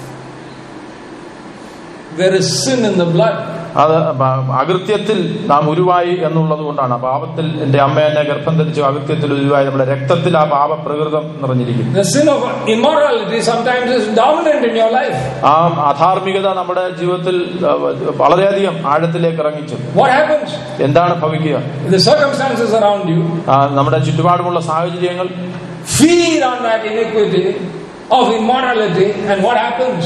there is sin in the blood. അത് പ- അകൃത്യത്തിൽ നാം ഉരുവായി എന്നുള്ളത് കൊണ്ടാണ് ആ പാപത്തിൽ എന്റെ അമ്മ എന്നെ ഗർഭം ധരിച്ചു അകൃത്യത്തിൽ ഉരുവായി നമ്മുടെ രക്തത്തിൽ ആ പാപ പ്രകൃതം നിറഞ്ഞിരിക്കുന്നു The sin of immorality sometimes is dominant in your life. ആ അധാർമികത നമ്മുടെ ജീവിതത്തിൽ ആ, വളരെയധികം ആഴത്തിലേക്ക് ഇറങ്ങിച്ചു What happens? എന്താണ് ഭവിക്കുക The circumstances around you, ആ, നമ്മുടെ ചുറ്റുപാടുമുള്ള സാഹചര്യങ്ങൾ feed on that iniquity of immorality, and what happens?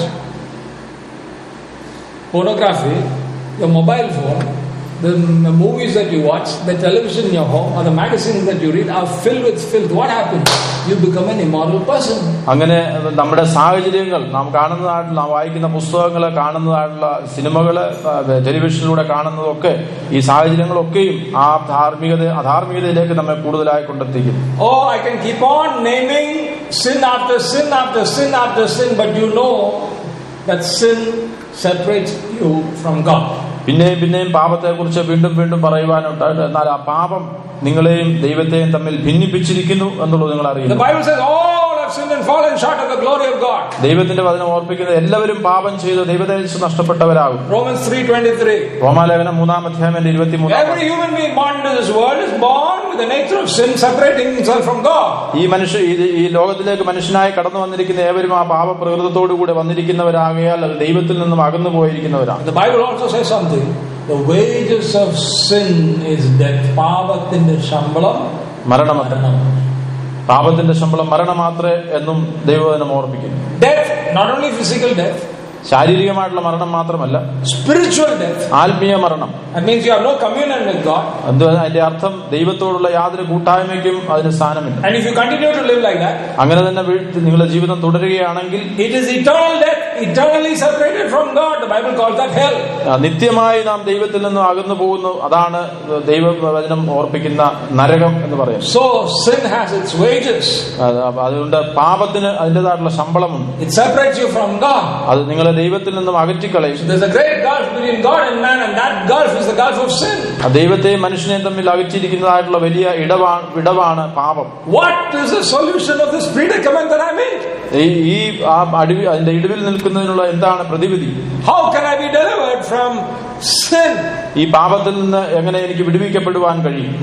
Pornography, your mobile phone, the m- movies that you watch, the television in your home, or the magazines that you read are filled with filth. What happens? You become an immoral person. അങ്ങനെ നമ്മുടെ സാഹചര്യങ്ങൾ നാം കാണുന്നതായിട്ടുള്ള നാം വായിക്കുന്ന പുസ്തകങ്ങൾ കാണുന്നതായിട്ടുള്ള സിനിമകൾ ടെലിവിഷനിലൂടെ കാണുന്നതൊക്കെ ഈ സാഹചര്യങ്ങളൊക്കെയും ആ ധാർമ്മികത അധാർമികതയിലേക്ക് നമ്മെ കൂടുതലായി കൊണ്ടെത്തിക്കും Oh, I can keep on naming sin after sin after sin after sin, but you know that sin separates you from God. പിന്നെയും പിന്നെയും പാപത്തെക്കുറിച്ച് വീണ്ടും വീണ്ടും പറയുവാനുണ്ട് എന്നാൽ ആ പാപം നിങ്ങളെയും ദൈവത്തെയും തമ്മിൽ ഭിന്നിപ്പിച്ചിരിക്കുന്നു എന്നുള്ളത് നിങ്ങൾ The അറിയുന്നു Bible says all have sinned and fallen short of the glory of God. ദൈവത്തിന്റെ വചനം ഓർപ്പിക്കുന്നത് എല്ലാവരും പാപം ചെയ്ത് ദൈവദേശം നഷ്ടപ്പെട്ടവരാകും Romans 3.23 റോമാലേഖനം മൂന്നാം അധ്യായം ഇരുപത്തി മൂന്നാം Every human being born into this world is born with the nature of sin, separating himself from God. ഈ മനുഷ്യ ഈ- ഈ ലോകത്തിലേക്ക് മനുഷ്യനായി കടന്നു വന്നിരിക്കുന്ന ഏവരും ആ പാപപ്രകൃതത്തോടു കൂടെ വന്നിരിക്കുന്നവരാകയാൽ അത് ദൈവത്തിൽ നിന്നും അകന്നു പോയിരിക്കുന്നവരാണ് The Bible also says something. The wages of sin is death. പാപത്തിന്റെ ശമ്പളം മരണമത്ര മരണം. പാപത്തിന്റെ ശമ്പളം മരണം മാത്രമേ എന്നും ദൈവവചനം ഓർപ്പിക്കുന്നു Death, not only physical death, ശാരീരികമായിട്ടുള്ള മരണം മാത്രമല്ല spiritual death. ആത്മീയ മരണം That means you have no communion with God. എന്ത് അതിന്റെ അർത്ഥം ദൈവത്തോടുള്ള യാതൊരു കൂട്ടായ്മയ്ക്കും അതിന് സ്ഥാനമില്ല And if you continue to live like that, അങ്ങനെ തന്നെ വീഴ്ത്തി നിങ്ങളുടെ ജീവിതം തുടരുകയാണെങ്കിൽ it is eternal death, eternally separated from God. The Bible calls that hell. ആ, നിത്യമായി നാം ദൈവത്തിൽ നിന്നും അകന്നു പോകുന്നു അതാണ് ദൈവവചനം ഓർപ്പിക്കുന്ന നരകം എന്ന് പറയുന്നത് So sin has its wages. അത് അതുകൊണ്ട് പാപത്തിന് അതിൻ്റെതായിട്ടുള്ള ശമ്പളമുണ്ട് It separates you from God. അത് നിങ്ങളെ ദൈവത്തിൽ നിന്നും അകറ്റിക്കളയും There's a great gulf between God and man, and that gulf is the gulf of sin. ആ ദൈവത്തെയും മനുഷ്യനെയും തമ്മിൽ അകറ്റിയിരിക്കുന്നതായിട്ടുള്ള വലിയ ഇടവാണ് വിടവാണ് പാപം What is the solution of this predicament that I'm in? ഈ ഈ ആ അടിവി അതിന്റെ ഇടിവിൽ നിൽക്കുന്നതിനുള്ള എന്താണ് പ്രതിവിധി How can I be delivered from sin? ഈ പാപത്തിൽ നിന്ന് എങ്ങനെ എനിക്ക് വിടുവിക്കപ്പെടുവാൻ കഴിയും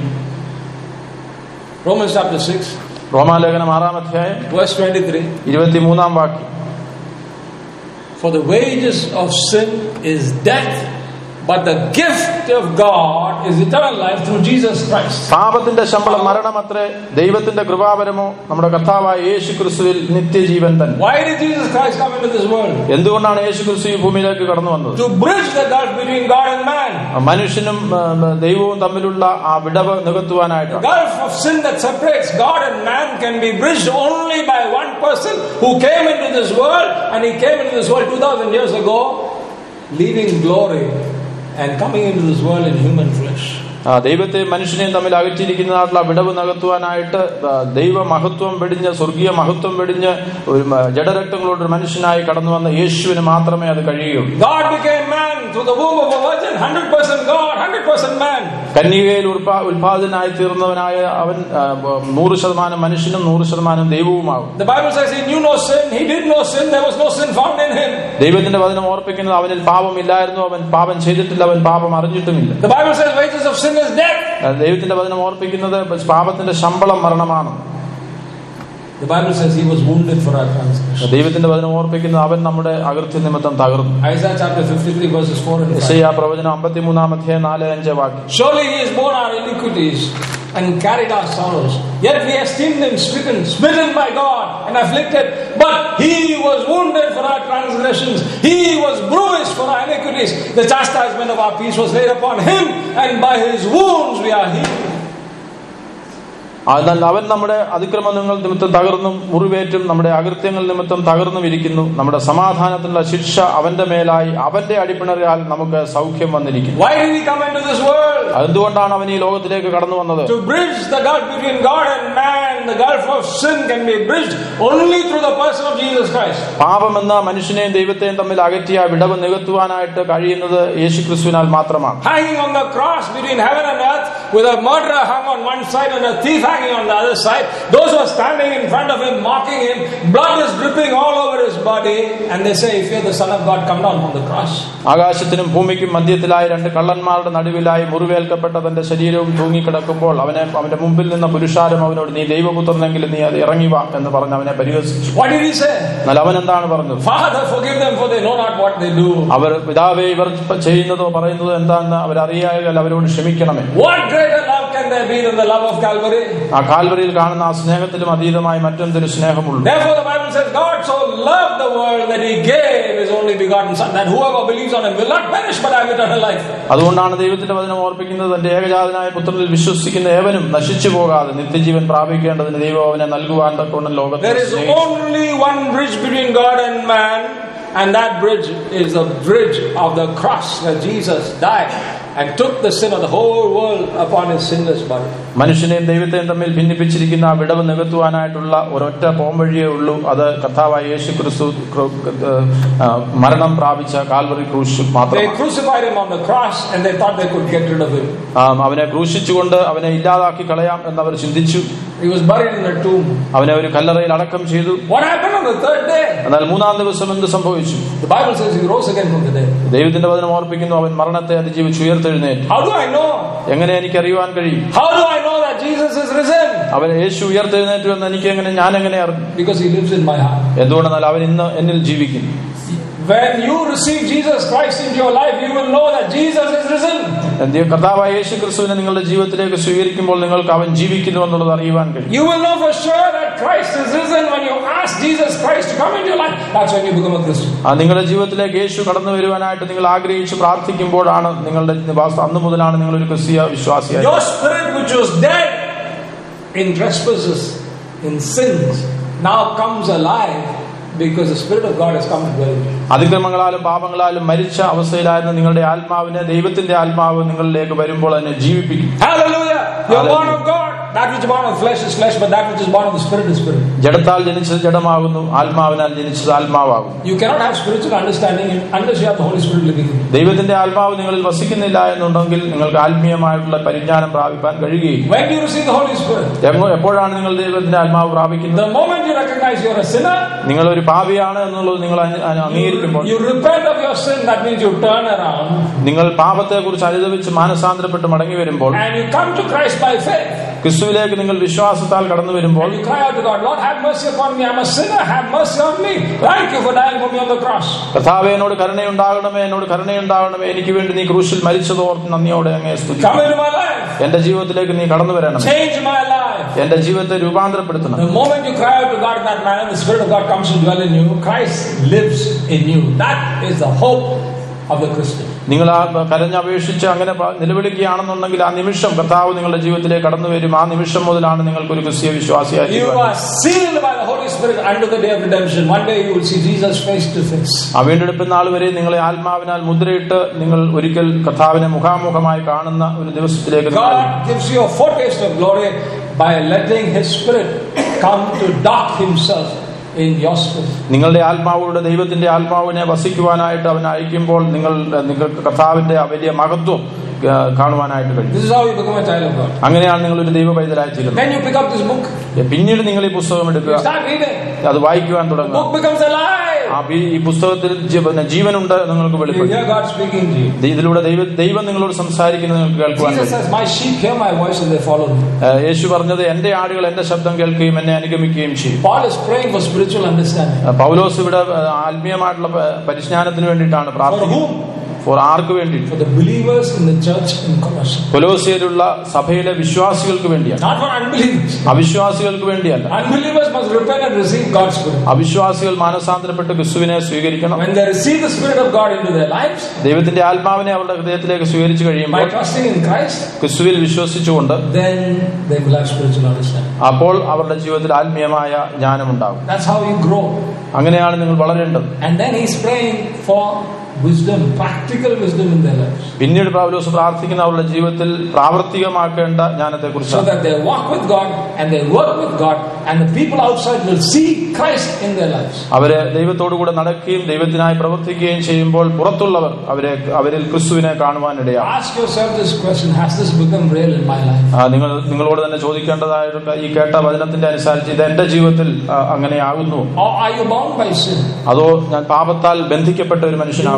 Romans chapter 6, റോമാലേഖനം ആറാം അധ്യായം verse 23. ഇരുപത്തിമൂന്നാം വാക്യം For the wages of sin is death, but the gift of God is eternal life through Jesus Christ. പാപത്തിന്റെ ശമ്പളം മരണമത്രേ ദൈവത്തിന്റെ കൃപാപരമോ നമ്മുടെ കർത്താവായ യേശു ക്രിസ്തുവിൽ നിത്യജീവൻ തന്നെ Why did Jesus Christ come into this world? എന്തുകൊണ്ടാണ് യേശു ക്രിസ്തു ഈ ഭൂമിയിലേക്ക് കടന്നു വന്നത് To bridge the gulf between God and man. മനുഷ്യനും ആ, ദൈവവും തമ്മിലുള്ള ആ വിടവ് The നികത്തുവാനായിട്ടാണ് gulf of sin that separates God and man can be bridged only by one person who came into this world and he came into this world 2000 years ago, leaving glory and coming into this world in human flesh. ആ, ദൈവത്തെയും മനുഷ്യനെയും തമ്മിൽ അകറ്റിയിരിക്കുന്നതായിട്ടുള്ള വിടവ് നികത്തുവാനായിട്ട് ആ, ദൈവ മഹത്വം വെടിഞ്ഞ് സ്വർഗീയ മഹത്വം വെടിഞ്ഞ് ഒരു മ- ജഡരക്തങ്ങളോട് ഒരു മനുഷ്യനായി കടന്നു വന്ന യേശുവിന് മാത്രമേ അത് കഴിയുള്ളൂ God became man through the womb of a virgin, 100% God, 100% man. കന്യകയിൽ ഉൽപാ ഉൽപാദനായി തീർന്നവനായ അവൻ ആ, നൂറ് ശതമാനം മനുഷ്യനും നൂറ് ശതമാനം ദൈവവുമാകും The Bible says he knew no sin, he did no sin, there was no sin found in him. ദൈവത്തിന്റെ വചനം ഓർപ്പിക്കുന്നത് അവനിൽ പാപമില്ലായിരുന്നു അവൻ പാപം ചെയ്തിട്ടില്ല അവൻ പാപം അറിഞ്ഞിട്ടുമില്ല The Bible says wages of sin is death. ആ, ദൈവത്തിന്റെ വചനം ഓർപ്പിക്കുന്നത് പാപത്തിന്റെ ശമ്പളം മരണമാണ് The Bible says he was wounded for our transgression. ദൈവത്തിന്റെ വചനം ഓർപ്പിക്കുന്നത് അവൻ നമ്മുടെ അകൃത്യ നിമിത്തം തകർന്നു Isaiah chapter 53 verses 4 and 5. യെശയ്യാ പ്രവചനം അമ്പത്തിമൂന്നാം അധ്യായം നാല് അഞ്ച് വാക്യം Surely he has borne our iniquities and carried our sorrows. Yet we esteemed him stricken, smitten by God, and afflicted. But he was wounded for our transgressions, he was bruised for our iniquities. The chastisement of our peace was laid upon him, and by his wounds we are healed. എന്നാൽ അവൻ നമ്മുടെ അതിക്രമങ്ങൾ നിമിത്തം തകർന്നും മുറിവേറ്റും നമ്മുടെ അകൃത്യങ്ങൾ നിമിത്തം തകർന്നും ഇരിക്കുന്നു നമ്മുടെ സമാധാനത്തിനുള്ള ശിക്ഷ അവന്റെ മേലായി അവന്റെ അടിപ്പിണറിയാൽ നമുക്ക് സൗഖ്യം വന്നിരിക്കുന്നു Why did he come into this world? എന്തുകൊണ്ടാണ് അവൻ ഈ ലോകത്തിലേക്ക് കടന്നു വന്നത് To bridge the gulf between God and man, the gulf of sin can be bridged only through the person of Jesus Christ. പാപമെന്ന മനുഷ്യനെയും ദൈവത്തെയും തമ്മിൽ അകറ്റിയ വിടവ് നികത്തുവാനായിട്ട് കഴിയുന്നത് യേശു ക്രിസ്തുവിനാൽ മാത്രമാണ് hanging on the cross between heaven and earth with a murderer hung on one side and a thief hanging on the other side. Those who are standing in front of him, mocking him, blood is dripping all over his body, and they say, If you're the Son of God, come down from the cross. ആകാശത്തിനും ഭൂമിക്കും മധ്യത്തിലായി രണ്ട് കള്ളന്മാരുടെ നടുവിലായി മുറിവേൽക്കപ്പെട്ട തന്റെ ശരീരവും തൂങ്ങിക്കിടക്കുമ്പോൾ അവനെ അവന്റെ മുമ്പിൽ നിന്ന പുരുഷാരം അവനോട് നീ ദൈവപുത്രനെങ്കിലും നീ അത് ഇറങ്ങി വാ എന്ന് പറഞ്ഞ് അവനെ പരിഹസിച്ചു What did he say? എന്നാൽ അവൻ എന്താണ് പറഞ്ഞത് Father, forgive them, for they know not what they do. അവർ പിതാവെ ഇവർ ചെയ്യുന്നതോ പറയുന്നതോ എന്താണെന്ന് അവരറിയായാൽ അവരോട് ക്ഷമിക്കണമേ What greater love can can there be than the love of Calvary? ആ കാൽവരിയിൽ കാണുന്ന ആ സ്നേഹത്തിലും അതീതമായി മറ്റൊരു സ്നേഹമുള്ളൂ Therefore, the Bible says, God so loved the world that He gave His only begotten Son, that whoever believes on Him will not perish but have eternal life. അതുകൊണ്ടാണ് ദൈവത്തിന്റെ വചനം ഓർപ്പിക്കുന്നത് തന്റെ ഏകജാതനായ പുത്രനിൽ വിശ്വസിക്കുന്ന ഏവനും നശിച്ചു പോകാതെ നിത്യജീവൻ പ്രാപിക്കേണ്ടതിന് ദൈവം അവനെ നൽകുവാൻ തക്കോണം ലോകത്തെ There is സ്നേഹിച്ചു. only one bridge between God and man, and that bridge is the bridge of the cross where Jesus died and took the sin of the whole world upon His sinless body. മനുഷ്യനെയും ദൈവത്തെയും തമ്മിൽ ഭിന്നിപ്പിച്ചിരിക്കുന്ന ആ വിടവ് നികത്തുവാനായിട്ടുള്ള ഒരൊറ്റ പോംവഴിയേ ഉള്ളൂ അത് കർത്താവായ യേശു ക്രിസ്തു ക്രൂ- ആ, മരണം പ്രാപിച്ച കാൽവറി ക്രൂശ് They മാത്രമാണ് crucified Him on the cross and they thought they could get rid of Him. ആ, അവനെ ക്രൂശിച്ചുകൊണ്ട് അവനെ ഇല്ലാതാക്കി കളയാം എന്നവർ ചിന്തിച്ചു He was buried in a tomb. അവനെ ഒരു കല്ലറയിൽ അടക്കം ചെയ്തു What happened on the third day? എന്നാൽ മൂന്നാം ദിവസം എന്ത് സംഭവിച്ചു The Bible says He rose again from the dead. ദൈവത്തിന്റെ വചനം ഓർപ്പിക്കുന്നു അവൻ മരണത്തെ അതിജീവിച്ച് ഉയർത്തെഴുന്നേറ്റു How do I know? എങ്ങനെ എനിക്ക് അറിയുവാൻ കഴിയും How do I know that Jesus is risen? അവൻ യേശു ഉയർത്തെഴുന്നേറ്റു എന്ന് എനിക്ക് എങ്ങനെ ഞാൻ എങ്ങനെ അറിഞ്ഞു Because He lives in my heart. എന്തുകൊണ്ടെന്നാൽ അവൻ ഇന്ന് എന്നിൽ ജീവിക്കുന്നു When you receive Jesus Christ into your life, you will know that Jesus is risen. എന്ത് കർത്താവായ യേശു ക്രിസ്തുവിനെ നിങ്ങളുടെ ജീവിതത്തിലേക്ക് സ്വീകരിക്കുമ്പോൾ നിങ്ങൾക്ക് അവൻ ജീവിക്കുന്നു എന്നുള്ളത് അറിയുവാൻ കഴിയും You will know for sure that Christ is risen when you ask Jesus Christ to come into your life. That's when you become a Christian. ആ നിങ്ങളുടെ ജീവിതത്തിലേക്ക് യേശു കടന്നു വരുവാനായിട്ട് നിങ്ങൾ ആഗ്രഹിച്ച് പ്രാർത്ഥിക്കുമ്പോഴാണ് നിങ്ങളുടെ വാസ്തു അന്ന് മുതലാണ് നിങ്ങൾ ഒരു ക്രിസ്തീയ വിശ്വാസിയായി Your spirit, which was dead in trespasses, in sins, now comes alive because the Spirit of God has come to dwell in you. അതിക്രമങ്ങളാലും പാപങ്ങളാലും മരിച്ച അവസ്ഥയിലായിരുന്ന നിങ്ങളുടെ ആത്മാവിനെ ദൈവത്തിന്റെ ആത്മാവ് നിങ്ങളിലേക്ക് വരുമ്പോൾ അതിനെ ജീവിപ്പിക്കും Hallelujah! You're born of God. That which is born of flesh is flesh, but that which is born of the Spirit is spirit. ജഡത്താൽ ജനിച്ചത് ജഡമാകുന്നു ആത്മാവിനാൽ ജനിച്ചത് ആത്മാവാകും You cannot have spiritual understanding unless you have the Holy Spirit living in you. ദൈവത്തിന്റെ ആത്മാവ് നിങ്ങളിൽ വസിക്കുന്നില്ല എന്നുണ്ടെങ്കിൽ നിങ്ങൾക്ക് ആത്മീയമായിട്ടുള്ള പരിജ്ഞാനം പ്രാപിപ്പാൻ കഴിയുകയില്ല When do you receive the Holy Spirit? എങ്ങോ- എപ്പോഴാണ് നിങ്ങൾ ദൈവത്തിന്റെ ആത്മാവ് പ്രാപിക്കുന്നത് The moment you recognize you're a sinner, നിങ്ങൾ ഒരു പാപിയാണ് എന്നുള്ളത് നിങ്ങൾ അംഗീ- അംഗീകരിക്കുമ്പോൾ you repent of your sin, that means you turn around നിങ്ങൾ പാപത്തെ കുറിച്ച് അനുദവിച്ച് മാനസാന്തരപ്പെട്ട് മടങ്ങി വരുമ്പോൾ and you come to Christ by faith. ക്രിസ്തുവിലേക്ക് നിങ്ങൾ വിശ്വാസത്താൽ കടന്നു വരുമ്പോൾ And you cry out to God, Lord, have mercy upon me. I'm a sinner. Have mercy on me. Thank you for dying for me on the cross. കഥാവെ എന്നോട് കരുണയുണ്ടാകണമേ എന്നോട് കരുണയുണ്ടാകണമേ എനിക്ക് വേണ്ടി നീ ക്രൂശിൽ മരിച്ചതോർത്ത് നന്ദിയോടെ അങ്ങേ സ്തുതി Come into my life. എന്റെ ജീവിതത്തിലേക്ക് നീ കടന്നു വരണം Change my life. എന്റെ ജീവിതത്തെ രൂപാന്തരപ്പെടുത്തണം The moment you cry out to God in that manner, the Spirit of God comes to dwell in you. Christ lives in you. That is the hope of the Christian. നിങ്ങൾ ആ കരഞ്ഞപേക്ഷിച്ച് അങ്ങനെ പ- നിലവിളിക്കുകയാണെന്നുണ്ടെങ്കിൽ ആ നിമിഷം കർത്താവ് നിങ്ങളുടെ ജീവിതത്തിലേക്ക് കടന്നു വരും ആ നിമിഷം മുതലാണ് നിങ്ങൾക്ക് ഒരു ക്രിസ്തീയ വിശ്വാസിയായി You തീരുവാൻ. are sealed by the Holy Spirit unto the day of redemption. One day you will see Jesus face to face. ആ വീണ്ടെടുപ്പ് നാൾ വരെ നിങ്ങളെ ആത്മാവിനാൽ മുദ്രയിട്ട് നിങ്ങൾ ഒരിക്കൽ കർത്താവിനെ മുഖാമുഖമായി കാണുന്ന ഒരു ദിവസത്തിലേക്ക് നിങ്ങൾ God gives you a foretaste of glory by letting His Spirit come to dock Himself in your spirit. നിങ്ങളുടെ ആത്മാവോട് ദൈവത്തിന്റെ ആത്മാവിനെ വസിക്കുവാനായിട്ട് അവൻ അയക്കുമ്പോൾ നിങ്ങൾ നിങ്ങൾക്ക് കർത്താവിന്റെ ആ വലിയ മഹത്വം ആ, കാണുവാനായിട്ട് കഴിയും This is how you become a child of God. അങ്ങനെയാണ് നിങ്ങൾ ഒരു ദൈവ പൈതലായി തീരുന്നത് Then you pick up this book, പിന്നീട് നിങ്ങൾ ഈ പുസ്തകം you എടുക്കുക start reading. അത് വായിക്കുവാൻ The തുടങ്ങുക book becomes alive. ആ ഈ- ഈ പുസ്തകത്തിൽ ജീ- പിന്നെ ജീവനുണ്ട് എന്ന് നിങ്ങൾക്ക് You വെളിപ്പെടും hear God speaking to you. ഇതിലൂടെ ദൈവ ദൈവം നിങ്ങളോട് സംസാരിക്കുന്നത് നിങ്ങൾക്ക് കേൾക്കുവാൻ Jesus കഴിയും says, My sheep hear my voice and they follow me. ആ, യേശു പറഞ്ഞത് എന്റെ ആടുകൾ എന്റെ ശബ്ദം കേൾക്കുകയും എന്നെ അനുഗമിക്കുകയും ചെയ്യും Paul is praying for spiritual understanding. ആ, പൗലോസ് ഇവിടെ ആ, ആത്മീയമായിട്ടുള്ള പ- പരിജ്ഞാനത്തിന് വേണ്ടിയിട്ടാണ് For പ്രാർത്ഥിക്കുന്നത് whom? ഫോർ ആർക്ക് വേണ്ടി For the believers in the church in Colossae. കൊലോസിയയിലുള്ള സഭയിലെ വിശ്വാസികൾക്ക് വേണ്ടിയാണ് Not for unbelievers. അവിശ്വാസികൾക്ക് വേണ്ടിയല്ല Unbelievers must repent and receive God's Spirit. അവിശ്വാസികൾ മാനസാന്തരപ്പെട്ട് ക്രിസ്തുവിനെ സ്വീകരിക്കണം When they receive the Spirit of God into their lives ദൈവത്തിന്റെ ആത്മാവിനെ അവരുടെ ഹൃദയത്തിലേക്ക് സ്വീകരിച്ചു by കഴിയുമ്പോൾ trusting in Christ, ക്രിസ്തുവിൽ വിശ്വസിച്ചുകൊണ്ട് then they will have spiritual understanding. അപ്പോൾ അവരുടെ ജീവിതത്തിൽ ആത്മീയമായ ജ്ഞാനമുണ്ടാകും That's how you grow. അങ്ങനെയാണ് നിങ്ങൾ വളരേണ്ടത് And then he's praying for wisdom, practical wisdom in their lives. പിന്നീട് പൗലോസ് പ്രാർത്ഥിക്കുന്ന അവരുടെ ജീവിതത്തിൽ പ്രാവർത്തികമാക്കേണ്ട ജ്ഞാനത്തെ So കുറിച്ചാണ് that they walk with God and they work with God and the people outside will see Christ in their lives. അവര് ദൈവത്തോടു കൂടെ നടക്കുകയും ദൈവത്തിനായി പ്രവർത്തിക്കുകയും ചെയ്യുമ്പോൾ പുറത്തുള്ളവർ അവരെ അവരിൽ ക്രിസ്തുവിനെ കാണുവാനിടയാണ് Ask yourself this question Has this become real in my life? ആ, നിങ്ങൾ നിങ്ങളോട് തന്നെ ചോദിക്കേണ്ടതായിട്ട് ഈ കേട്ട വചനത്തിന്റെ അനുസരിച്ച് ഇത് എന്റെ ജീവിതത്തിൽ ആ, അങ്ങനെയാകുന്നു Or are you bound by sin? അതോ ഞാൻ പാപത്താൽ ബന്ധിക്കപ്പെട്ട ഒരു മനുഷ്യനാകുന്നു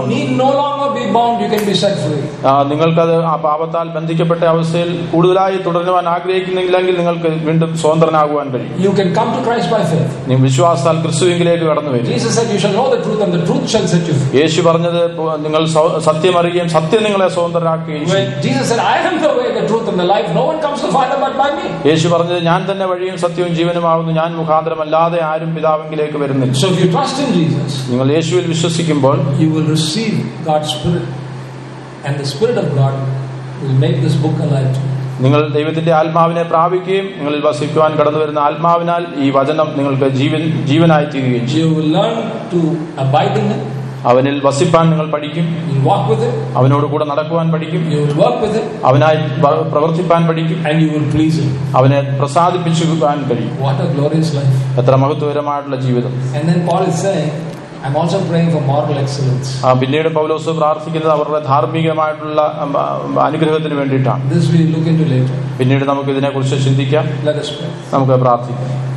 ചെയ്യാവുന്നു need no longer be bound, you can be set free. ആ, നിങ്ങൾക്കത് ആ പാപത്താൽ ബന്ധിക്കപ്പെട്ട അവസ്ഥയിൽ കൂടുതലായി തുടരുവാൻ ആഗ്രഹിക്കുന്നില്ലെങ്കിൽ നിങ്ങൾക്ക് വീണ്ടും സ്വതന്ത്രനാകുവാൻ കഴിയും You can come to Christ by faith. നീ വിശ്വാസത്താൽ ക്രിസ്തുവിങ്കിലേക്ക് കടന്നു വരും Jesus said, You shall know the truth, and the truth shall set you free. യേശു പറഞ്ഞത് പോ- നിങ്ങൾ സൗ- സത്യം അറിയുകയും സത്യം നിങ്ങളെ സ്വതന്ത്രരാക്കുകയും ചെയ്യും When Jesus said, I am the way, the truth, and the life, no one comes to the Father but by me. യേശു പറഞ്ഞത് ഞാൻ തന്നെ വഴിയും സത്യവും ജീവനുമാവുന്നു ഞാൻ മുഖാന്തരമല്ലാതെ ആരും പിതാവിങ്കിലേക്ക് വരുന്നില്ല So if you trust in Jesus, നിങ്ങൾ യേശുവിൽ വിശ്വസിക്കുമ്പോൾ you will receive God's Spirit, and the Spirit of God will make this book alive to you. നിങ്ങൾ ദൈവത്തിന്റെ ആത്മാവിനെ പ്രാപിക്കുകയും നിങ്ങളിൽ വസിക്കുവാൻ കടന്നു വരുന്ന ആത്മാവിനാൽ ഈ വചനം നിങ്ങൾക്ക് ജീവൻ ജീവനായി തീരുകയും ചെയ്യും You will learn to abide in it, അവനിൽ വസിപ്പാൻ നിങ്ങൾ പഠിക്കും you will walk with it, അവനോട് കൂടെ നടക്കുവാൻ പഠിക്കും you will work with it, അവനായി വ- പ്രവർത്തിപ്പാൻ പഠിക്കും and you will please Him. അവനെ പ്രസാദിപ്പിച്ചുവാൻ കഴിയും What a glorious life. എത്ര മഹത്വകരമായിട്ടുള്ള ജീവിതം And then Paul is saying, I'm also praying for moral excellence. ആ, പിന്നീട് പൗലോസ് പ്രാർത്ഥിക്കുന്നത് അവരുടെ ധാർമ്മികമായിട്ടുള്ള ഉം, ആ, അനുഗ്രഹത്തിന് വേണ്ടിയിട്ടാണ് This we look into later. പിന്നീട് നമുക്ക് ഇതിനെക്കുറിച്ച് ചിന്തിക്കാം Let us pray. നമുക്ക് പ്രാർത്ഥിക്കാം